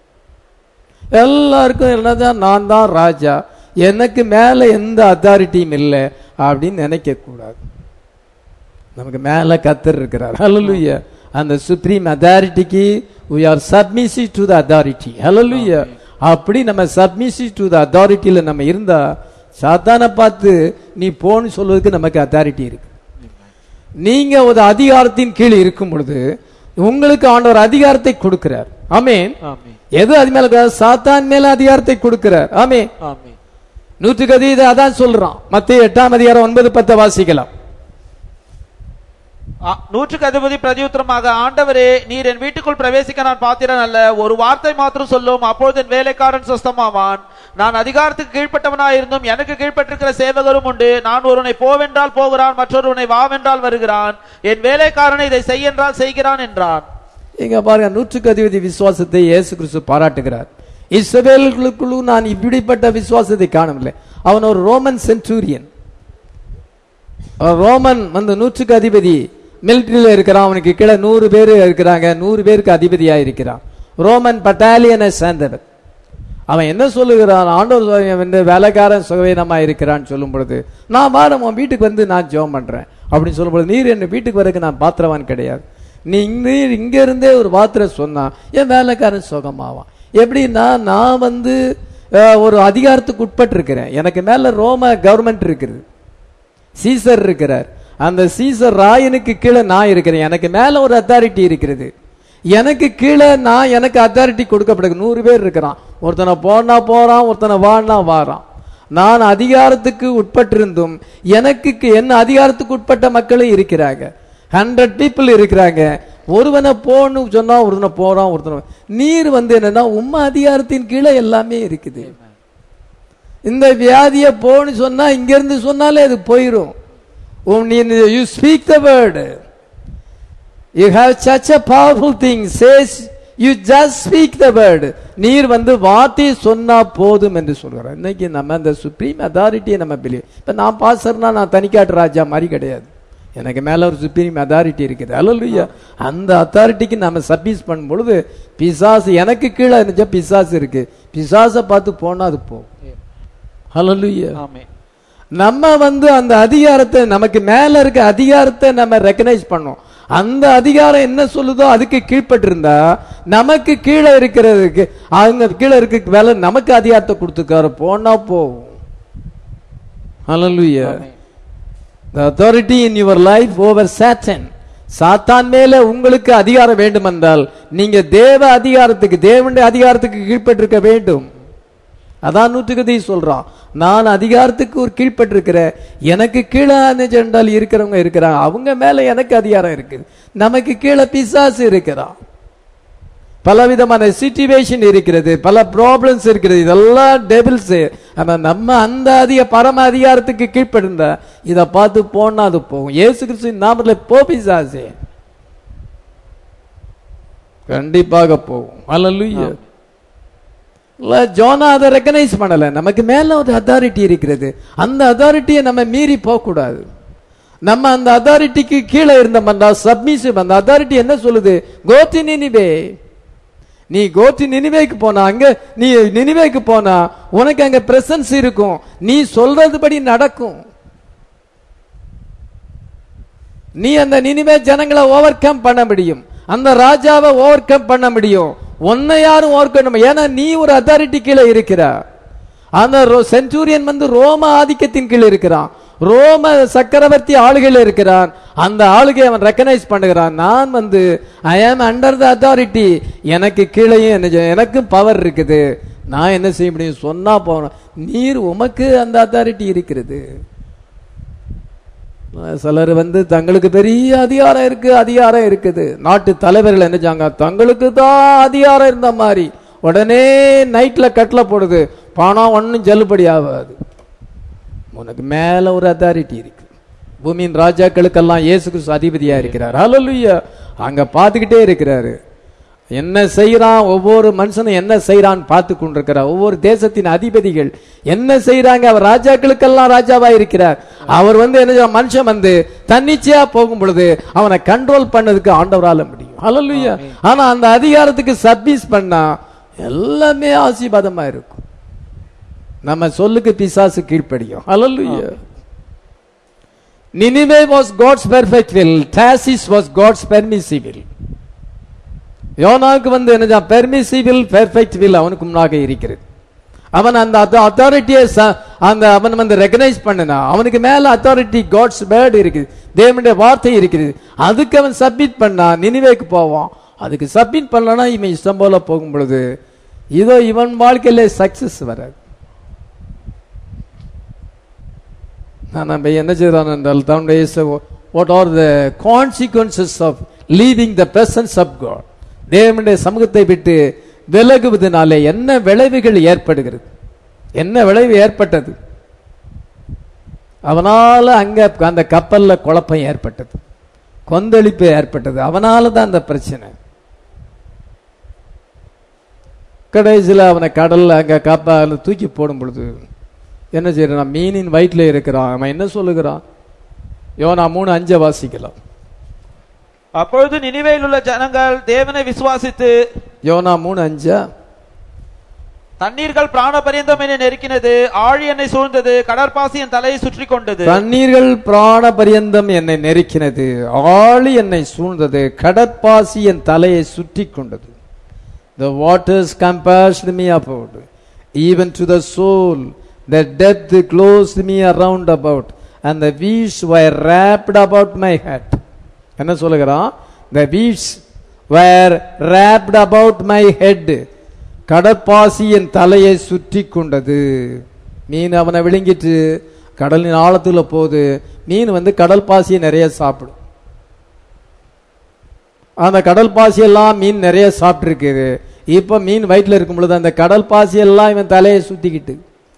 எல்லாருக்கும் என்னதான் நான் தான் ராஜா எனக்கு மேல எந்த அத்தாரிட்டியும் இல்லை அப்படின்னு நினைக்க கூடாது நமக்கு மேல கத்தர் இருக்கிறார் ஹalleluya அந்த சுப்ரீம் அத்தாரிட்டிக்கு we are submissive to the authority ஹalleluya அப்படி நம்ம submissive to the authorityல நம்ம இருந்தா சாத்தானை பார்த்து நீ போன்னு சொல்வதற்கு நமக்கு அத்தாரிட்டி இருக்கு நீங்க ஒரு அதிகாரத்தின் கீழ் இருக்கும் பொழுது உங்களுக்கு ஆண்டவர் அதிகாரத்தை கொடுக்கிறார் ஆமென் ஆமென் எது அது மேல கொடுக்கிறார்? சாத்தான் மேல அதிகாரத்தை கொடுக்கிறார் ஆமென் ஆமென் நூற்றுக்கு அதிக அதான் சொல்றான் மத்திய எட்டாம் அதிகாரம் ஒன்பது பத்தை வாசிக்கலாம் ஆ- நூற்றுக்கு அதிபதி பிரதியுத்தரமாக ஆண்டவரே நீர் என் வீட்டுக்குள் பிரவேசிக்க நான் பாத்திரன் அல்ல ஒரு வார்த்தை மாத்திரம் சொல்லும் அப்பொழுது என் வேலைக்காரன் சொஸ்தமாவான் நான் அதிகாரத்துக்கு கீழ்ப்பட்டவனாயிருந்தும் எனக்கு கீழ்ப்பட்டிருக்கிற சேவகரும் உண்டு நான் ஒருவனை போவென்றால் போகிறான் மற்றொருவனை வாவென்றால் வருகிறான் என் வேலைக்காரனை இதை செய்யென்றால் செய்கிறான் என்றான் இங்க பாருங்க நூற்றுக்கு அதிபதி விசுவாசத்தை இயேசு கிறிஸ்து பாராட்டுகிறார் இஸ்ரவேலுக்குள்ளு நான் இப்படிப்பட்ட விசுவாசத்தை காணவில்லை அவன் ஒரு ரோமன் சென்டூரியன் ரோமன் வந்து நூற்றுக்கு அதிபதி மிலிட்டரியில இருக்கிறான் அவனுக்கு கீழே நூறு பேர் இருக்கிறாங்க நூறு பேருக்கு அதிபதியா இருக்கிறான் ரோமன் பட்டாலியனை சேர்ந்தவர் அவன் என்ன சொல்லுகிறான் ஆண்டவர் சுக- வந்து வேலைக்காரன் சுகவீனமா இருக்கிறான்னு சொல்லும் பொழுது நான் வாரம் உன் வீட்டுக்கு வந்து நான் ஜெபம் பண்றேன் அப்படின்னு சொல்லும் பொழுது நீர் என்ன வீட்டுக்கு வரக்கு நான் பாத்திரவான் கிடையாது நீ நீர் இங்க இருந்தே ஒரு வார்த்தை சொன்னா என் வேலைக்காரன் சுகமாவான் எப்படின்னா நான் வந்து அஹ், ஒரு அதிகாரத்துக்கு உட்பட்டிருக்கிறேன் எனக்கு மேல ரோம கவர்மெண்ட் இருக்குது சீசர் இருக்கிறார் அந்த சீசர் ராயனுக்கு கீழே நான் இருக்கிறேன் எனக்கு மேல ஒரு அத்தாரிட்டி இருக்கிறது எனக்கு கீழே நான் எனக்கு அத்தாரிட்டி கொடுக்கப்படுது நூறு பேர் இருக்கிறான் ஒருத்தனை போனா போறான் ஒருத்தனை வானா வாரான் நான் அதிகாரத்துக்கு உட்பட்டிருந்தும் எனக்கு கீ- என்ன அதிகாரத்துக்கு உட்பட்ட மக்களும் இருக்கிறாங்க ஹண்ட்ரட் பீப்புள் இருக்கிறாங்க ஒருவனை போன்னு சொன்னா ஒருத்தனை போறான் ஒருத்தனை நீர் வந்து என்னன்னா உம்ம அதிகாரத்தின் கீழே எல்லாமே இருக்குது இந்த வியாதியை போன்னு சொன்னா இங்க இருந்து சொன்னாலே அது போயிடும் உம் நீ you speak the word you have such a powerful thing says you just speak the word நீர் வந்து வார்த்தை சொன்னா போதும் என்று சொல்கிறார் இன்னைக்கு நம்ம அந்த சுப்ரீம் அத்தாரிட்டியை நம்ம பிலீவ் இப்ப நான் பாசர்னா நான் தனிக்காட்டு ராஜா மாதிரி கிடையாது எனக்கு மேல ஒரு சுப்ரீம் அத்தாரிட்டி இருக்குது அல்லையா அந்த அத்தாரிட்டிக்கு நம்ம சர்வீஸ் பண்ணும் பொழுது பிசாசு எனக்கு கீழே இருந்துச்சா பிசாசு இருக்கு பிசாசை பார்த்து போனா அது போகும் ஹalleluya ஆமென் நம்ம வந்து அந்த அதிகாரத்தை நமக்கு மேல இருக்க அதிகாரத்தை நம்ம ரெக்கனைஸ் பண்ணோம் அந்த அதிகாரம் என்ன சொல்லுதோ அதுக்கு கீழ்ப்பட்டிருந்தா நமக்கு கீழே இருக்கிறதுக்கு அவங்க கீழே இருக்க வேலை நமக்கு அதிகாரத்தை கொடுத்துக்காரு போனா போகும் ஹalleluya ஆமென். the authority in your life over Satan. சாத்தான் மேல உங்களுக்கு அதிகாரம் வேண்டுமென்றால் நீங்க தேவ அதிகாரத்துக்கு தேவனுடைய அதிகாரத்துக்கு கீழ்ப்பட்டிருக்க வேண்டும் அதான் நூற்றுக்கதை சொல்றான் நான் அதிகாரத்துக்கு ஒரு கீழ்ப்பட்டிருக்கிறேன் எனக்கு கீழே ஜெண்டால் இருக்கிறவங்க இருக்கிறாங்க அவங்க மேல எனக்கு அதிகாரம் இருக்குது நமக்கு கீழே பிசாசு இருக்கிறான் பலவிதமான சிச்சுவேஷன் இருக்கிறது பல ப்ராப்ளம்ஸ் இருக்கிறது இதெல்லாம் டெபிள்ஸ் ஆனா நம்ம அந்த அதிக பரம அதிகாரத்துக்கு கீழ்ப்படிந்தா இதை பார்த்து போனா அது போகும் இயேசு கிறிஸ்து நாமத்துல போ பிசாசே கண்டிப்பாக போகும் அல்லல்லுயா இல்ல ஜோனா அதை ரெக்கனைஸ் பண்ணல நமக்கு மேல ஒரு அத்தாரிட்டி இருக்கிறது அந்த அத்தாரிட்டியை நம்ம மீறி போக கூடாது நம்ம அந்த அத்தாரிட்டிக்கு கீழே இருந்தோம்னா சப்மிசிவ் அந்த அத்தாரிட்டி என்ன சொல்லுது கோத்தி நினிவே நீ கோத்தி நினிவேக்கு போனா அங்க நீ நினிவேக்கு போனா உனக்கு அங்க பிரசன்ஸ் இருக்கும் நீ சொல்றதுபடி நடக்கும் நீ அந்த நினிவே ஜனங்களை ஓவர் கம் பண்ண முடியும் அந்த ராஜாவை ஓவர் கம் பண்ண முடியும் உன்னை யாரும் ஓவர் கம் ஏன்னா நீ ஒரு அத்தாரிட்டி கீழே இருக்கிற அந்த சென்சூரியன் வந்து ரோம ஆதிக்கத்தின் கீழ் இருக்கிறான் ரோம சக்கரவர்த்தி ஆளுகையில் இருக்கிறான் அந்த ஆளுகை அவன் ரெக்கனைஸ் பண்ணுகிறான் நான் வந்து ஐ ஆம் அண்டர் த அத்தாரிட்டி எனக்கு கீழேயும் என்ன செய்ய- எனக்கும் பவர் இருக்குது நான் என்ன செய்ய முடியும் சொன்னா போனோம் நீர் உமக்கு அந்த அத்தாரிட்டி இருக்கிறது சிலர் வந்து தங்களுக்கு பெரிய அதிகாரம் இருக்கு அதிகாரம் இருக்குது நாட்டு தலைவர்கள் என்ன செய்வாங்க தங்களுக்கு தான் அதிகாரம் இருந்த மாதிரி உடனே நைட்ல கட்டளை போடுது பணம் ஒன்றும் செல்லுபடி ஆகாது உனக்கு மேல ஒரு அத்தாரிட்டி இருக்கு பூமியின் ராஜாக்களுக்கெல்லாம் இயேசு கிறிஸ்து அதிபதியா இருக்கிறார் ஹalleluya அங்க பார்த்துக்கிட்டே இருக்கிறாரு என்ன செய்யறான் ஒவ்வொரு மனுஷனும் என்ன செய்யறான் பார்த்து கொண்டிருக்கிறார் ஒவ்வொரு தேசத்தின் அதிபதிகள் என்ன செய்யறாங்க அவர் ராஜாக்களுக்கெல்லாம் ராஜாவா இருக்கிறார் அவர் வந்து என்ன செய்வார்? மனுஷன் வந்து தன்னிச்சையா போகும் பொழுது அவனை கண்ட்ரோல் பண்ணதுக்கு ஆண்டவரால முடியும் ஹalleluya ஆனா அந்த அதிகாரத்துக்கு சப்மிஸ் பண்ணா எல்லாமே ஆசீர்வாதமா இருக்கும் நம்ம சொல்லுக்கு பிசாசு கீழ்ப்படியும் ஹalleluya நினிவே வாஸ் காட்ஸ் பெர்ஃபெக்ட் வில் டாசிஸ் வாஸ் காட்ஸ் பெர்மிசிவ் வில் யோனாவுக்கு வந்து என்ன பெர்மிசிவில் பெர்ஃபெக்ட் வில் அவனுக்கு முன்னாக இருக்கிறது அவன் அந்த அத்தாரிட்டியை அந்த அவன் வந்து ரெகனைஸ் பண்ணனா அவனுக்கு மேல அத்தாரிட்டி காட்ஸ் வேர்டு இருக்குது தேவனுடைய வார்த்தை இருக்குது அதுக்கு அவன் சப்மிட் பண்ணா நினிவேக்கு போவான் அதுக்கு சப்மிட் பண்ணலனா இவன் இஷ்டம் போல போகும் பொழுது இதோ இவன் வாழ்க்கையில சக்சஸ் வராது நான் நம்ம என்ன செய்யறான் என்றால் தன்னுடைய what are the consequences of leaving the presence of God தேவனுடைய சமூகத்தை விட்டு விலகுவதனாலே என்ன விளைவுகள் ஏற்படுகிறது என்ன விளைவு ஏற்பட்டது அவனால அங்க அந்த கப்பல்ல குழப்பம் ஏற்பட்டது கொந்தளிப்பு ஏற்பட்டது அவனால தான் அந்த பிரச்சனை கடைசியில் அவனை கடல்ல அங்க கப்பல் தூக்கி போடும் பொழுது என்ன செய்யறான் மீனின் வயிற்றுல இருக்கிறான் அவன் என்ன சொல்லுகிறான் யோனா மூணு அஞ்சை வாசிக்கலாம் அப்பொழுது நினிவேயில் உள்ள ஜனங்கள் தேவனை விசுவாசித்து யோனா மூணு அஞ்சா தண்ணீர்கள் பிராண பரியந்தம் என்னை நெருக்கினது ஆழி என்னை சூழ்ந்தது கடற்பாசி என் தலையை சுற்றி கொண்டது தண்ணீர்கள் பிராண பரியந்தம் என்னை நெருக்கினது ஆழி என்னை சூழ்ந்தது கடற்பாசி என் தலையை சுற்றி கொண்டது The waters compassed me about, even to the soul. The depth closed me around about, and the weeds were wrapped about my head. என்ன சொல்லுகிறான் The weeds were wrapped about my head. கடற்பாசி என் தலையை சுற்றி கொண்டது மீன் அவனை விழுங்கிட்டு கடலின் ஆழத்துல போகுது மீன் வந்து கடல் பாசியை நிறைய சாப்பிடும் அந்த கடல் பாசி எல்லாம் மீன் நிறைய சாப்பிட்டுருக்குது இப்ப மீன் வயிற்றுல இருக்கும் பொழுது அந்த கடல் பாசி எல்லாம் இவன் தலையை சுத்திக்கிட்டு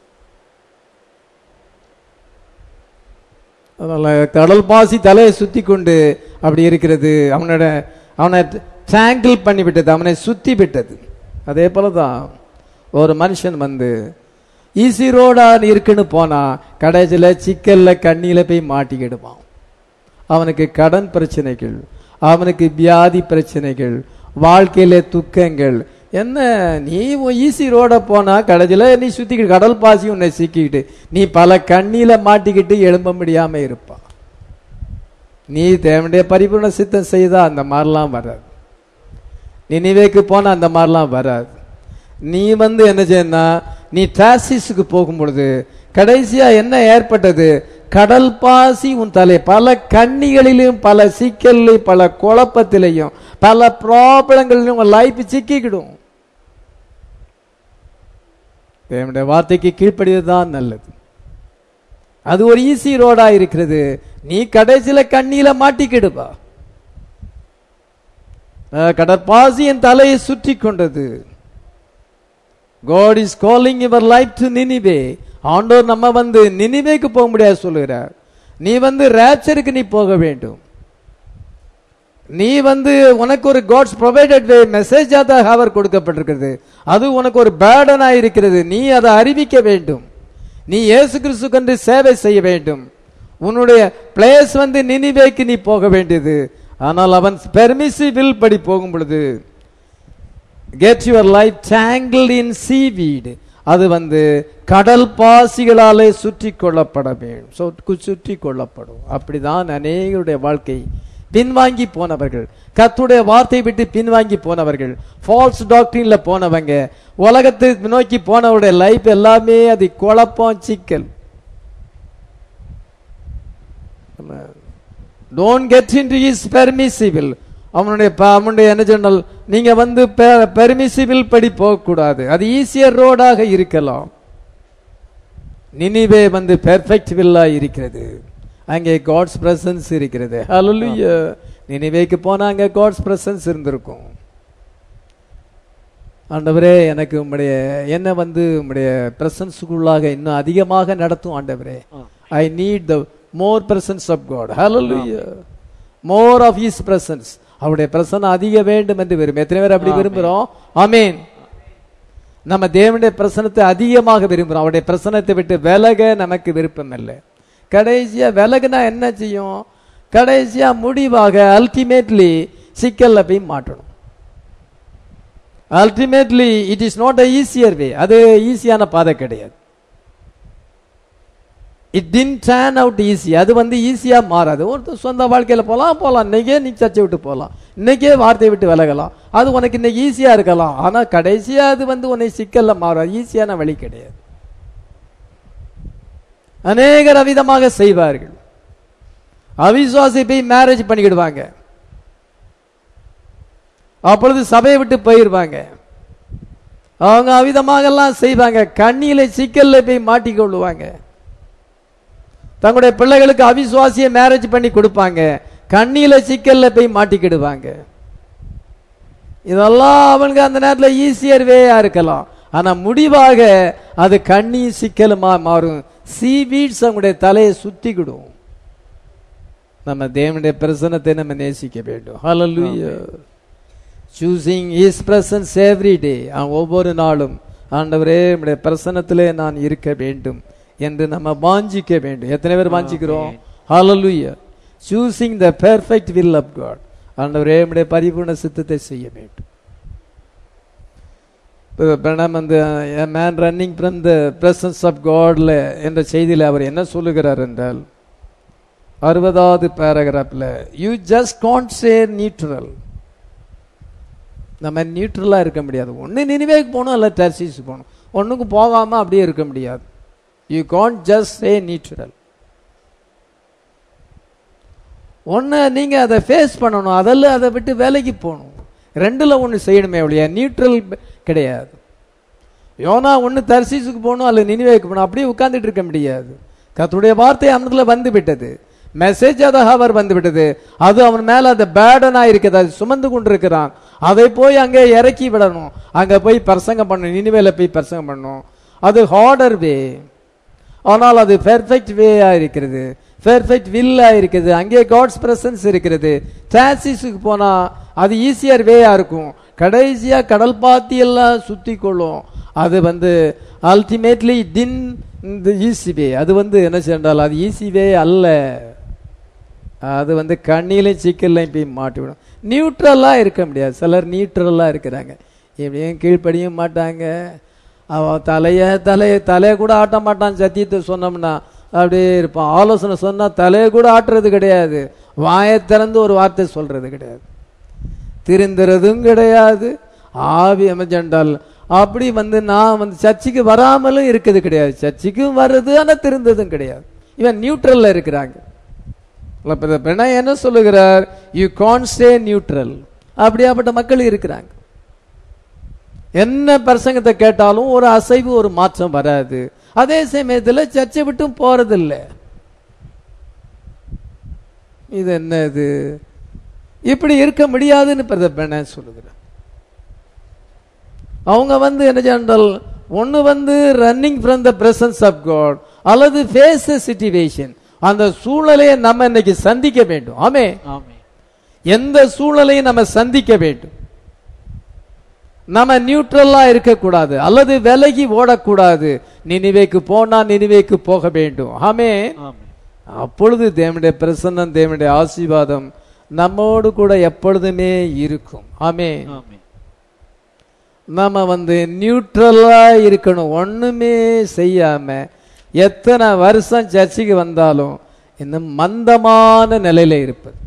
அதனால கடல் பாசி தலையை சுத்தி கொண்டு அப்படி இருக்கிறது அவனோட அவனை ட்ராங்கிள் பண்ணி விட்டது அவனை சுத்தி விட்டது அதே போலதான் ஒரு மனுஷன் வந்து ஈஸி ரோடா இருக்குன்னு போனா கடைசியில சிக்கல்ல கண்ணியில போய் மாட்டிக்கிடுவான் அவனுக்கு கடன் பிரச்சனைகள் அவனுக்கு வியாதி பிரச்சனைகள் வாழ்க்கையில துக்கங்கள் என்ன நீ ஈஸி ரோட போனா கடைசியில நீ சுத்திக்கிட்டு கடல் பாசி உன்னை சிக்கிக்கிட்டு நீ பல கண்ணியில மாட்டிக்கிட்டு எழும்ப முடியாம இருப்பா நீ தேவனுடைய பரிபூர்ண சித்தம் செய்தா அந்த மாதிரிலாம் வராது நினைவேக்கு போனா அந்த மாதிரிலாம் வராது நீ வந்து என்ன செய்யணும் நீ டிராசிஸுக்கு போகும் பொழுது கடைசியா என்ன ஏற்பட்டது கடல் பாசி உன் தலை பல கண்ணிகளிலும் பல சிக்கல்லையும் பல குழப்பத்திலையும் பல ப்ராப்ளங்களிலும் உன் லைஃப் சிக்கிக்கிடும் தேவனுடைய வார்த்தைக்கு கீழ்ப்படிவது தான் நல்லது அது ஒரு ஈஸி ரோடா இருக்கிறது நீ கடைசியில கண்ணியில மாட்டிக்கிடுப்பா அஹ், கடற்பாசி என் தலையை சுற்றி கொண்டது God is calling your life to நினிவே ஆண்டோர் நம்ம வந்து நினிவேக்கு போக முடியாது சொல்லுகிறார் நீ வந்து ரேப்சருக்கு நீ போக வேண்டும் நீ வந்து உனக்கு ஒரு காட்ஸ் ப்ரொவைடட் வே மெசேஜா தான் ஹவர் கொடுக்கப்பட்டிருக்கிறது அது உனக்கு ஒரு பேர்டனா இருக்கிறது நீ அதை அறிவிக்க வேண்டும் நீ இயேசு கிறிஸ்து கண்டு சேவை செய்ய வேண்டும் உன்னுடைய பிளேஸ் வந்து நினிவேக்கு நீ போக வேண்டியது ஆனால் அவன் பெர்மிசிபிள் படி போகும் பொழுது get your life tangle in seaweed அது வந்து கடல் பாசிகளாலே சுற்றி கொள்ளப்பட வேண்டும் சொ- சுற்றி கொள்ளப்படும் அப்படிதான் அநேகருடைய வாழ்க்கை பின்வாங்கி போனவர்கள் கர்த்தருடைய வார்த்தை விட்டு பின்வாங்கி போனவர்கள் ஃபால்ஸ் டாக்டரின்ல போனவங்க உலகத்தை நோக்கி போனவருடைய லைஃப் எல்லாமே அது குழப்பம் சிக்கல் don't get into is permissible அவனுடைய ப- அவனுடைய என்ன சொன்னால் நீங்க வந்து பெர்மிசிபிள் படி போகக்கூடாது அது ஈஸியர் ரோடாக இருக்கலாம் நினிவே வந்து பெர்ஃபெக்ட் வில்லா இருக்கிறது அங்கே காட்ஸ் பிரசன்ஸ் இருக்கிறது ஹalleluya நினிவேக்கு போனா அங்க காட்ஸ் பிரசன்ஸ் இருந்திருக்கும் ஆண்டவரே எனக்கு உம்முடைய என்ன வந்து உம்முடைய பிரசன்ஸுக்குள்ளாக இன்னும் அதிகமாக நடத்தும் ஆண்டவரே I need the more presence of God hallelujah more of his presence அவருடைய பிரசன்னம் அதிக வேண்டும் என்று விரும்பும் எத்தனை பேர் அப்படி விரும்புறோம் ஆமென் நம்ம தேவனுடைய பிரசனத்தை அதிகமாக விரும்புறோம் அவருடைய பிரசனத்தை விட்டு விலக நமக்கு விருப்பம் இல்லை கடைசியா விலகுனா என்ன செய்யும் கடைசியா முடிவாக அல்டிமேட்லி சிக்கல்ல போய் மாட்டணும் ultimately it is not a easier way அது ஈஸியான பாதை கிடையாது it didn't turn out easy அது வந்து ஈஸியா மாறாது ஒருத்தர் சொந்த வாழ்க்கையில போலாம் போலாம் இன்னைக்கே நீ சர்ச்சை விட்டு போலாம் இன்னைக்கே வார்த்தையை விட்டு விலகலாம் அது உனக்கு இன்னைக்கு ஈஸியா இருக்கலாம் ஆனா கடைசியா அது வந்து உன்னை சிக்கல்ல மாறாது ஈஸியான வழி கிடையாது அநேகர் அவிதமாக செய்வார்கள் அவிசுவாசி போய் மேரேஜ் பண்ணிக்கிடுவாங்க அப்பொழுது சபையை விட்டு போயிருவாங்க அவங்க அவிதமாக எல்லாம் செய்வாங்க கண்ணியில சிக்கல்ல போய் மாட்டிக்கொள்ளுவாங்க தங்களுடைய பிள்ளைகளுக்கு அவிசுவாசிய மேரேஜ் பண்ணி கொடுப்பாங்க கண்ணியில சிக்கல்ல போய் மாட்டிக்கிடுவாங்க இதெல்லாம் அவனுக்கு அந்த நேரத்தில் ஈஸியர் வேயா இருக்கலாம் ஆனா முடிவாக அது கண்ணி சிக்கலுமா மாறும் சீ வீட்ஸ் அவங்களுடைய தலையை சுத்திக்கிடும் நம்ம தேவனுடைய பிரசனத்தை நம்ம நேசிக்க வேண்டும் hallelujah choosing his presence every day ஒவ்வொரு நாளும் ஆண்டவரே நம்முடைய பிரசனத்திலே நான் இருக்க வேண்டும் என்று நம்ம வாஞ்சிக்க வேண்டும் எத்தனை பேர் வாஞ்சிக்கிறோம் hallelujah choosing the perfect will of God ஆண்டவரே நம்முடைய பரிபூர்ண சித்தத்தை செய்ய வேண்டும் பிரணம் அந்த man running from the presence of காட்ல என்ற செய்தியில் அவர் என்ன சொல்லுகிறார் என்றால் அறுபதாவது பேராகிராஃபில் you just can't say neutral நம்ம நியூட்ரலாக இருக்க முடியாது ஒன்று நினைவேக்கு போகணும் இல்லை டர்சிஸ் போகணும் ஒன்றுக்கு போகாமல் அப்படியே இருக்க முடியாது you can't just say neutral ஒன்று நீங்கள் அதை ஃபேஸ் பண்ணணும் அதெல்லாம் அதை விட்டு வேலைக்கு போகணும் ரெண்டில் ஒன்று செய்யணுமே ஒழிய நியூட்ரல் கிடையாது யோனா ஒன்று தர்சீஸுக்கு போகணும் அல்ல நினைவேக்கு போகணும் அப்படியே உட்கார்ந்துட்டு இருக்க முடியாது கர்த்தருடைய வார்த்தை அவனுக்குள்ள வந்து விட்டது மெசேஜ் அதாக அவர் வந்து விட்டது அது அவன் மேல அந்த பேடனா இருக்குது அது சுமந்து கொண்டிருக்கிறான் அதை போய் அங்கே இறக்கி விடணும் அங்க போய் பிரசங்கம் பண்ணணும் நினைவேல போய் பிரசங்கம் பண்ணணும் அது ஹார்டர் வே ஆனால் அது பெர்ஃபெக்ட் வேயா இருக்கிறது பெர்ஃபெக்ட் வில்லா இருக்குது அங்கே காட்ஸ் பிரசன்ஸ் இருக்கிறது டிரான்சிஸுக்கு போனா அது ஈஸியர் வேயா இருக்கும் கடைசியா கடல் பாத்தி எல்லாம் சுத்தி கொள்ளும் அது வந்து அல்டிமேட்லி டின் இந்த ஈஸி வே அது வந்து என்ன சென்றால் அது ஈஸி வே அல்ல அது வந்து கண்ணிலையும் சிக்கல்லையும் போய் மாட்டிவிடும் நியூட்ரலாக இருக்க முடியாது சிலர் நியூட்ரலாக இருக்கிறாங்க எப்படியும் கீழ்ப்படியும் மாட்டாங்க அவன் தலையை தலையை தலையை கூட ஆட்ட மாட்டான் சத்தியத்தை சொன்னோம்னா அப்படியே இருப்பான் ஆலோசனை சொன்னால் தலையை கூட ஆட்டுறது கிடையாது வாயை திறந்து ஒரு வார்த்தை சொல்றது கிடையாது திருந்துறதும் கிடையாது ஆவி அமைச்சண்டால் அப்படி வந்து நான் வந்து சர்ச்சுக்கு வராமலும் இருக்கிறது கிடையாது சர்ச்சுக்கும் வர்றது ஆனால் திருந்ததும் கிடையாது இவன் நியூட்ரல்ல இருக்கிறாங்க பிரணா என்ன சொல்லுகிறார் யூ கான் ஸ்டே நியூட்ரல் அப்படியாப்பட்ட மக்கள் இருக்கிறாங்க என்ன பிரசங்கத்தை கேட்டாலும் ஒரு அசைவு ஒரு மாற்றம் வராது அதே சமயத்தில் சர்ச்சை விட்டும் போறதில்லை இது என்ன இது இப்படி இருக்க முடியாதுன்னு பிரதர் பெண்ண சொல்லுகிறார் அவங்க வந்து என்ன சொன்னால் ஒன்று வந்து running from the presence of God அல்லது ஃபேஸ் சிச்சுவேஷன் அந்த சூழ்நிலையை நம்ம இன்னைக்கு சந்திக்க வேண்டும் ஆமே ஆமென் எந்த சூழ்நிலையும் நம்ம சந்திக்க வேண்டும் நம்ம நியூட்ரலா இருக்கக்கூடாது அல்லது விலகி ஓடக்கூடாது நினிவேக்கு போனா நினிவேக்கு போக வேண்டும் ஆமே ஆமென் அப்பொழுது தேவனுடைய பிரசன்னம் தேவனுடைய ஆசீர்வாதம் நம்மோடு கூட எப்பொழுதுமே இருக்கும் ஆமே ஆமென் நம்ம வந்து நியூட்ரலா இருக்கணும் ஒண்ணுமே செய்யாம எத்தனை வருஷம் சர்ச்சுக்கு வந்தாலும் இன்னும் மந்தமான நிலையில இருப்பது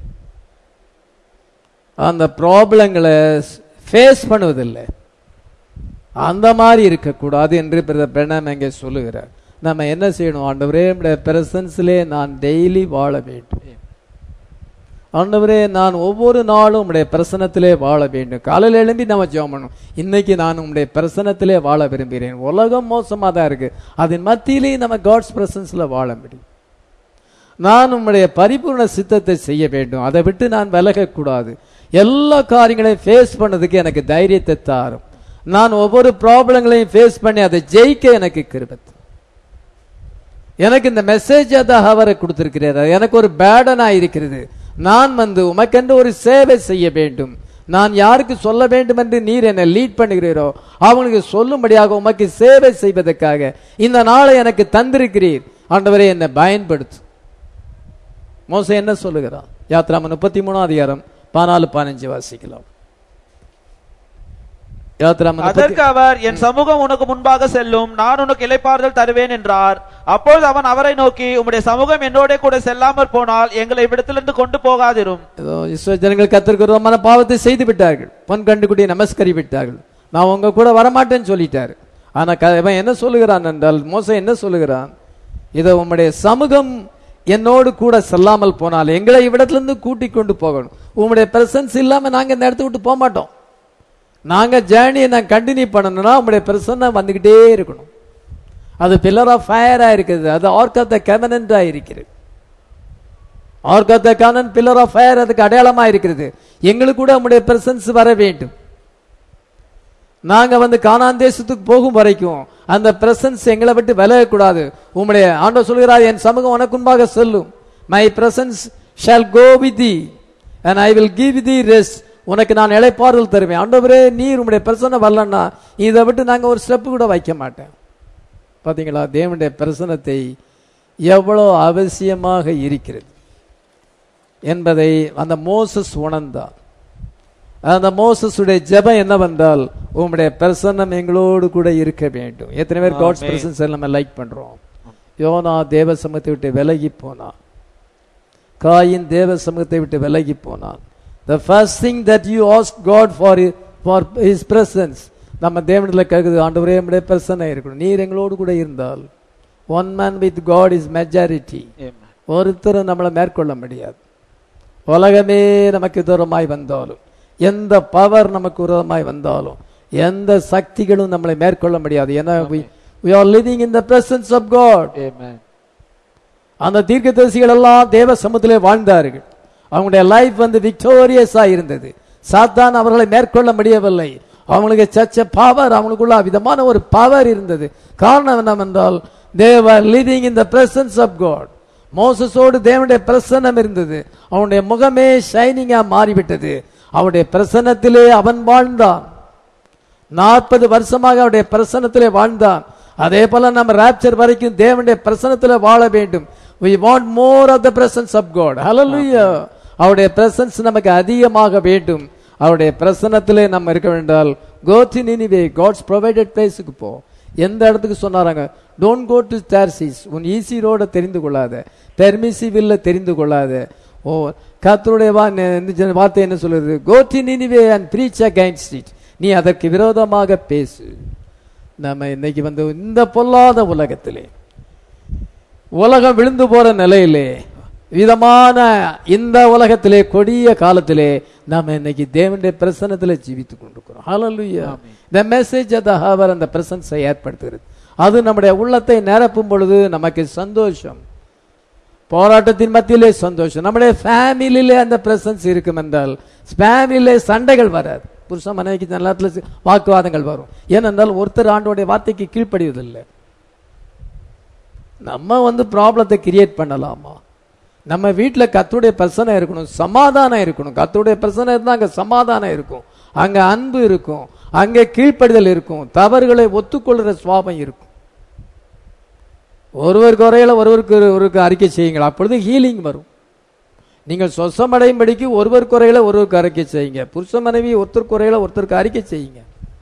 அந்த ப்ராப்ளங்களை ஃபேஸ் பண்ணுவதில்லை அந்த மாதிரி இருக்கக்கூடாது என்று பெண்ணம் இங்கே சொல்லுகிறார் நம்ம என்ன செய்யணும் ஆண்டவரே நம்முடைய பிரசன்ஸ்லே நான் டெய்லி வாழ வேண்டும் ஆண்டவரே நான் ஒவ்வொரு நாளும் உம்முடைய பிரசனத்திலே வாழ வேண்டும் காலையில் எழும்பி நம்ம ஜெபம் பண்ணணும் இன்னைக்கு நான் உம்முடைய பிரசனத்திலே வாழ விரும்புகிறேன் உலகம் மோசமாக தான் இருக்கு அதன் மத்தியிலேயே நம்ம காட்ஸ் பிரசன்ஸ்ல வாழ முடியும் நான் உம்முடைய பரிபூர்ண சித்தத்தை செய்ய வேண்டும் அதை விட்டு நான் விலகக்கூடாது எல்லா காரியங்களையும் ஃபேஸ் பண்ணதுக்கு எனக்கு தைரியத்தை தாரும் நான் ஒவ்வொரு ப்ராப்ளங்களையும் ஃபேஸ் பண்ணி அதை ஜெயிக்க எனக்கு கிருபத்து எனக்கு இந்த மெசேஜ் அதாக அவரை கொடுத்திருக்கிறார் எனக்கு ஒரு பேடனா இருக்கிறது நான் வந்து உமக்கென்று ஒரு சேவை செய்ய வேண்டும் நான் யாருக்கு சொல்ல வேண்டும் என்று நீர் என்னை லீட் பண்ணுகிறீரோ அவங்களுக்கு சொல்லும்படியாக உமக்கு சேவை செய்வதற்காக இந்த நாளை எனக்கு தந்திருக்கிறீர் ஆண்டவரே என்னை பயன்படுத்து மோச என்ன சொல்லுகிறான் யாத்ராம முப்பத்தி மூணாம் அதிகாரம் பதினாலு பதினஞ்சு வாசிக்கலாம் யாத்ராம அதற்கு அவர் என் சமூகம் உனக்கு முன்பாக செல்லும் நான் உனக்கு இளைப்பாறுதல் தருவேன் என்றார் அப்பொழுது அவன் அவரை நோக்கி உம்முடைய சமூகம் என்னோட கூட செல்லாமற் போனால் எங்களை இவ்விடத்திலிருந்து கொண்டு போகாதிரும் ஏதோ இஸ்ரவேல் ஜனங்கள் கத்திற்கு விரோதமான பாவத்தை செய்து விட்டார்கள் பொன் கண்டுக்குட்டியை நமஸ்கரி விட்டார்கள் நான் உங்க கூட வரமாட்டேன்னு சொல்லிட்டாரு ஆனா க- இவன் என்ன சொல்லுகிறான் என்றால் மோச என்ன சொல்லுகிறான் இதை உம்முடைய சமூகம் என்னோடு கூட செல்லாமல் போனால் எங்களை இவ்விடத்திலிருந்து கூட்டிக் கொண்டு போகணும் உம்முடைய பிரசன்ஸ் இல்லாம நாங்க இந்த இடத்த விட்டு போக மாட்டோம் நாங்க ஜேர்னியை நான் கண்டினியூ பண்ணணும்னா உம்முடைய பிரசன்னம் வந்துகிட்டே இருக்கணும் அது பில்லர் ஆஃப் ஃபயரா இருக்குது அது ஆர்க் ஆஃப் த கெமனண்டா இருக்கிறது ark of the covenant pillar of fire அதுக்கு அடையாளமா இருக்கிறது எங்களுக்கு கூட உம்முடைய பிரசன்ஸ் வர வேண்டும் நாங்க வந்து கானான் தேசத்துக்கு போகும் வரைக்கும் அந்த பிரசன்ஸ் எங்களை விட்டு விலகக்கூடாது உம்முடைய ஆண்டவர் சொல்கிறார் என் சமூகம் உனக்கு முன்பாக செல்லும் my presence shall go with thee and I will give thee rest உனக்கு நான் இளைப்பாறுதல் தருவேன் ஆண்டவரே நீர் உம்முடைய பிரசன்னம் வரலன்னா இதை விட்டு நாங்க ஒரு ஸ்டெப் கூட வைக்க மாட்டேன் பாத்தீங்களா தேவனுடைய பிரசனத்தை எவ்வளவு அவசியமாக இருக்கிறது என்பதை அந்த மோசஸ் உணர்ந்தார் அந்த மோசஸுடைய ஜெபம் என்னவென்றால் உம்முடைய பிரசன்னம் எங்களோடு கூட இருக்க வேண்டும் எத்தனை பேர் காட்ஸ் ஆமென். பிரசன்ஸ் நம்ம லைக் பண்றோம் யோனா தேவ சமூகத்தை விட்டு விலகி போனான் காயின் தேவ சமூகத்தை விட்டு விலகி போனான் the first thing that you ask God for for his presence நம்ம தேவனில் கேட்குது ஆண்டவரே நம்முடைய பிரசன்னம் இருக்கணும் நீர் எங்களோடு கூட இருந்தால் one man with God is majority Amen. ஒருத்தரும் நம்மளை மேற்கொள்ள முடியாது உலகமே நமக்கு தூரமாய் வந்தாலும் எந்த பவர் நமக்கு விரோதமாய் வந்தாலும் எந்த சக்திகளும் நம்மளை மேற்கொள்ள முடியாது ஏன்னா we are living in the presence of god Amen. அந்த தீர்க்கதரிசிகள் எல்லாம் தேவ சமூகத்திலே வாழ்ந்தார்கள் அவங்களுடைய லைஃப் வந்து விக்டோரியஸா இருந்தது சாத்தான் அவர்களை மேற்கொள்ள முடியவில்லை அவங்களுக்கு சச்ச பவர் அவங்களுக்குள்ள விதமான ஒரு பவர் இருந்தது காரணம் என்னவென்றால் they were living in the presence of God மோசஸோடு தேவனுடைய பிரசன்னம் இருந்தது அவனுடைய முகமே ஷைனிங்கா மாறிவிட்டது அவனுடைய பிரசன்னத்திலே அவன் வாழ்ந்தான் நாற்பது வருஷமாக அவருடைய பிரசனத்திலே வாழ்ந்தான் அதே போல நம்ம ராப்சர் வரைக்கும் தேவனுடைய பிரசனத்திலே வாழ வேண்டும் we want more of the presence of god hallelujah அவருடைய பிரசன்ஸ் நமக்கு அதிகமாக வேண்டும் அவருடைய பிரசனத்திலே நம்ம இருக்க வேண்டால் go to Nineveh god's provided பிளேஸுக்கு போ எந்த இடத்துக்கு சொன்னாராங்க டோன்ட் கோ டு தார்சிஸ் உன் ஈசி ரோட தெரிந்து கொள்ளாத பெர்மிசிவில்ல தெரிந்து கொள்ளாத ஓ கர்த்தருடைய வா நெ- வார்த்தை என்ன சொல்லுது go to Nineveh and preach against it நீ அதற்கு விரோதமாக பேசு நம்ம இன்னைக்கு வந்து இந்த பொல்லாத உலகத்திலே உலகம் விழுந்து போற நிலையிலே விதமான இந்த உலகத்திலே கொடிய காலத்திலே நாம இன்னைக்கு தேவனுடைய பிரசன்னத்திலே ஜீவித்துக் கொண்டிருக்கிறோம் ஹalleluya the message of the hour அந்த பிரசன்ஸை ஏற்படுத்துகிறது அது நம்முடைய உள்ளத்தை நிரப்பும் பொழுது நமக்கு சந்தோஷம் போராட்டத்தின் மத்தியிலே சந்தோஷம் நம்முடைய ஃபேமிலியிலே அந்த பிரசன்ஸ் இருக்கும் என்றால் ஃபேமிலியிலே சண்டைகள் வராது புருஷன் மனைவிக்கு நேரத்தில் வாக்குவாதங்கள் வரும் ஏனென்றால் ஒருத்தர் ஆண்டோடைய வார்த்தைக்கு கீழ்ப்படிவதில்லை நம்ம வந்து ப்ராப்ளத்தை கிரியேட் பண்ணலாமா நம்ம வீட்டில் கத்துடைய பிரச்சனை இருக்கணும் சமாதானம் இருக்கணும் கத்துடைய பிரச்சனை இருந்தால் அங்கே சமாதானம் இருக்கும் அங்கே அன்பு இருக்கும் அங்கே கீழ்ப்படிதல் இருக்கும் தவறுகளை ஒத்துக்கொள்கிற சுவாபம் இருக்கும் ஒருவர் குறையில ஒருவருக்கு ஒருவருக்கு அறிக்கை செய்யுங்கள் அப்பொழுது ஹீலிங் வரும் நீங்கள் சொசமடையும்படிக்கு ஒருவர் குறையில ஒருவருக்கு அறிக்கை செய்யுங்க புருஷ மனைவி ஒருத்தர் குறையில ஒருத்தருக்கு அறிக்கை செய்யுங்க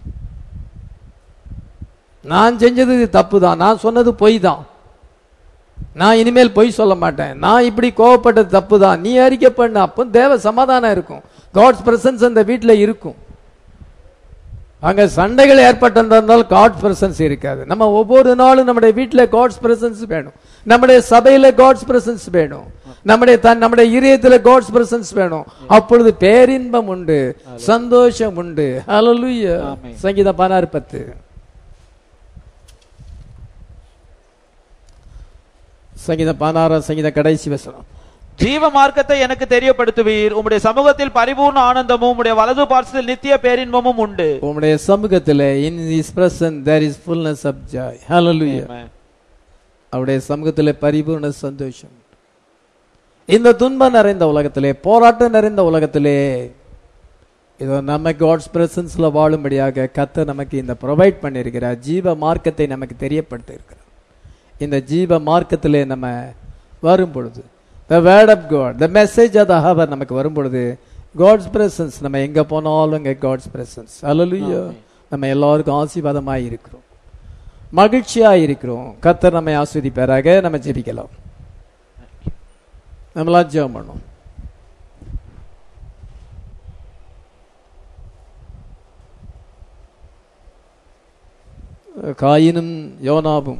நான் செஞ்சது இது தப்பு தான் நான் சொன்னது பொய் தான் நான் இனிமேல் பொய் சொல்ல மாட்டேன் நான் இப்படி கோவப்பட்டது தப்பு தான் நீ அறிக்கை பண்ண அப்போ தேவ சமாதானம் இருக்கும் காட்ஸ் பிரசன்ஸ் அந்த வீட்டில் இருக்கும் அங்க சண்டைகள் ஏற்பட்டிருந்தால் காட்ஸ் பிரசன்ஸ் இருக்காது நம்ம ஒவ்வொரு நாளும் நம்முடைய வீட்டில் காட்ஸ் பிரசன்ஸ் வேணும் நம்முடைய சபையில காட்ஸ் பிரசன்ஸ் வேணும் நம்முடைய தன் நம்முடைய இதயத்தில் காட்ஸ் பிரசன்ஸ் வேணும் அப்பொழுது பேரின்பம் உண்டு சந்தோஷம் உண்டு ஹalleluya ஆமென். சங்கீதம் பதினாறு பத்து சங்கீதம் பதினாறு சங்கீதம் கடைசி வசனம் ஜீவ மார்க்கத்தை எனக்கு தெரியப்படுத்துவீர் உம்முடைய சமூகத்தில் பரிபூர்ண ஆனந்தமும் உம்முடைய வலது பார்சத்தில் நித்திய பேரின்பமும் உண்டு உம்முடைய சமூகத்தில் in his present there is fullness of joy hallelujah அவருடைய சமூகத்திலே பரிபூர்ண சந்தோஷம் இந்த துன்பம் நிறைந்த உலகத்திலே போராட்டம் நிறைந்த உலகத்திலே இதோ நம்ம காட்ஸ் பிரசன்ஸ்ல வாழும்படியாக கத்த நமக்கு இந்த ப்ரொவைட் பண்ணியிருக்கிறார் ஜீவ மார்க்கத்தை நமக்கு தெரியப்படுத்த இருக்கிறார் இந்த ஜீவ மார்க்கத்திலே நம்ம வரும் பொழுது the word of God the message of the hour நமக்கு வரும் பொழுது காட்ஸ் பிரசன்ஸ் நம்ம எங்க போனாலும் இங்க காட்ஸ் பிரசன்ஸ் அல்லலுயா நம்ம எல்லாருக்கும் ஆசீர்வாதமாய் இருக்கிறோம் மகிழ்ச்சியா இருக்கிறோம் கத்தர் நம்மை ஆஸ்வதிப்பாராக நம்ம ஜெபிக்கலாம் நம்மளாம் ஜெபம் பண்ணோம் காயினும் யோனாவும்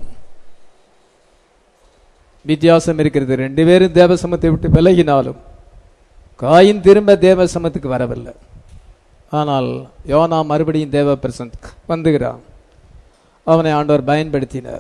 வித்தியாசம் இருக்கிறது ரெண்டு பேரும் தேவசமத்தை விட்டு விலகினாலும் காயின் திரும்ப தேவசமத்துக்கு வரவில்லை ஆனால் யோனா மறுபடியும் தேவ பிரசன்ட் வந்துகிறான் அவனை ஆண்டவர் பயன்படுத்தினார்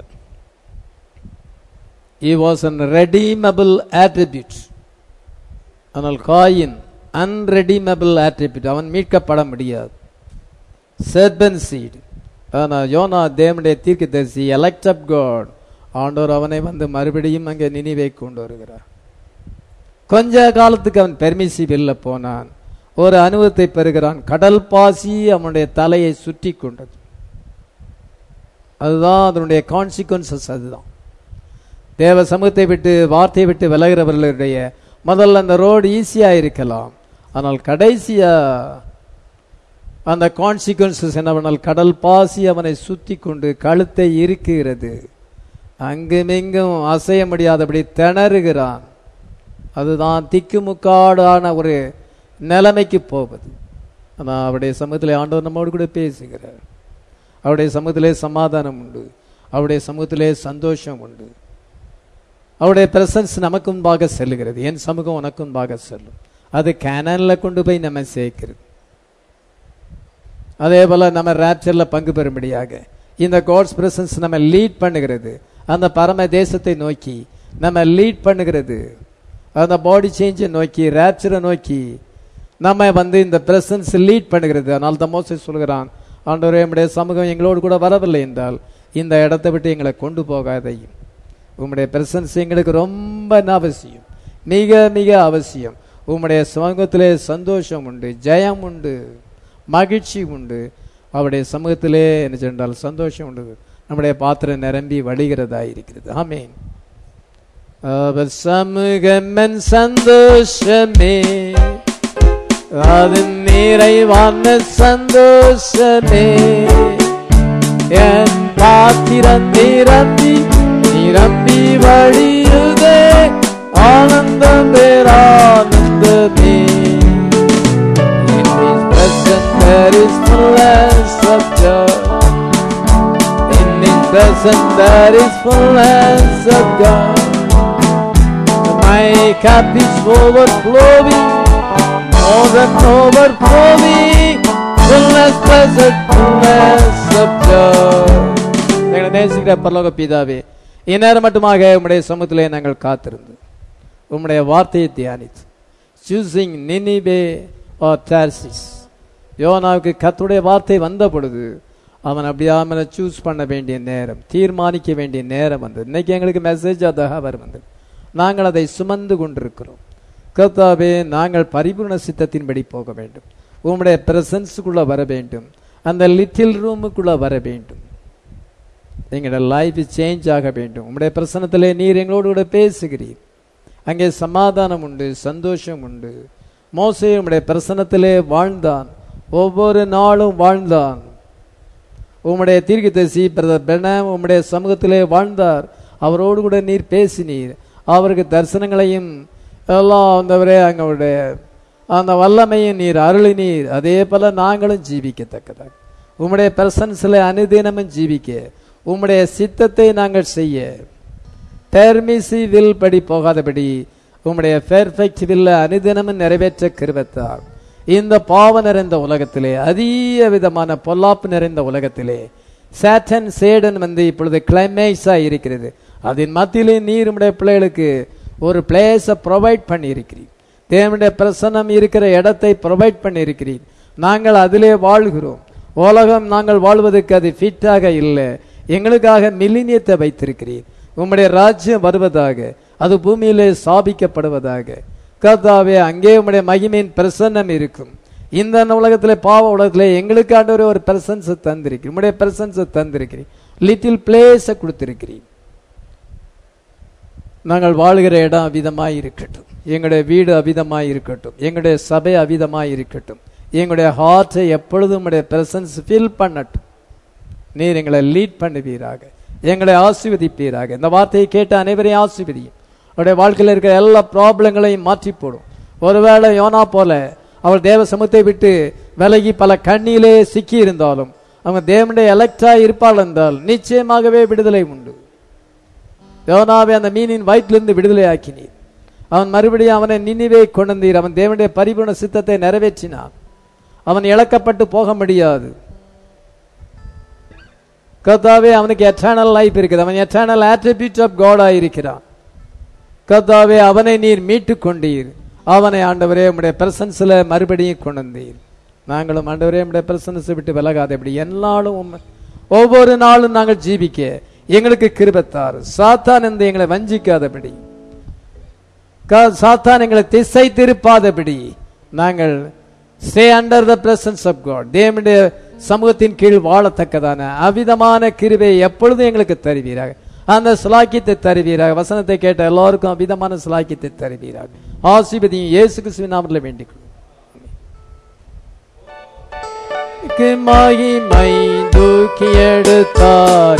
he was an redeemable attribute ஆனால் காயின் unredeemable attribute அவன் மீட்கப்பட முடியாது serpent seed ஆனால் யோனா தேவனுடைய தீர்க்கதரிசி elect of God ஆண்டவர் அவனை வந்து மறுபடியும் அங்கே நினைவை கொண்டு வருகிறார் கொஞ்ச காலத்துக்கு அவன் பெர்மிசிவ் இல்லை போனான் ஒரு அனுபவத்தை பெறுகிறான் கடல் பாசி அவனுடைய தலையை சுற்றி கொண்டது அதுதான் அதனுடைய கான்சிக்வன்சஸ் அதுதான் தேவ சமூகத்தை விட்டு வார்த்தையை விட்டு விலகிறவர்களுடைய முதல்ல அந்த ரோடு ஈஸியா இருக்கலாம் ஆனால் கடைசியா அந்த கான்சிக்வன்சஸ் என்னவென்றால் கடல் பாசி அவனை சுத்தி கொண்டு கழுத்தை இறுக்குகிறது அங்குமிங்கும் அசைய முடியாதபடி திணறுகிறான் அதுதான் திக்குமுக்காடான ஒரு நிலைமைக்கு போவது ஆனால் அவருடைய சமூகத்திலே ஆண்டவர் நம்மோடு கூட பேசுகிறார் அவருடைய சமூகத்திலே சமாதானம் உண்டு அவருடைய சமூகத்திலே சந்தோஷம் உண்டு அவருடைய பிரசன்ஸ் நமக்கு முன்பாக செல்லுகிறது என் சமூகம் உனக்கு முன்பாக செல்லும் அது கேனன்ல கொண்டு போய் நம்ம சேர்க்கிறது அதே போல நம்ம ரேப்சர்ல பங்கு பெறும்படியாக இந்த காட்ஸ் பிரசன்ஸ் நம்ம லீட் பண்ணுகிறது அந்த பரம தேசத்தை நோக்கி நம்ம லீட் பண்ணுகிறது அந்த பாடி சேஞ்சை நோக்கி ரேப்சரை நோக்கி நம்ம வந்து இந்த பிரசன்ஸ் லீட் பண்ணுகிறது அதனால தான் மோசஸ் சொல்கிறான் ஆண்டவரே நம்முடைய சமூகம் எங்களோடு கூட வரவில்லை என்றால் இந்த இடத்தை விட்டு எங்களை கொண்டு போகாதையும் உம்முடைய பிரசன்ஸ் எங்களுக்கு ரொம்ப அவசியம் மிக மிக அவசியம் உம்முடைய சமூகத்திலே சந்தோஷம் உண்டு ஜெயம் உண்டு மகிழ்ச்சி உண்டு அவருடைய சமூகத்திலே என்ன சென்றால் சந்தோஷம் உண்டு நம்முடைய பாத்திரம் நிரம்பி வழிகிறதா இருக்கிறது ஆமேன் அவர் சமூகமன் சந்தோஷமே அது நிறைவான சந்தோஷமே என் பாத்திரம் நிரம்பி நிரம்பி வழியுதே ஆனந்தம் பேரானந்தமே In His presence there is fullness of joy. In His presence there is fullness of God. My cup is overflowing, more than overflowing. Fullness, blessed fullness of joy. எங்களை நேசிக்கிற பரலோக பிதாவே இந்நேரம் மட்டுமாக உம்முடைய சமூகத்திலே நாங்கள் காத்திருந்து உம்முடைய வார்த்தையை தியானித்து சூசிங் நினிபே ஆர் டார்சிஸ் யோனாவுக்கு கத்துடைய வார்த்தை வந்த பொழுது அவன் அப்படியாமல சூஸ் பண்ண வேண்டிய நேரம் தீர்மானிக்க வேண்டிய நேரம் வந்தது இன்னைக்கு எங்களுக்கு மெசேஜ் அதாக அவர் வந்தது நாங்கள் அதை சுமந்து கொண்டிருக்கிறோம் கர்த்தாவே நாங்கள் பரிபூர்ண சித்தத்தின்படி போக வேண்டும் உம்முடைய பிரசன்ஸுக்குள்ள வர வேண்டும் அந்த லிட்டில் ரூமுக்குள்ள வர வேண்டும் எங்களோட லைஃப் சேஞ்ச் ஆக வேண்டும் உம்முடைய பிரசனத்திலே நீர் எங்களோடு கூட பேசுகிறீர் அங்கே சமாதானம் உண்டு சந்தோஷம் உண்டு மோசே உம்முடைய பிரசனத்திலே வாழ்ந்தான் ஒவ்வொரு நாளும் வாழ்ந்தான் உம்முடைய தீர்க்கதரிசி பிரதர் பெனாம் உம்முடைய சமூகத்திலே வாழ்ந்தார் அவரோடு கூட நீர் பேசினீர் அவருக்கு தரிசனங்களையும் எல்லாம் வந்தவரே அங்களுடைய அந்த வல்லமையும் நீர் அருளினீர் அதே போல நாங்களும் ஜீவிக்கத்தக்கதாக உம்முடைய பிரசன்ஸில் அனுதினமும் ஜீவிக்க உம்முடைய சித்தத்தை நாங்கள் செய்ய பெர்மிசி வில் படி போகாதபடி உம்முடைய பெர்ஃபெக்ட் வில்ல அனுதினமும் நிறைவேற்ற கிருபத்தார் இந்த பாவ நிறைந்த உலகத்திலே அதிக விதமான பொல்லாப்பு நிறைந்த உலகத்திலே சாட்டன் சேடன் வந்து இப்பொழுது கிளைமேக்ஸா இருக்கிறது அதன் மத்தியிலே நீர் உம்முடைய பிள்ளைகளுக்கு ஒரு பிளேஸை ப்ரொவைட் பண்ணி இருக்கிறீர் தேவனுடைய பிரசன்னம் இருக்கிற இடத்தை ப்ரொவைட் பண்ணி இருக்கிறீர் நாங்கள் அதிலே வாழ்கிறோம் உலகம் நாங்கள் வாழ்வதற்கு அது ஃபிட்டாக இல்லை எங்களுக்காக மில்லினியத்தை வைத்திருக்கிறீர் உம்முடைய ராஜ்யம் வருவதாக அது பூமியிலே ஸ்தாபிக்கப்படுவதாக கர்த்தாவே அங்கே உம்முடைய மகிமையின் பிரசன்னம் இருக்கும் இந்த உலகத்திலே பாவ உலகத்திலே எங்களுக்கு ஆண்டவரே ஒரு பிரசன்ஸ் தந்திருக்கிறீர் உம்முடைய பிரசன்ஸ் தந்திருக்கிறீர் லிட்டில் பிளேஸை கொடுத்திருக்கிறீர் நாங்கள் வாழ்கிற இடம் அவிதமாய் இருக்கட்டும் எங்களுடைய வீடு அவிதமாய் இருக்கட்டும் எங்களுடைய சபை அவிதமாய் இருக்கட்டும் எங்களுடைய ஹார்ட்டை எப்பொழுதும் உடைய பிரசன்ஸ் ஃபில் பண்ணட்டும் நீர் எங்களை லீட் பண்ணுவீராக எங்களை ஆசீர்வதிப்பீராக இந்த வார்த்தையை கேட்ட அனைவரையும் ஆசீர்வதியும் அவருடைய வாழ்க்கையில் இருக்கிற எல்லா ப்ராப்ளங்களையும் மாற்றி போடும் ஒருவேளை யோனா போல அவள் தேவ சமூகத்தை விட்டு விலகி பல கண்ணியிலே சிக்கி இருந்தாலும் அவங்க தேவனுடைய எலக்டா இருப்பாள் என்றால் நிச்சயமாகவே விடுதலை உண்டு யோனாவை அந்த மீனின் வயிற்றிலிருந்து விடுதலை ஆக்கினீர் அவன் மறுபடியும் அவனை நினைவே கொண்டீர் அவன் தேவனுடைய பரிபூர்ண சித்தத்தை நிறைவேற்றினான் அவன் இழக்கப்பட்டு போக முடியாது கர்த்தாவே அவனுக்கு எட்டர்னல் லைஃப் இருக்குது அவன் எட்டர்னல் ஆட்ரிபியூட் ஆஃப் காடா இருக்கிறான் கர்த்தாவே அவனை நீர் மீட்டு கொண்டீர் அவனை ஆண்டவரே உம்முடைய பிரசன்ஸ்ல மறுபடியும் கொண்டு வந்தீர் நாங்களும் ஆண்டவரே உம்முடைய பிரசன்ஸை விட்டு விலகாதபடி எல்லாரும் உம்மை- ஒவ்வொரு நாளும் நாங்கள் ஜீவிக்க எங்களுக்கு கிருபத்தார் சாத்தான் இந்த எங்களை வஞ்சிக்காதபடி க- சாத்தான் எங்களை திசை திருப்பாதபடி நாங்கள் stay under the presence of God தேவனுடைய சமூகத்தின் கீழ் வாழத்தக்கதான அவிதமான கிருபை எப்பொழுதும் எங்களுக்கு தருவீராக அந்த சுலாக்கியத்தை தருவீராக வசனத்தை கேட்ட எல்லாருக்கும் அவிதமான சுலாக்கியத்தை தருவீராக ஆசீர்வதியும் இயேசு கிறிஸ்துவின் நாமத்தில் வேண்டிக் கொள்கிறோம். மகிமை தூக்கி எடுத்தார்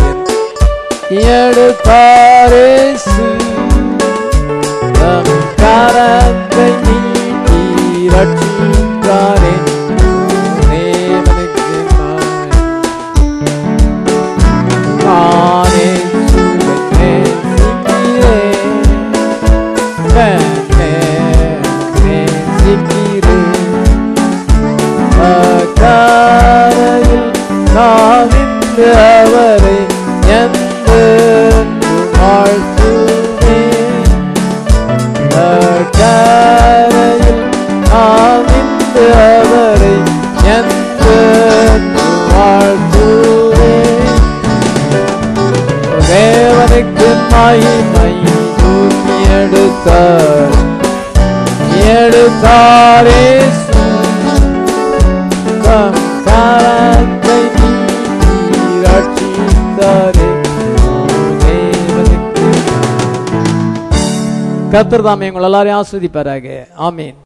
எடுத்தாரேசு தம் கரத்தை நீட்டி ரட்சித்தாரே தேவனுக்கு மகிமை. நானே சுவை நேசிக்கிறேன். கண்ணே நேசிக்கிறேன். அக்கரையில் காவிந்து அவரை எந்த வாழ்த்துவேன் கரையில் ஆவிந்து அவரை எந்த வாழ்த்துவேன் தேவனுக்கு மகிமை தூக்கி எடுத்தார் எடுத்தாரே தம் கரத்தை நீட்டி ரட்சித்தாரே தேவனுக்கு கர்த்தர் தாமே உங்கள் எல்லாரையும் ஆஸ்வதிப்பாராக ஆமீன்